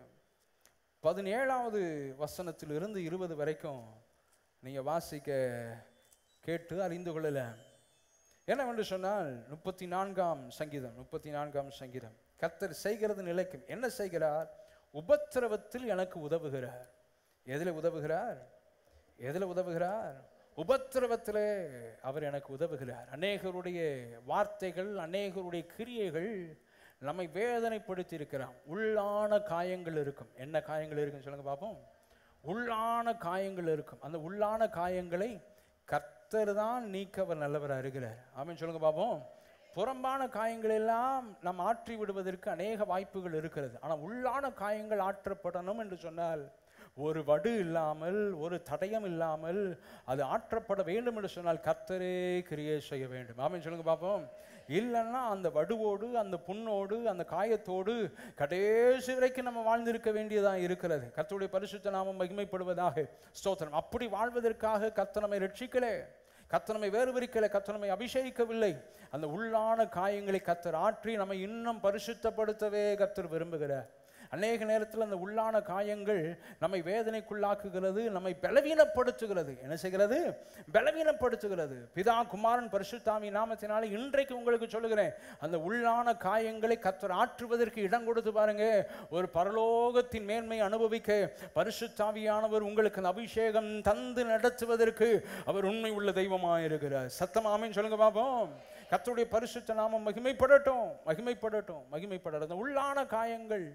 A: பதினேழாவது வசனத்திலிருந்து இருபது வரைக்கும் நீங்க வாசிக்க கேட்டு அறிந்து கொள்ளலாம் என்னவென்று சொன்னால் முப்பத்தி நான்காம் சங்கீதம் முப்பத்தி நான்காம் சங்கீதம் கர்த்தர் செய்கிறது நிலைக்கும் என்ன செய்கிறார் உபத்திரவத்தில் எனக்கு உதவுகிறார் எதில் உதவுகிறார் எதில் உதவுகிறார் உபத்திரவத்திலே அவர் எனக்கு உதவுகிறார் அநேகருடைய வார்த்தைகள் அநேகருடைய கிரியைகள் நம்மை வேதனைப்படுத்தி இருக்கிறான் உள்ளான காயங்கள் இருக்கும் என்ன காயங்கள் இருக்குன்னு சொல்லுங்க பார்ப்போம் உள்ளான காயங்கள் இருக்கும் அந்த உள்ளான காயங்களை கர்த்தர் தான் நீக்க அவர் நல்லவராக இருக்கிறார் ஆமென் சொல்லுங்க பார்ப்போம் புறம்பான காயங்கள் எல்லாம் நாம் ஆற்றி விடுவதற்கு அநேக வாய்ப்புகள் இருக்கிறது ஆனால் உள்ளான காயங்கள் ஆற்றப்படணும் என்று சொன்னால் ஒரு வடு இல்லாமல் ஒரு தடயம் இல்லாமல் அது ஆற்றப்பட வேண்டும் என்று சொன்னால் கர்த்தரே கிரியை செய்ய வேண்டும் ஆமென் சொல்லுங்க பார்ப்போம் இல்லைன்னா அந்த வடுவோடு அந்த புண்ணோடு அந்த காயத்தோடு கடைசி வரைக்கும் நம்ம வாழ்ந்திருக்க வேண்டியதாக இருக்கிறது கர்த்தருடைய பரிசுத்த நாமம் மகிமைப்படுவதாக ஸ்தோத்திரம் அப்படி வாழ்வதற்காக கர்த்தர் நம்மை ரட்சிக்கலே கர்த்தர் நம்மை வேறுபரிக்கலை கர்த்தர் நம்மை அபிஷேகிக்கவில்லை அந்த உள்ளான காயங்களை கர்த்தர் ஆற்றி நம்மை இன்னும் பரிசுத்தப்படுத்தவே கர்த்தர் விரும்புகிறார் அநேக நேரத்தில் அந்த உள்ளான காயங்கள் நம்மை வேதனைக்குள்ளாக்குகிறது நம்மை பலவீனப்படுத்துகிறது என்ன செய்கிறது பலவீனப்படுத்துகிறது பிதா குமாரன் பரிசுத்தாமி நாமத்தினால இன்றைக்கு உங்களுக்கு சொல்லுகிறேன் அந்த உள்ளான காயங்களை கத்தர் ஆற்றுவதற்கு இடம் கொடுத்து பாருங்க ஒரு பரலோகத்தின் மேன்மை அனுபவிக்க பரிசுத்தாவியானவர் உங்களுக்கு அந்த அபிஷேகம் தந்து நடத்துவதற்கு அவர் உண்மை உள்ள தெய்வமாக இருக்கிறார் சத்தமாமேன்னு சொல்லுங்க பாப்போம் கர்த்தருடைய பரிசுத்த நாமம் மகிமைப்படட்டும் மகிமைப்படட்டும் மகிமைப்படட்டும் அந்த உள்ளான காயங்கள்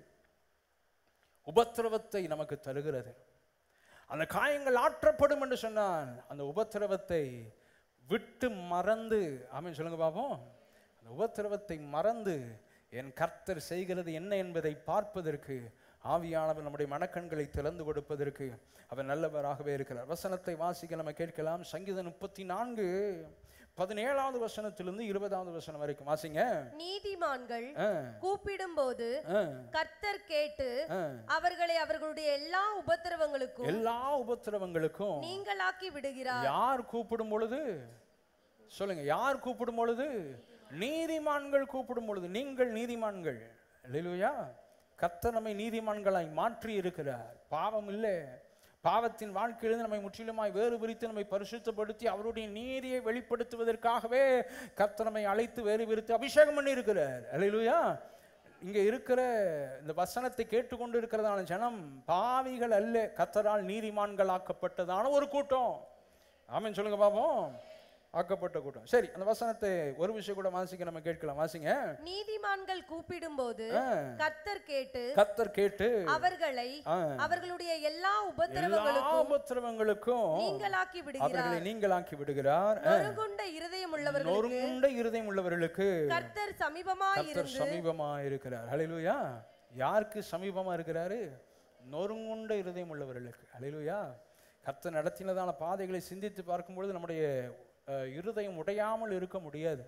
A: உபத்திரவத்தை நமக்கு தருகிறது அந்த காயங்கள் ஆற்றப்படும் என்று சொன்னால் அந்த உபத்திரவத்தை விட்டு மறந்து ஆமென் சொல்லுங்க பாப்போம் அந்த உபத்திரவத்தை மறந்து என் கர்த்தர் செய்கிறது என்ன என்பதை பார்ப்பதற்கு ஆவியானவர் நம்முடைய மனக்கண்களை திறந்து கொடுப்பதற்கு அவர் நல்லவராகவே இருக்கிறார் வசனத்தை வாசிக்க நம்ம கேட்கலாம் சங்கீதம் முப்பத்தி நான்கு பதினேழாவது வசனத்திலிருந்து இருபதாவது வசனம் வரைக்கும் வாசிங்க
C: நீதிமான்கள்
A: ஆ,
C: கூப்பிடும்போது
A: ஆ,
C: கர்த்தர் கேட்டு
A: ஆ.
C: அவர்களை அவர்களுடைய எல்லா உபத்திரவங்களுக்கும்
A: எல்லா உபத்திரவங்களுக்கும்
C: நீங்களாக்கி விடுகிறார்
A: யார் கூப்பிடும் பொழுது சொல்லுங்க யார் கூப்பிடும் பொழுது நீதிமான்கள் கூப்பிடும் பொழுது நீங்கள் நீதிமான்கள் இல்லையா கர்த்தர் நம்மை நீதிமான்களாய் மாற்றி இருக்கிறார் பாவம் இல்லை பாவத்தின் வாழ்க்கையிலிருந்து நம்மை முற்றிலுமாய் வேறு பிரித்து நம்மை பரிசுத்தப்படுத்தி அவருடைய நீதியை வெளிப்படுத்துவதற்காகவே கர்த்தர் நம்மை அழைத்து வேறு பிரித்து அபிஷேகம் பண்ணி இருக்கிறார் அல்லையா இங்க இருக்கிற இந்த வசனத்தை கேட்டுக்கொண்டு இருக்கிறதான ஜனம் பாவிகள் அல்ல கத்தரால் நீதிமான்கள் ஆக்கப்பட்டதான ஒரு கூட்டம் ஆமென் சொல்லுங்க பாப்போம் ஆக்கப்பட்ட கூட்டம் சரி அந்த வசனத்தை ஒரு விஷயம் கூட வாசிக்க நம்ம கேட்கலாம் வாசிங்க
C: நீதிமான்கள் கூப்பிடும்போது
A: ஆ,
C: கர்த்தர் கேட்டு
A: கத்தர் கேட்டு
C: அவர்களை
A: ஆ,
C: அவர்களுடைய எல்லா
A: எல்லா
C: உபத்திரவங்களுக்கும்
A: உபத்திரவங்களுக்கும்
C: நீங்களாக்கி விடுகிறார்
A: அவர்களை நீங்களாக்கி விடுகிறார்
C: நொறுங்குண்ட இருதயம் உள்ளவர்களுக்கு
A: நொறுங்குண்ட இருதயம் உள்ளவர்களுக்கு
C: கர்த்தர் சமீபமாய்
A: கர்த்தர்
C: இருந்து
A: சமீபமா இருக்கிறார் ஹalleluya யாருக்கு சமீபமா இருக்கிறாரு நொறுங்குண்ட இருதயம் உள்ளவர்களுக்கு ஹalleluya கர்த்தர் நடத்தினதான பாதைகளை சிந்தித்து பார்க்கும்பொழுது நம்முடைய அஹ், இருதயம் உடையாமல் இருக்க முடியாது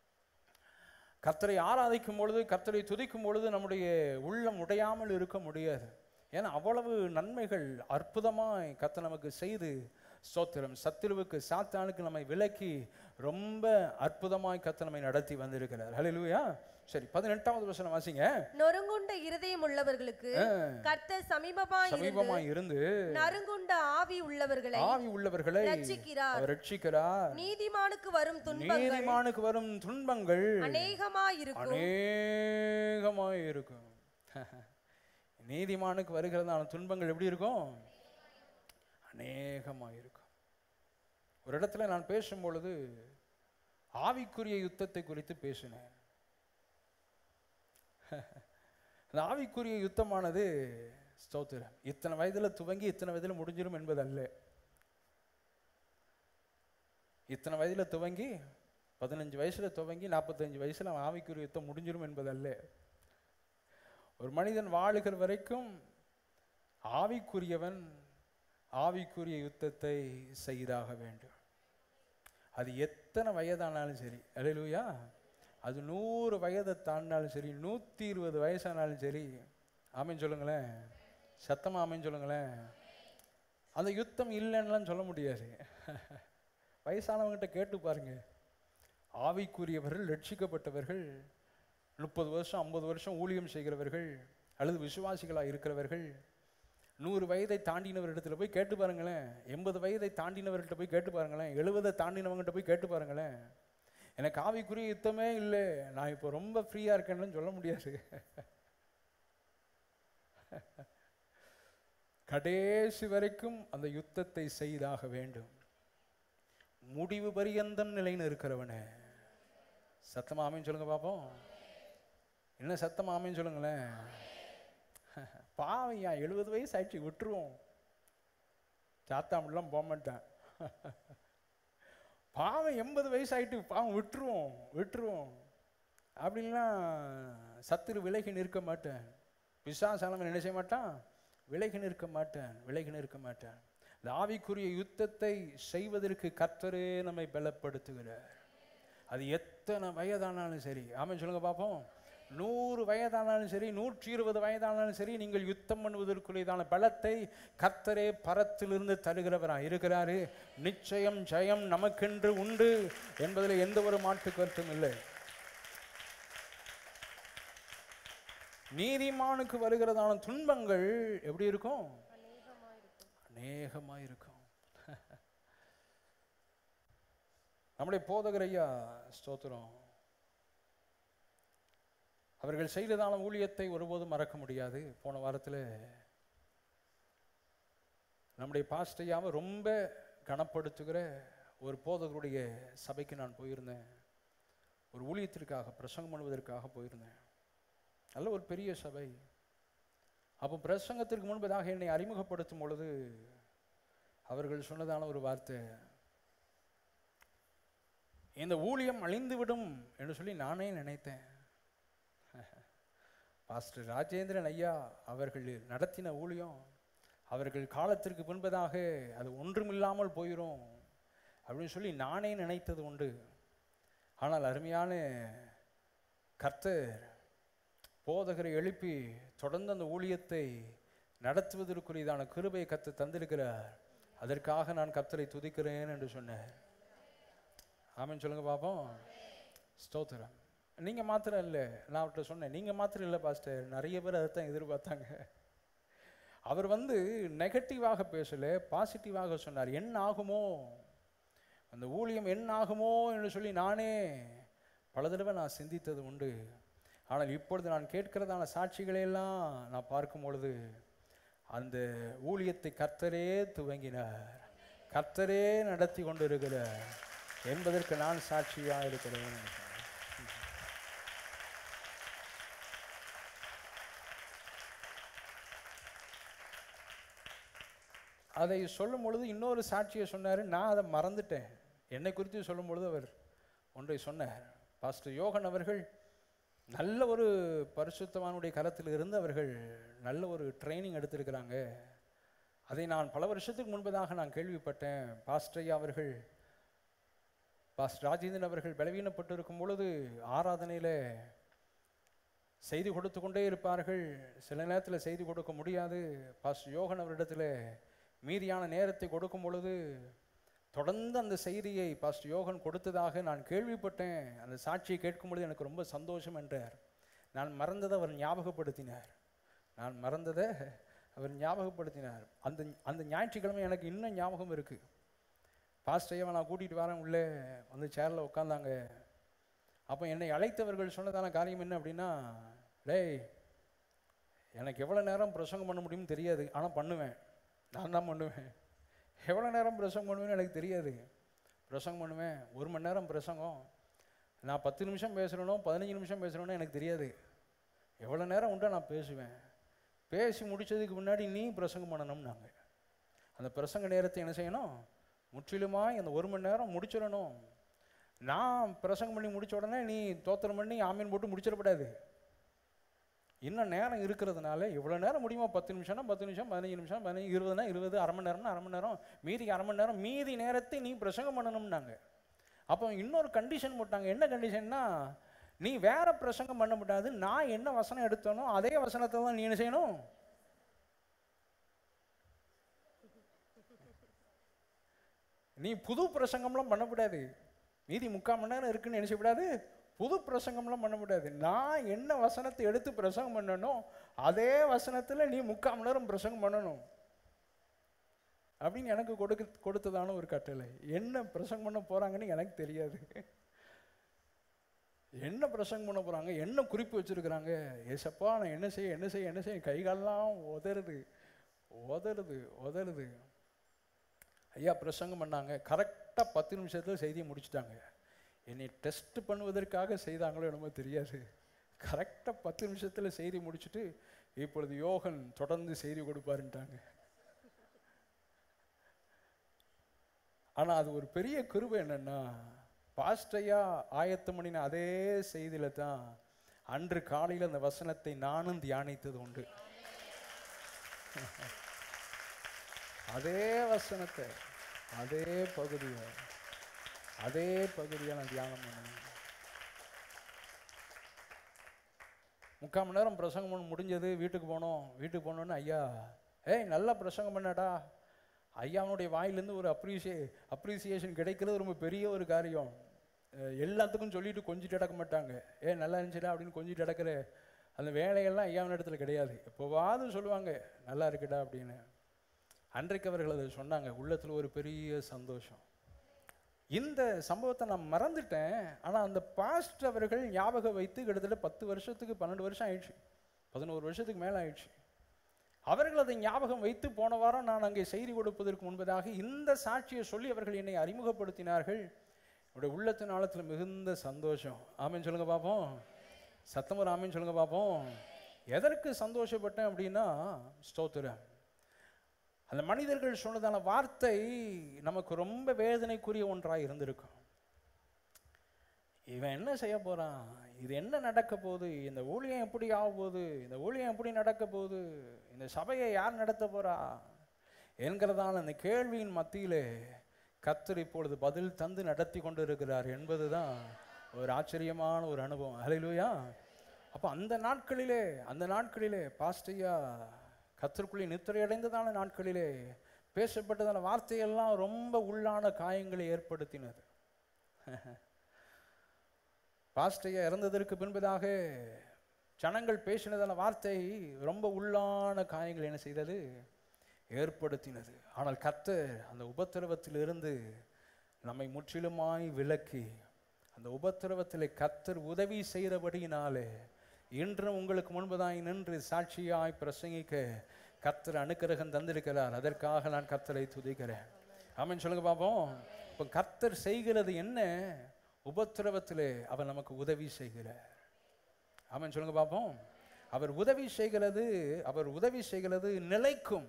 A: கர்த்தரை ஆராதிக்கும் பொழுது கர்த்தரை துதிக்கும் பொழுது நம்முடைய உள்ளம் உடையாமல் இருக்க முடியாது ஏன்னா அவ்வளவு நன்மைகள் அற்புதமாய் கர்த்தர் நமக்கு செய்து ஸ்தோத்திரம் சத்துருவுக்கு சாத்தானுக்கு நம்மை விலக்கி ரொம்ப அற்புதமாய் கர்த்தர் நம்மை நடத்தி வந்திருக்கிறார் ஹalleluya சரி பதினெட்டாவது வசனம் வாசிங்க
C: நொறுங்குண்ட இருதயம் உள்ளவர்களுக்கு கர்த்தர் சமீபமாய் இருந்து
A: சமீபமாய் இருந்து
C: நறுங்குண்ட ஆவி உள்ளவர்களை
A: ஆவி உள்ளவர்களை
C: ரட்சிக்கிறார்
A: அவர் ரட்சிக்கிறார்
C: நீதிமானுக்கு வரும் துன்பங்கள்
A: நீதிமானுக்கு வரும் துன்பங்கள்
C: அநேகமாய் இருக்கும்
A: அநேகமாய் இருக்கும் நீதிமானுக்கு வருகிறதான துன்பங்கள் எப்படி இருக்கும் அநேகமாய் இருக்கும் ஒரு இடத்துல நான் பேசும் பொழுது ஆவிக்குரிய யுத்தத்தை குறித்து பேசினேன் அந்த ஆவிக்குரிய யுத்தமானது ஸ்தோத்திரம் இத்தனை வயதுல துவங்கி இத்தனை வயதுல முடிஞ்சிடும் என்பது அல்ல இத்தனை வயதுல துவங்கி பதினஞ்சு வயசுல துவங்கி நாற்பத்தஞ்சு வயசுல அவன் ஆவிக்குரிய யுத்தம் முடிஞ்சிடும் என்பதல்ல ஒரு மனிதன் வாழுகிற வரைக்கும் ஆவிக்குரியவன் ஆவிக்குரிய யுத்தத்தை செய்தாக வேண்டும் அது எத்தனை வயதானாலும் சரி அல்லேலூயா அது நூறு வயதை தாண்டினாலும் சரி நூற்றி இருபது வயசானாலும் சரி ஆமென் சொல்லுங்களேன் சத்தமாக ஆமென் சொல்லுங்களேன் அந்த யுத்தம் இல்லைன்னுலாம் சொல்ல முடியாது வயசானவங்ககிட்ட கேட்டு பாருங்க ஆவிக்குரியவர்கள் ரட்சிக்கப்பட்டவர்கள் முப்பது வருஷம் ஐம்பது வருஷம் ஊழியம் செய்கிறவர்கள் அல்லது விசுவாசிகளாக இருக்கிறவர்கள் நூறு வயதை தாண்டினவரிடத்துல போய் கேட்டு பாருங்களேன் எண்பது வயதை தாண்டினவர்கிட்ட போய் கேட்டு பாருங்களேன் எழுபதை தாண்டினவங்ககிட்ட போய் கேட்டு பாருங்களேன் எனக்கு ஆவிக்குரிய யுத்தமே இல்லை நான் இப்போ ரொம்ப ஃப்ரீயாக இருக்கேன்னு சொல்ல முடியாது கடைசி வரைக்கும் அந்த யுத்தத்தை செய்தாக வேண்டும் முடிவு பரியந்தம் நிலைன்னு இருக்கிறவனே சத்தமா ஆமேன்னு சொல்லுங்க பாப்போம் என்ன சத்தமா ஆமேன்னு சொல்லுங்களேன் பாவம் ஏன் எழுபது வயசு ஆயிடுச்சு விட்டுருவோம் சாத்தாமெல்லாம் போக மாட்டேன் பாவம் எண்பது வயசு ஆயிட்டு பாவம் விட்டுருவோம் விட்டுருவோம் அப்படின்லாம் சத்துரு விலகி நிற்க மாட்டேன் பிசாசானவன் என்ன செய்ய மாட்டான் விலகி நிற்க மாட்டேன் விலகி நிற்க மாட்டேன் இந்த ஆவிக்குரிய யுத்தத்தை செய்வதற்கு கர்த்தரே நம்மை பலப்படுத்துகிறார் அது எத்தனை வயதானாலும் சரி ஆமென் சொல்லுங்க பார்ப்போம் நூறு வயதானாலும் சரி நூற்றி இருபது வயதானாலும் சரி நீங்கள் யுத்தம் பண்ணுவதற்குரியதான பலத்தை கர்த்தரே பரத்திலிருந்து தருகிறவராக இருக்கிறாரு நிச்சயம் ஜெயம் நமக்கென்று உண்டு என்பதில் எந்த ஒரு மாற்று கருத்தும் இல்லை நீதிமானுக்கு வருகிறதான துன்பங்கள் எப்படி இருக்கும் அநேகமாக இருக்கும் நம்முடைய போதகர் ஐயா ஸ்தோத்திரம் அவர்கள் செய்ததான ஊழியத்தை ஒருபோதும் மறக்க முடியாது போன வாரத்தில் நம்முடைய பாஸ்டையாவை ரொம்ப கனப்படுத்துகிற ஒரு போதகருடைய சபைக்கு நான் போயிருந்தேன் ஒரு ஊழியத்திற்காக பிரசங்கம் பண்ணுவதற்காக போயிருந்தேன் நல்ல ஒரு பெரிய சபை அப்போ பிரசங்கத்திற்கு முன்பதாக என்னை அறிமுகப்படுத்தும் பொழுது அவர்கள் சொன்னதான ஒரு வார்த்தை இந்த ஊழியம் அழிந்துவிடும் என்று சொல்லி நானே நினைத்தேன் பாஸ்டர் ராஜேந்திரன் ஐயா அவர்கள் நடத்தின ஊழியம் அவர்கள் காலத்திற்கு முன்பதாக அது ஒன்றுமில்லாமல் போயிடும் அப்படின்னு சொல்லி நானே நினைத்தது உண்டு ஆனால் அருமையான கர்த்தர் போதகரை எழுப்பி தொடர்ந்து அந்த ஊழியத்தை நடத்துவதற்குரியதான கிருபை கத்து தந்திருக்கிறார் அதற்காக நான் கர்த்தரை துதிக்கிறேன் என்று சொன்னேன் ஆமென் சொல்லுங்க பாப்போம் ஸ்தோத்திரம் நீங்க மாத்திரம் இல்லை நான் அவர்கிட்ட சொன்னேன் நீங்க மாத்திரம் இல்லை பாஸ்டர் நிறைய பேர் அதைத்தான் எதிர்பார்த்தாங்க அவர் வந்து நெகட்டிவாக பேசல பாசிட்டிவாக சொன்னார் என்ன ஆகுமோ அந்த ஊழியம் என்ன ஆகுமோ என்று சொல்லி நானே பல தடவை நான் சிந்தித்தது உண்டு ஆனால் இப்பொழுது நான் கேட்கிறதான சாட்சிகளை எல்லாம் நான் பார்க்கும் பொழுது அந்த ஊழியத்தை கர்த்தரே துவங்கினார் கர்த்தரே நடத்தி கொண்டிருக்கிறார் என்பதற்கு நான் சாட்சியாக இருக்கிறேன் அதை சொல்லும் பொழுது இன்னொரு சாட்சியை சொன்னார் நான் அதை மறந்துட்டேன் என்னை குறித்து சொல்லும் பொழுது அவர் ஒன்றை சொன்னார் பாஸ்டர் யோகன் அவர்கள் நல்ல ஒரு பரிசுத்தவானுடைய கரத்தில் இருந்து அவர்கள் நல்ல ஒரு ட்ரைனிங் எடுத்திருக்கிறாங்க அதை நான் பல வருஷத்துக்கு முன்பதாக நான் கேள்விப்பட்டேன் பாஸ்டர் அவர்கள் பாஸ்டர் ராஜேந்திரன் அவர்கள் பலவீனப்பட்டு இருக்கும் பொழுது ஆராதனையில் செய்தி கொடுத்து கொண்டே இருப்பார்கள் சில நேரத்தில் செய்தி கொடுக்க முடியாது பாஸ்டர் யோகன் அவரிடத்தில் மீதியான நேரத்தை கொடுக்கும் பொழுது தொடர்ந்து அந்த செய்தியை பாஸ்டர் யோகன் கொடுத்ததாக நான் கேள்விப்பட்டேன் அந்த சாட்சியை கேட்கும் பொழுது எனக்கு ரொம்ப சந்தோஷம் என்றார் நான் மறந்ததை அவர் ஞாபகப்படுத்தினார் நான் மறந்ததை அவர் ஞாபகப்படுத்தினார் அந்த அந்த ஞாயிற்றுக்கிழமை எனக்கு இன்னும் ஞாபகம் இருக்குது பாஸ்டையை நான் கூட்டிகிட்டு வரேன் உள்ளே வந்து சேரில் உட்காந்தாங்க அப்போ என்னை அழைத்தவர்கள் சொன்னதான காரியம் என்ன அப்படின்னா டேய் எனக்கு எவ்வளோ நேரம் பிரசங்கம் பண்ண முடியும்னு தெரியாது ஆனால் பண்ணுவேன் நான் தான் பண்ணுவேன் எவ்வளோ நேரம் பிரசங்கம் பண்ணுவேன்னு எனக்கு தெரியாது பிரசங்கம் பண்ணுவேன் ஒரு மணி நேரம் பிரசங்கம் நான் பத்து நிமிஷம் பேசுகிறேனோ பதினஞ்சு நிமிஷம் பேசுகிறேனோ எனக்கு தெரியாது எவ்வளோ நேரம் உண்டோ நான் பேசுவேன் பேசி முடிச்சதுக்கு முன்னாடி நீ பிரசங்கம் பண்ணணும்னாங்க அந்த பிரசங்க நேரத்தை என்ன செய்யணும் முற்றிலுமாய் அந்த ஒரு மணி நேரம் முடிச்சிடணும் நான் பிரசங்கம் பண்ணி முடிச்ச உடனே நீ தோத்திரம் பண்ணி ஆமீன் போட்டு முடிச்சிடக்கூடாது இன்னும் நேரம் இருக்கிறதுனால இவ்வளோ நேரம் முடியுமா பத்து நிமிஷம்னா பத்து நிமிஷம் பதினஞ்சு நிமிஷம் பதினஞ்சு இருபதுனா இருபது அரை மணி நேரம்னா அரை மணி நேரம் மீதி அரை மணி நேரம் மீதி நேரத்தை நீ பிரசங்கம் பண்ணணும்னாங்க அப்போ இன்னொரு கண்டிஷன் போட்டாங்க என்ன கண்டிஷன்னா நீ வேற பிரசங்கம் பண்ண முடியாது நான் என்ன வசனம் எடுத்தனோ அதே வசனத்தை தான் நீ என்ன செய்யணும் நீ புது பிரசங்கம்லாம் பண்ணக்கூடாது மீதி முக்கால் மணி நேரம் இருக்குன்னு நினைச்சக்கூடாது புது பிரசங்கம்லாம் பண்ண முடியாது நான் என்ன வசனத்தை எடுத்து பிரசங்கம் பண்ணணும் அதே வசனத்தில் நீ முக்கால் மணி நேரம் பிரசங்கம் பண்ணணும் அப்படின்னு எனக்கு கொடுக்க கொடுத்ததான ஒரு கட்டளை என்ன பிரசங்கம் பண்ண போகிறாங்கன்னு எனக்கு தெரியாது என்ன பிரசங்கம் பண்ண போகிறாங்க என்ன குறிப்பு வச்சுருக்குறாங்க ஏசப்பா நான் என்ன செய்ய என்ன செய்ய என்ன செய்ய கைகாலெல்லாம் உதறுது உதறுது உதறுது ஐயா பிரசங்கம் பண்ணாங்க கரெக்டாக பத்து நிமிஷத்தில் செய்தியை முடிச்சிட்டாங்க என்னை டெஸ்ட் பண்ணுவதற்காக செய்தாங்களோ என்னமோ தெரியாது கரெக்டாக பத்து நிமிஷத்தில் செய்தி முடிச்சுட்டு இப்பொழுது யோகன் தொடர்ந்து செய்தி கொடுப்பாருன்ட்டாங்க ஆனால் அது ஒரு பெரிய கிருபை என்னன்னா பாஸ்டையா ஆயத்தம் பண்ணின அதே செய்தியில் தான் அன்று காலையில் அந்த வசனத்தை நானும் தியானித்தது உண்டு அதே வசனத்தை அதே பகுதியை அதே பகுதியை நான் தியானம் பண்ணேன் முக்கால் மணி நேரம் பிரசங்கம் பண்ண முடிஞ்சது வீட்டுக்கு போனோம் வீட்டுக்கு போனோன்னு ஐயா ஏய் நல்லா பிரசங்கம் பண்ணடா ஐயாவுடைய வாயிலேருந்து ஒரு அப்ரிசியே அப்ரிசியேஷன் கிடைக்கிறது ரொம்ப பெரிய ஒரு காரியம் அஹ் எல்லாத்துக்கும் சொல்லிட்டு கொஞ்சிட்டு அடக்க மாட்டாங்க ஏ நல்லா இருந்துச்சுடா அப்படின்னு கொஞ்சிட்டு அடக்கிற அந்த வேலையெல்லாம் ஐயாவின் இடத்துல கிடையாது எப்போவாவது சொல்லுவாங்க நல்லா இருக்குடா அப்படின்னு அன்றைக்கு அவர்கள் அதை சொன்னாங்க உள்ளத்தில் ஒரு பெரிய சந்தோஷம் இந்த சம்பவத்தை நான் மறந்துட்டேன் ஆனால் அந்த பாஸ்ட் அவர்கள் ஞாபகம் வைத்து கிட்டத்தட்ட பத்து வருஷத்துக்கு பன்னெண்டு வருஷம் ஆயிடுச்சு பதினோரு வருஷத்துக்கு மேலே ஆயிடுச்சு அவர்கள் அதை ஞாபகம் வைத்து போன வாரம் நான் அங்கே செய்தி கொடுப்பதற்கு முன்பதாக இந்த சாட்சியை சொல்லி அவர்கள் என்னை அறிமுகப்படுத்தினார்கள் என்னுடைய உள்ளத்தின் ஆழத்தில் மிகுந்த சந்தோஷம் ஆமென் சொல்லுங்க பார்ப்போம் சத்தம் ஒரு ஆமென் சொல்லுங்க பார்ப்போம் எதற்கு சந்தோஷப்பட்டேன் அப்படின்னா ஸ்தோத்திரம் அந்த மனிதர்கள் சொன்னதான வார்த்தை நமக்கு ரொம்ப வேதனைக்குரிய ஒன்றாக இருந்திருக்கும் இவன் என்ன செய்ய போறான் இது என்ன நடக்க போகுது இந்த ஊழியம் எப்படி ஆக போகுது இந்த ஊழியம் எப்படி நடக்க போகுது இந்த சபையை யார் நடத்த போறா என்கிறதான அந்த கேள்வியின் மத்தியிலே கர்த்தர் இப்பொழுது பதில் தந்து நடத்தி கொண்டு இருக்கிறார் என்பதுதான் ஒரு ஆச்சரியமான ஒரு அனுபவம் ஹalleluya அப்போ அந்த நாட்களிலே அந்த நாட்களிலே பாஸ்டையா கத்தருக்குள்ளே நித்திரையடைந்ததான நாட்களிலே பேசப்பட்டதான வார்த்தையெல்லாம் ரொம்ப உள்ளான காயங்களை ஏற்படுத்தினது பாஸ்டையா இறந்ததற்கு பின்பதாக ஜனங்கள் பேசினதான வார்த்தை ரொம்ப உள்ளான காயங்களை என்ன செய்தது ஏற்படுத்தினது ஆனால் கர்த்தர் அந்த உபத்திரவத்திலிருந்து நம்மை முற்றிலுமாய் விலக்கி அந்த உபத்திரவத்திலே கர்த்தர் உதவி செய்கிறபடியினாலே இன்றும் உங்களுக்கு முன்பதாய் நின்று சாட்சியாய் பிரசங்கிக்க கர்த்தர் அனுக்கிரகம் தந்திருக்கிறார் அதற்காக நான் கர்த்தரை துதிக்கிறேன் ஆமென் சொல்லுங்க பாப்போம் இப்போ கர்த்தர் செய்கிறது என்ன உபத்திரவத்திலே அவர் நமக்கு உதவி செய்கிறார் ஆமென் சொல்லுங்க பாப்போம் அவர் உதவி செய்கிறது அவர் உதவி செய்கிறது நிலைக்கும்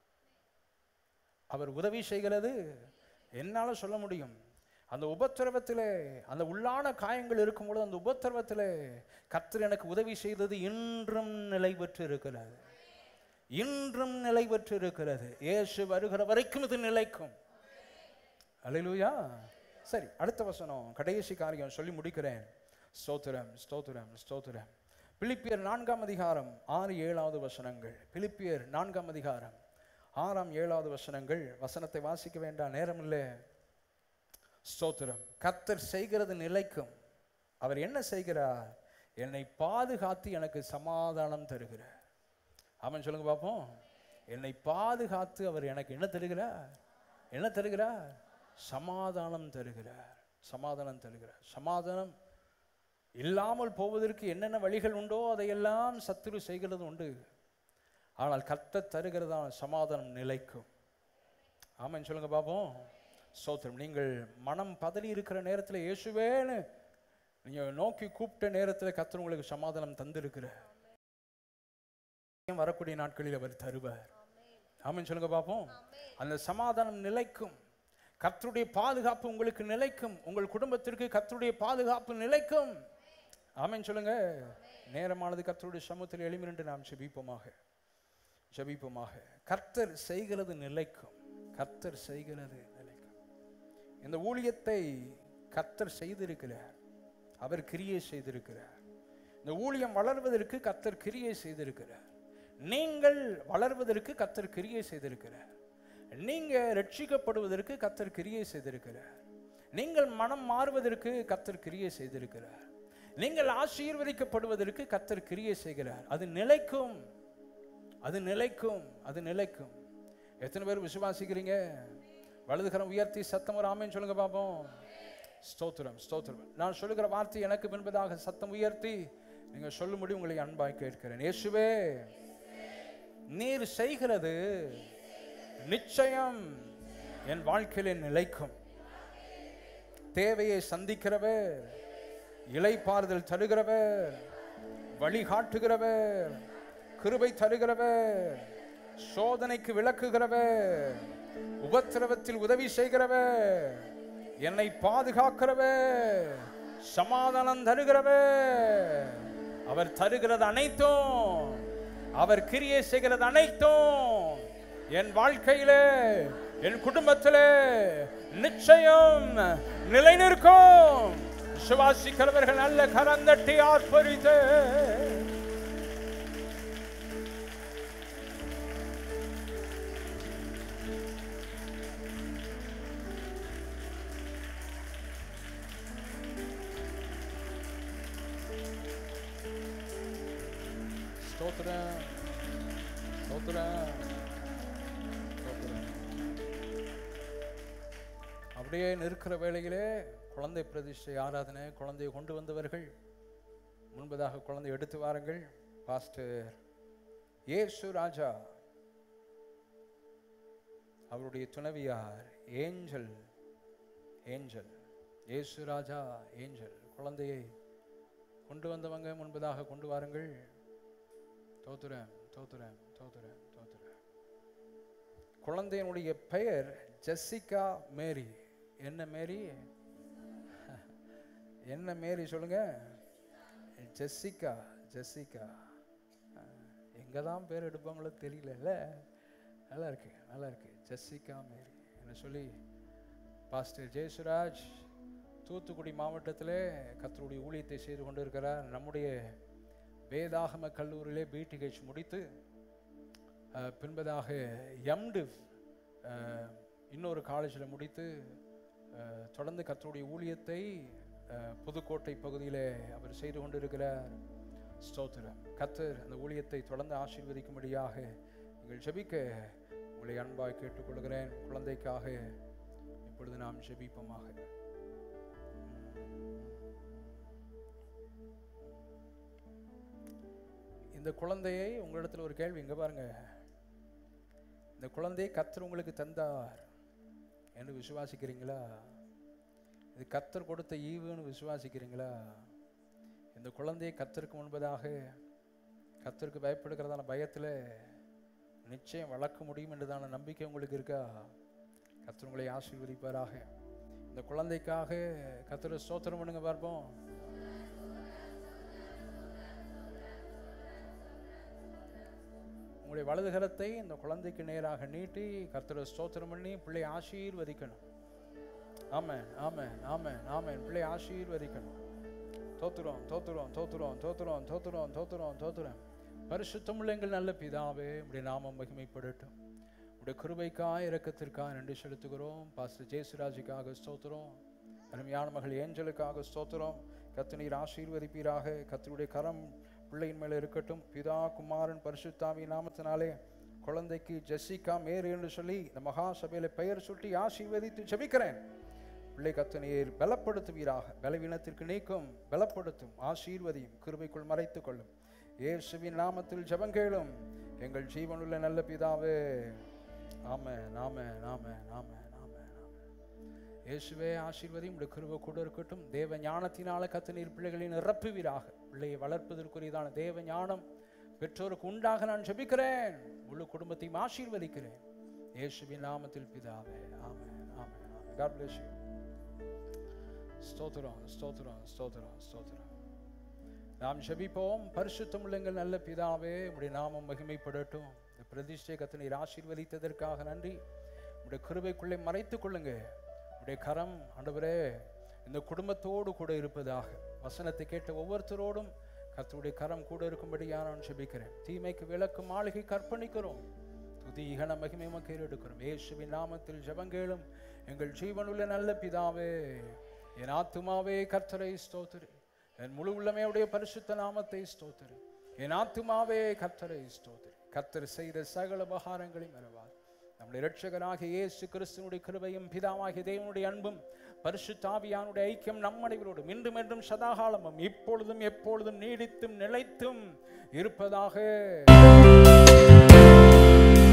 A: அவர் உதவி செய்கிறது என்னால சொல்ல முடியும் அந்த உபத்திரவத்திலே அந்த உள்ளான காயங்கள் இருக்கும்பொழுது அந்த உபத்திரவத்திலே கர்த்தர் எனக்கு உதவி செய்தது இன்றும் நிலை பெற்று இருக்கிறது இன்றும் நிலை பெற்று இருக்கிறது இயேசு வருகிற வரைக்கும் இது நிலைக்கும் அல்லேலூயா சரி அடுத்த வசனம் கடைசி காரியம் சொல்லி முடிக்கிறேன் ஸ்தோத்திரம் ஸ்தோத்திரம் ஸ்தோத்திரம் பிலிப்பியர் நான்காம் அதிகாரம் ஆறு ஏழாவது வசனங்கள் பிலிப்பியர் நான்காம் அதிகாரம் ஆறாம் ஏழாவது வசனங்கள் வசனத்தை வாசிக்க வேண்டாம் நேரம் இல்லை ஸ்தோத்திரம் கர்த்தர் செய்கிறது நிலைக்கும் அவர் என்ன செய்கிறார் என்னை பாதுகாத்து எனக்கு சமாதானம் தருகிறார் அவன் சொல்லுங்க பார்ப்போம் என்னை பாதுகாத்து அவர் எனக்கு என்ன தருகிறார் என்ன தருகிறார் சமாதானம் தருகிறார் சமாதானம் தருகிறார் சமாதானம் இல்லாமல் போவதற்கு என்னென்ன வழிகள் உண்டோ அதையெல்லாம் சத்துரு செய்கிறது உண்டு ஆனால் கர்த்தர் தருகிறதான சமாதானம் நிலைக்கும் ஆமென் சொல்லுங்க பாப்போம் சோத்திரம் நீங்கள் மனம் பதறி இருக்கிற நேரத்தில் இயேசுவேன்னு நீங்க நோக்கி கூப்பிட்ட நேரத்தில் கர்த்தர் உங்களுக்கு சமாதானம் தந்திருக்கிற வரக்கூடிய நாட்களில் அவர் தருவார் ஆமென் சொல்லுங்க பாப்போம் அந்த சமாதானம் நிலைக்கும் கர்த்தருடைய பாதுகாப்பு உங்களுக்கு நிலைக்கும் உங்கள் குடும்பத்திற்கு கர்த்தருடைய பாதுகாப்பு நிலைக்கும் ஆமென் சொல்லுங்க நேரமானது கர்த்தருடைய சமூகத்தில் எளிமிரண்டு நாம் செபிப்போமாக ஜெபிப்போமாக கர்த்தர் செய்கிறது நிலைக்கும் கர்த்தர் செய்கிறது நிலைக்கும் இந்த ஊழியத்தை கர்த்தர் செய்திருக்கிறார் அவர் கிரியை செய்திருக்கிறார் இந்த ஊழியம் வளர்வதற்கு கர்த்தர் கிரியை செய்திருக்கிறார் நீங்கள் வளர்வதற்கு கர்த்தர் கிரியை செய்திருக்கிறார் நீங்க ரட்சிக்கப்படுவதற்கு கர்த்தர் கிரியை செய்திருக்கிறார் நீங்கள் மனம் மாறுவதற்கு கர்த்தர் கிரியை செய்திருக்கிறார் நீங்கள் ஆசீர்வதிக்கப்படுவதற்கு கர்த்தர் கிரியை செய்கிறார் அது நிலைக்கும் அது நிலைக்கும் அது நிலைக்கும் எத்தனை பேர் விசுவாசிக்கிறீங்க வலதுகரம் உயர்த்தி சத்தம் ஒரு ஆமேன்னு சொல்லுங்க பாப்போம் ஸ்தோத்திரம் ஸ்தோத்திரம் நான் சொல்லுகிற வார்த்தை எனக்கு பின்பதாக சத்தம் உயர்த்தி நீங்க சொல்லும்படி உங்களை அன்பாய் கேட்கிறேன் இயேசுவே நீர் செய்கிறது நிச்சயம் என் வாழ்க்கையிலே நிலைக்கும் தேவையை சந்திக்கிறவர் இலைப்பாறுதல் தருகிறவர் வழிகாட்டுகிறவர் கிருபை தருகிறவர் சோதனைக்கு விளக்குகிறவர் உபத்திரவத்தில் உதவி செய்கிறவர் என்னை பாதுகாக்கிறவர் சமாதானம் தருகிறவர் அவர் தருகிறது அனைத்தும் அவர் கிரியை செய்கிறது அனைத்தும் என் வாழ்க்கையிலே என் குடும்பத்திலே நிச்சயம் நிலைநிற்கும் சுவாசிக்கிறவர்கள் நல்ல கரந்தட்டி ஆர்ப்பரித்து ஸ்தோத்திரம் ஸ்தோத்திரம் ஸ்தோத்திரம் அப்படியே நிற்கிற வேளையிலே குழந்தை பிரதிஷ்டை ஆராதனை குழந்தையை கொண்டு வந்தவர்கள் முன்பதாக குழந்தை எடுத்து வாருங்கள் பாஸ்டர் இயேசு ராஜா அவருடைய துணைவியார் ஏஞ்சல் ஏஞ்சல் இயேசு ராஜா ஏஞ்சல் குழந்தையை கொண்டு வந்தவங்க முன்பதாக கொண்டு வாருங்கள் தோத்துறேன் தோத்துறேன் தோத்துறேன் தோத்துறேன் குழந்தையினுடைய பெயர் ஜெசிகா மேரி என்ன மேரி என்ன மேரி சொல்லுங்க ஜெசிகா ஜெசிகா எங்கே தான் பேர் எடுப்பாங்களோ தெரியல நல்லா இருக்கு நல்லா இருக்கு ஜெசிகா மேரி என்ன சொல்லி பாஸ்டர் ஜெயசுராஜ் தூத்துக்குடி மாவட்டத்திலே கத்தருடைய ஊழியத்தை செய்து கொண்டிருக்கிறார் நம்முடைய வேதாகம கல்லூரியிலே பிடிஹெச் முடித்து அஹ், பின்பதாக எம்டிவ் இன்னொரு காலேஜில் முடித்து அஹ், தொடர்ந்து கத்தருடைய ஊழியத்தை அஹ், புதுக்கோட்டை பகுதியிலே அவர் செய்து கொண்டிருக்கிறார் ஸ்தோத்திரம் கத்தர் அந்த ஊழியத்தை தொடர்ந்து ஆசீர்வதிக்கும்படியாக நீங்கள் ஜெபிக்க உங்களை அன்பாய் கேட்டுக்கொள்கிறேன் குழந்தைக்காக இப்பொழுது நாம் ஜெபிப்போமாக இந்த குழந்தையை உங்களிடத்தில் ஒரு கேள்வி இங்க பாருங்க இந்த குழந்தையை கத்தர் உங்களுக்கு தந்தார் என்று விசுவாசிக்கிறீங்களா இது கத்தர் கொடுத்த ஈவுன்னு விசுவாசிக்கிறீங்களா இந்த குழந்தையை கத்தருக்கு முன்பதாக கத்தருக்கு பயப்படுகிறதான பயத்தில் நிச்சயம் வளர்க்க முடியும் என்றதான நம்பிக்கை உங்களுக்கு இருக்கா கத்தர் உங்களை ஆசீர்வதிப்பாராக இந்த குழந்தைக்காக கத்தரை ஸ்தோத்திரம் பண்ணுங்க பார்ப்போம் உங்களுடைய வலது கரத்தை இந்த குழந்தைக்கு நேராக நீட்டி கர்த்தரை ஸ்தோத்திரம் பண்ணி பிள்ளை ஆசீர்வதிக்கணும் ஆமென் ஆமென் ஆமென் ஆமென் பிள்ளை ஆசீர்வதிக்கணும் தோத்துறோம் தோத்துறோம் தோத்துறோம் தோத்துறோம் தோத்துறோம் தோத்துறோம் தோத்துறோம் பரிசுத்தமுள்ள எங்கள் நல்ல பிதாவே உடைய நாமம் மகிமைப்படட்டும் உடைய கிருபைக்காய் இரக்கத்திற்காக நன்றி செலுத்துகிறோம் பாஸ்டர் ஜெயசுராஜுக்காக ஸ்தோத்திரம் அருமையான மகள் ஏஞ்சலுக்காக ஸ்தோத்திரம் கத்து நீர் ஆசீர்வதிப்பீராக கத்தருடைய கரம் பிள்ளையின் மேலே இருக்கட்டும் பிதா குமாரன் பரிசுத்தாவி நாமத்தினாலே குழந்தைக்கு ஜெசிகா மேரி என்று சொல்லி இந்த மகா சபையில பெயர் சுட்டி ஆசீர்வதித்து ஜெபிக்கிறேன் பிள்ளை கத்து நீர் பலப்படுத்துவீராக பலவீனத்திற்கு நீக்கும் பலப்படுத்தும் ஆசீர்வதியும் கிருபைக்குள் மறைத்துக் கொள்ளும் இயேசுவின் நாமத்தில் ஜெபங்கேளும் எங்கள் ஜீவனுள்ள நல்ல பிதாவே ஆமென் ஆமென் ஆமென் ஆமென் ஆமென் ஆமென் இயேசுவே ஆசீர்வதியும் உடைய கிருபை கூட இருக்கட்டும் தேவ ஞானத்தினால கத்து நீர் பிள்ளைகளை நிரப்புவீராக பிள்ளையை வளர்ப்பதற்குரியதான தேவ ஞானம் பெற்றோருக்கு உண்டாக நான் ஜெபிக்கிறேன் முழு குடும்பத்தையும் ஆசீர்வதிக்கிறேன் இயேசுவின் நாமத்தில் பிதாவே ஆமென் ஆமென் ஆமென் காட் bless you ஸ்தோத்திரம் ஸ்தோத்திரம் ஸ்தோத்திரம் ஸ்தோத்திரம் நாம் ஜெபிப்போம் பரிசுத்தமுள்ள எங்கள் நல்ல பிதாவே உடைய நாமம் மகிமைப்படட்டும் இந்த பிரதிஷ்டை கத்து நீர் ஆசீர்வதித்ததற்காக நன்றி உடைய கிருபைக்குள்ளே மறைத்துக் கொள்ளுங்க உடைய கரம் ஆண்டவரே இந்த குடும்பத்தோடு கூட இருப்பதாக வசனத்தை கேட்ட ஒவ்வொருத்தரோடும் கர்த்தருடைய கரம் கூட இருக்கும்படியா நான் ஜெபிக்கிறேன் தீமைக்கு விளக்கு மாளிகை கற்பணிக்கிறோம் துதி இகன மகிமை மக்கள் எடுக்கிறோம் இயேசுவின் நாமத்தில் ஜெபங்கேளும் எங்கள் ஜீவனுள்ள நல்ல பிதாவே என் ஆத்துமாவே கர்த்தரை ஸ்தோத்திரி என் முழு உள்ளமே உடைய பரிசுத்த நாமத்தை ஸ்தோத்திரி என் ஆத்துமாவே கர்த்தரை ஸ்தோத்திரி கர்த்தர் செய்த சகல உபகாரங்களையும் மறவார் நம்முடைய இரட்சகராகிய இயேசு கிறிஸ்துவனுடைய கிருபையும் பிதாவாகிய தேவனுடைய அன்பும் பரிசுத்தாவியானுடைய ஐக்கியம் நம் அனைவரோடும் இன்றும் என்றும் சதாகாலமும் இப்பொழுதும் எப்பொழுதும் நீடித்தும் நிலைத்தும் இருப்பதாக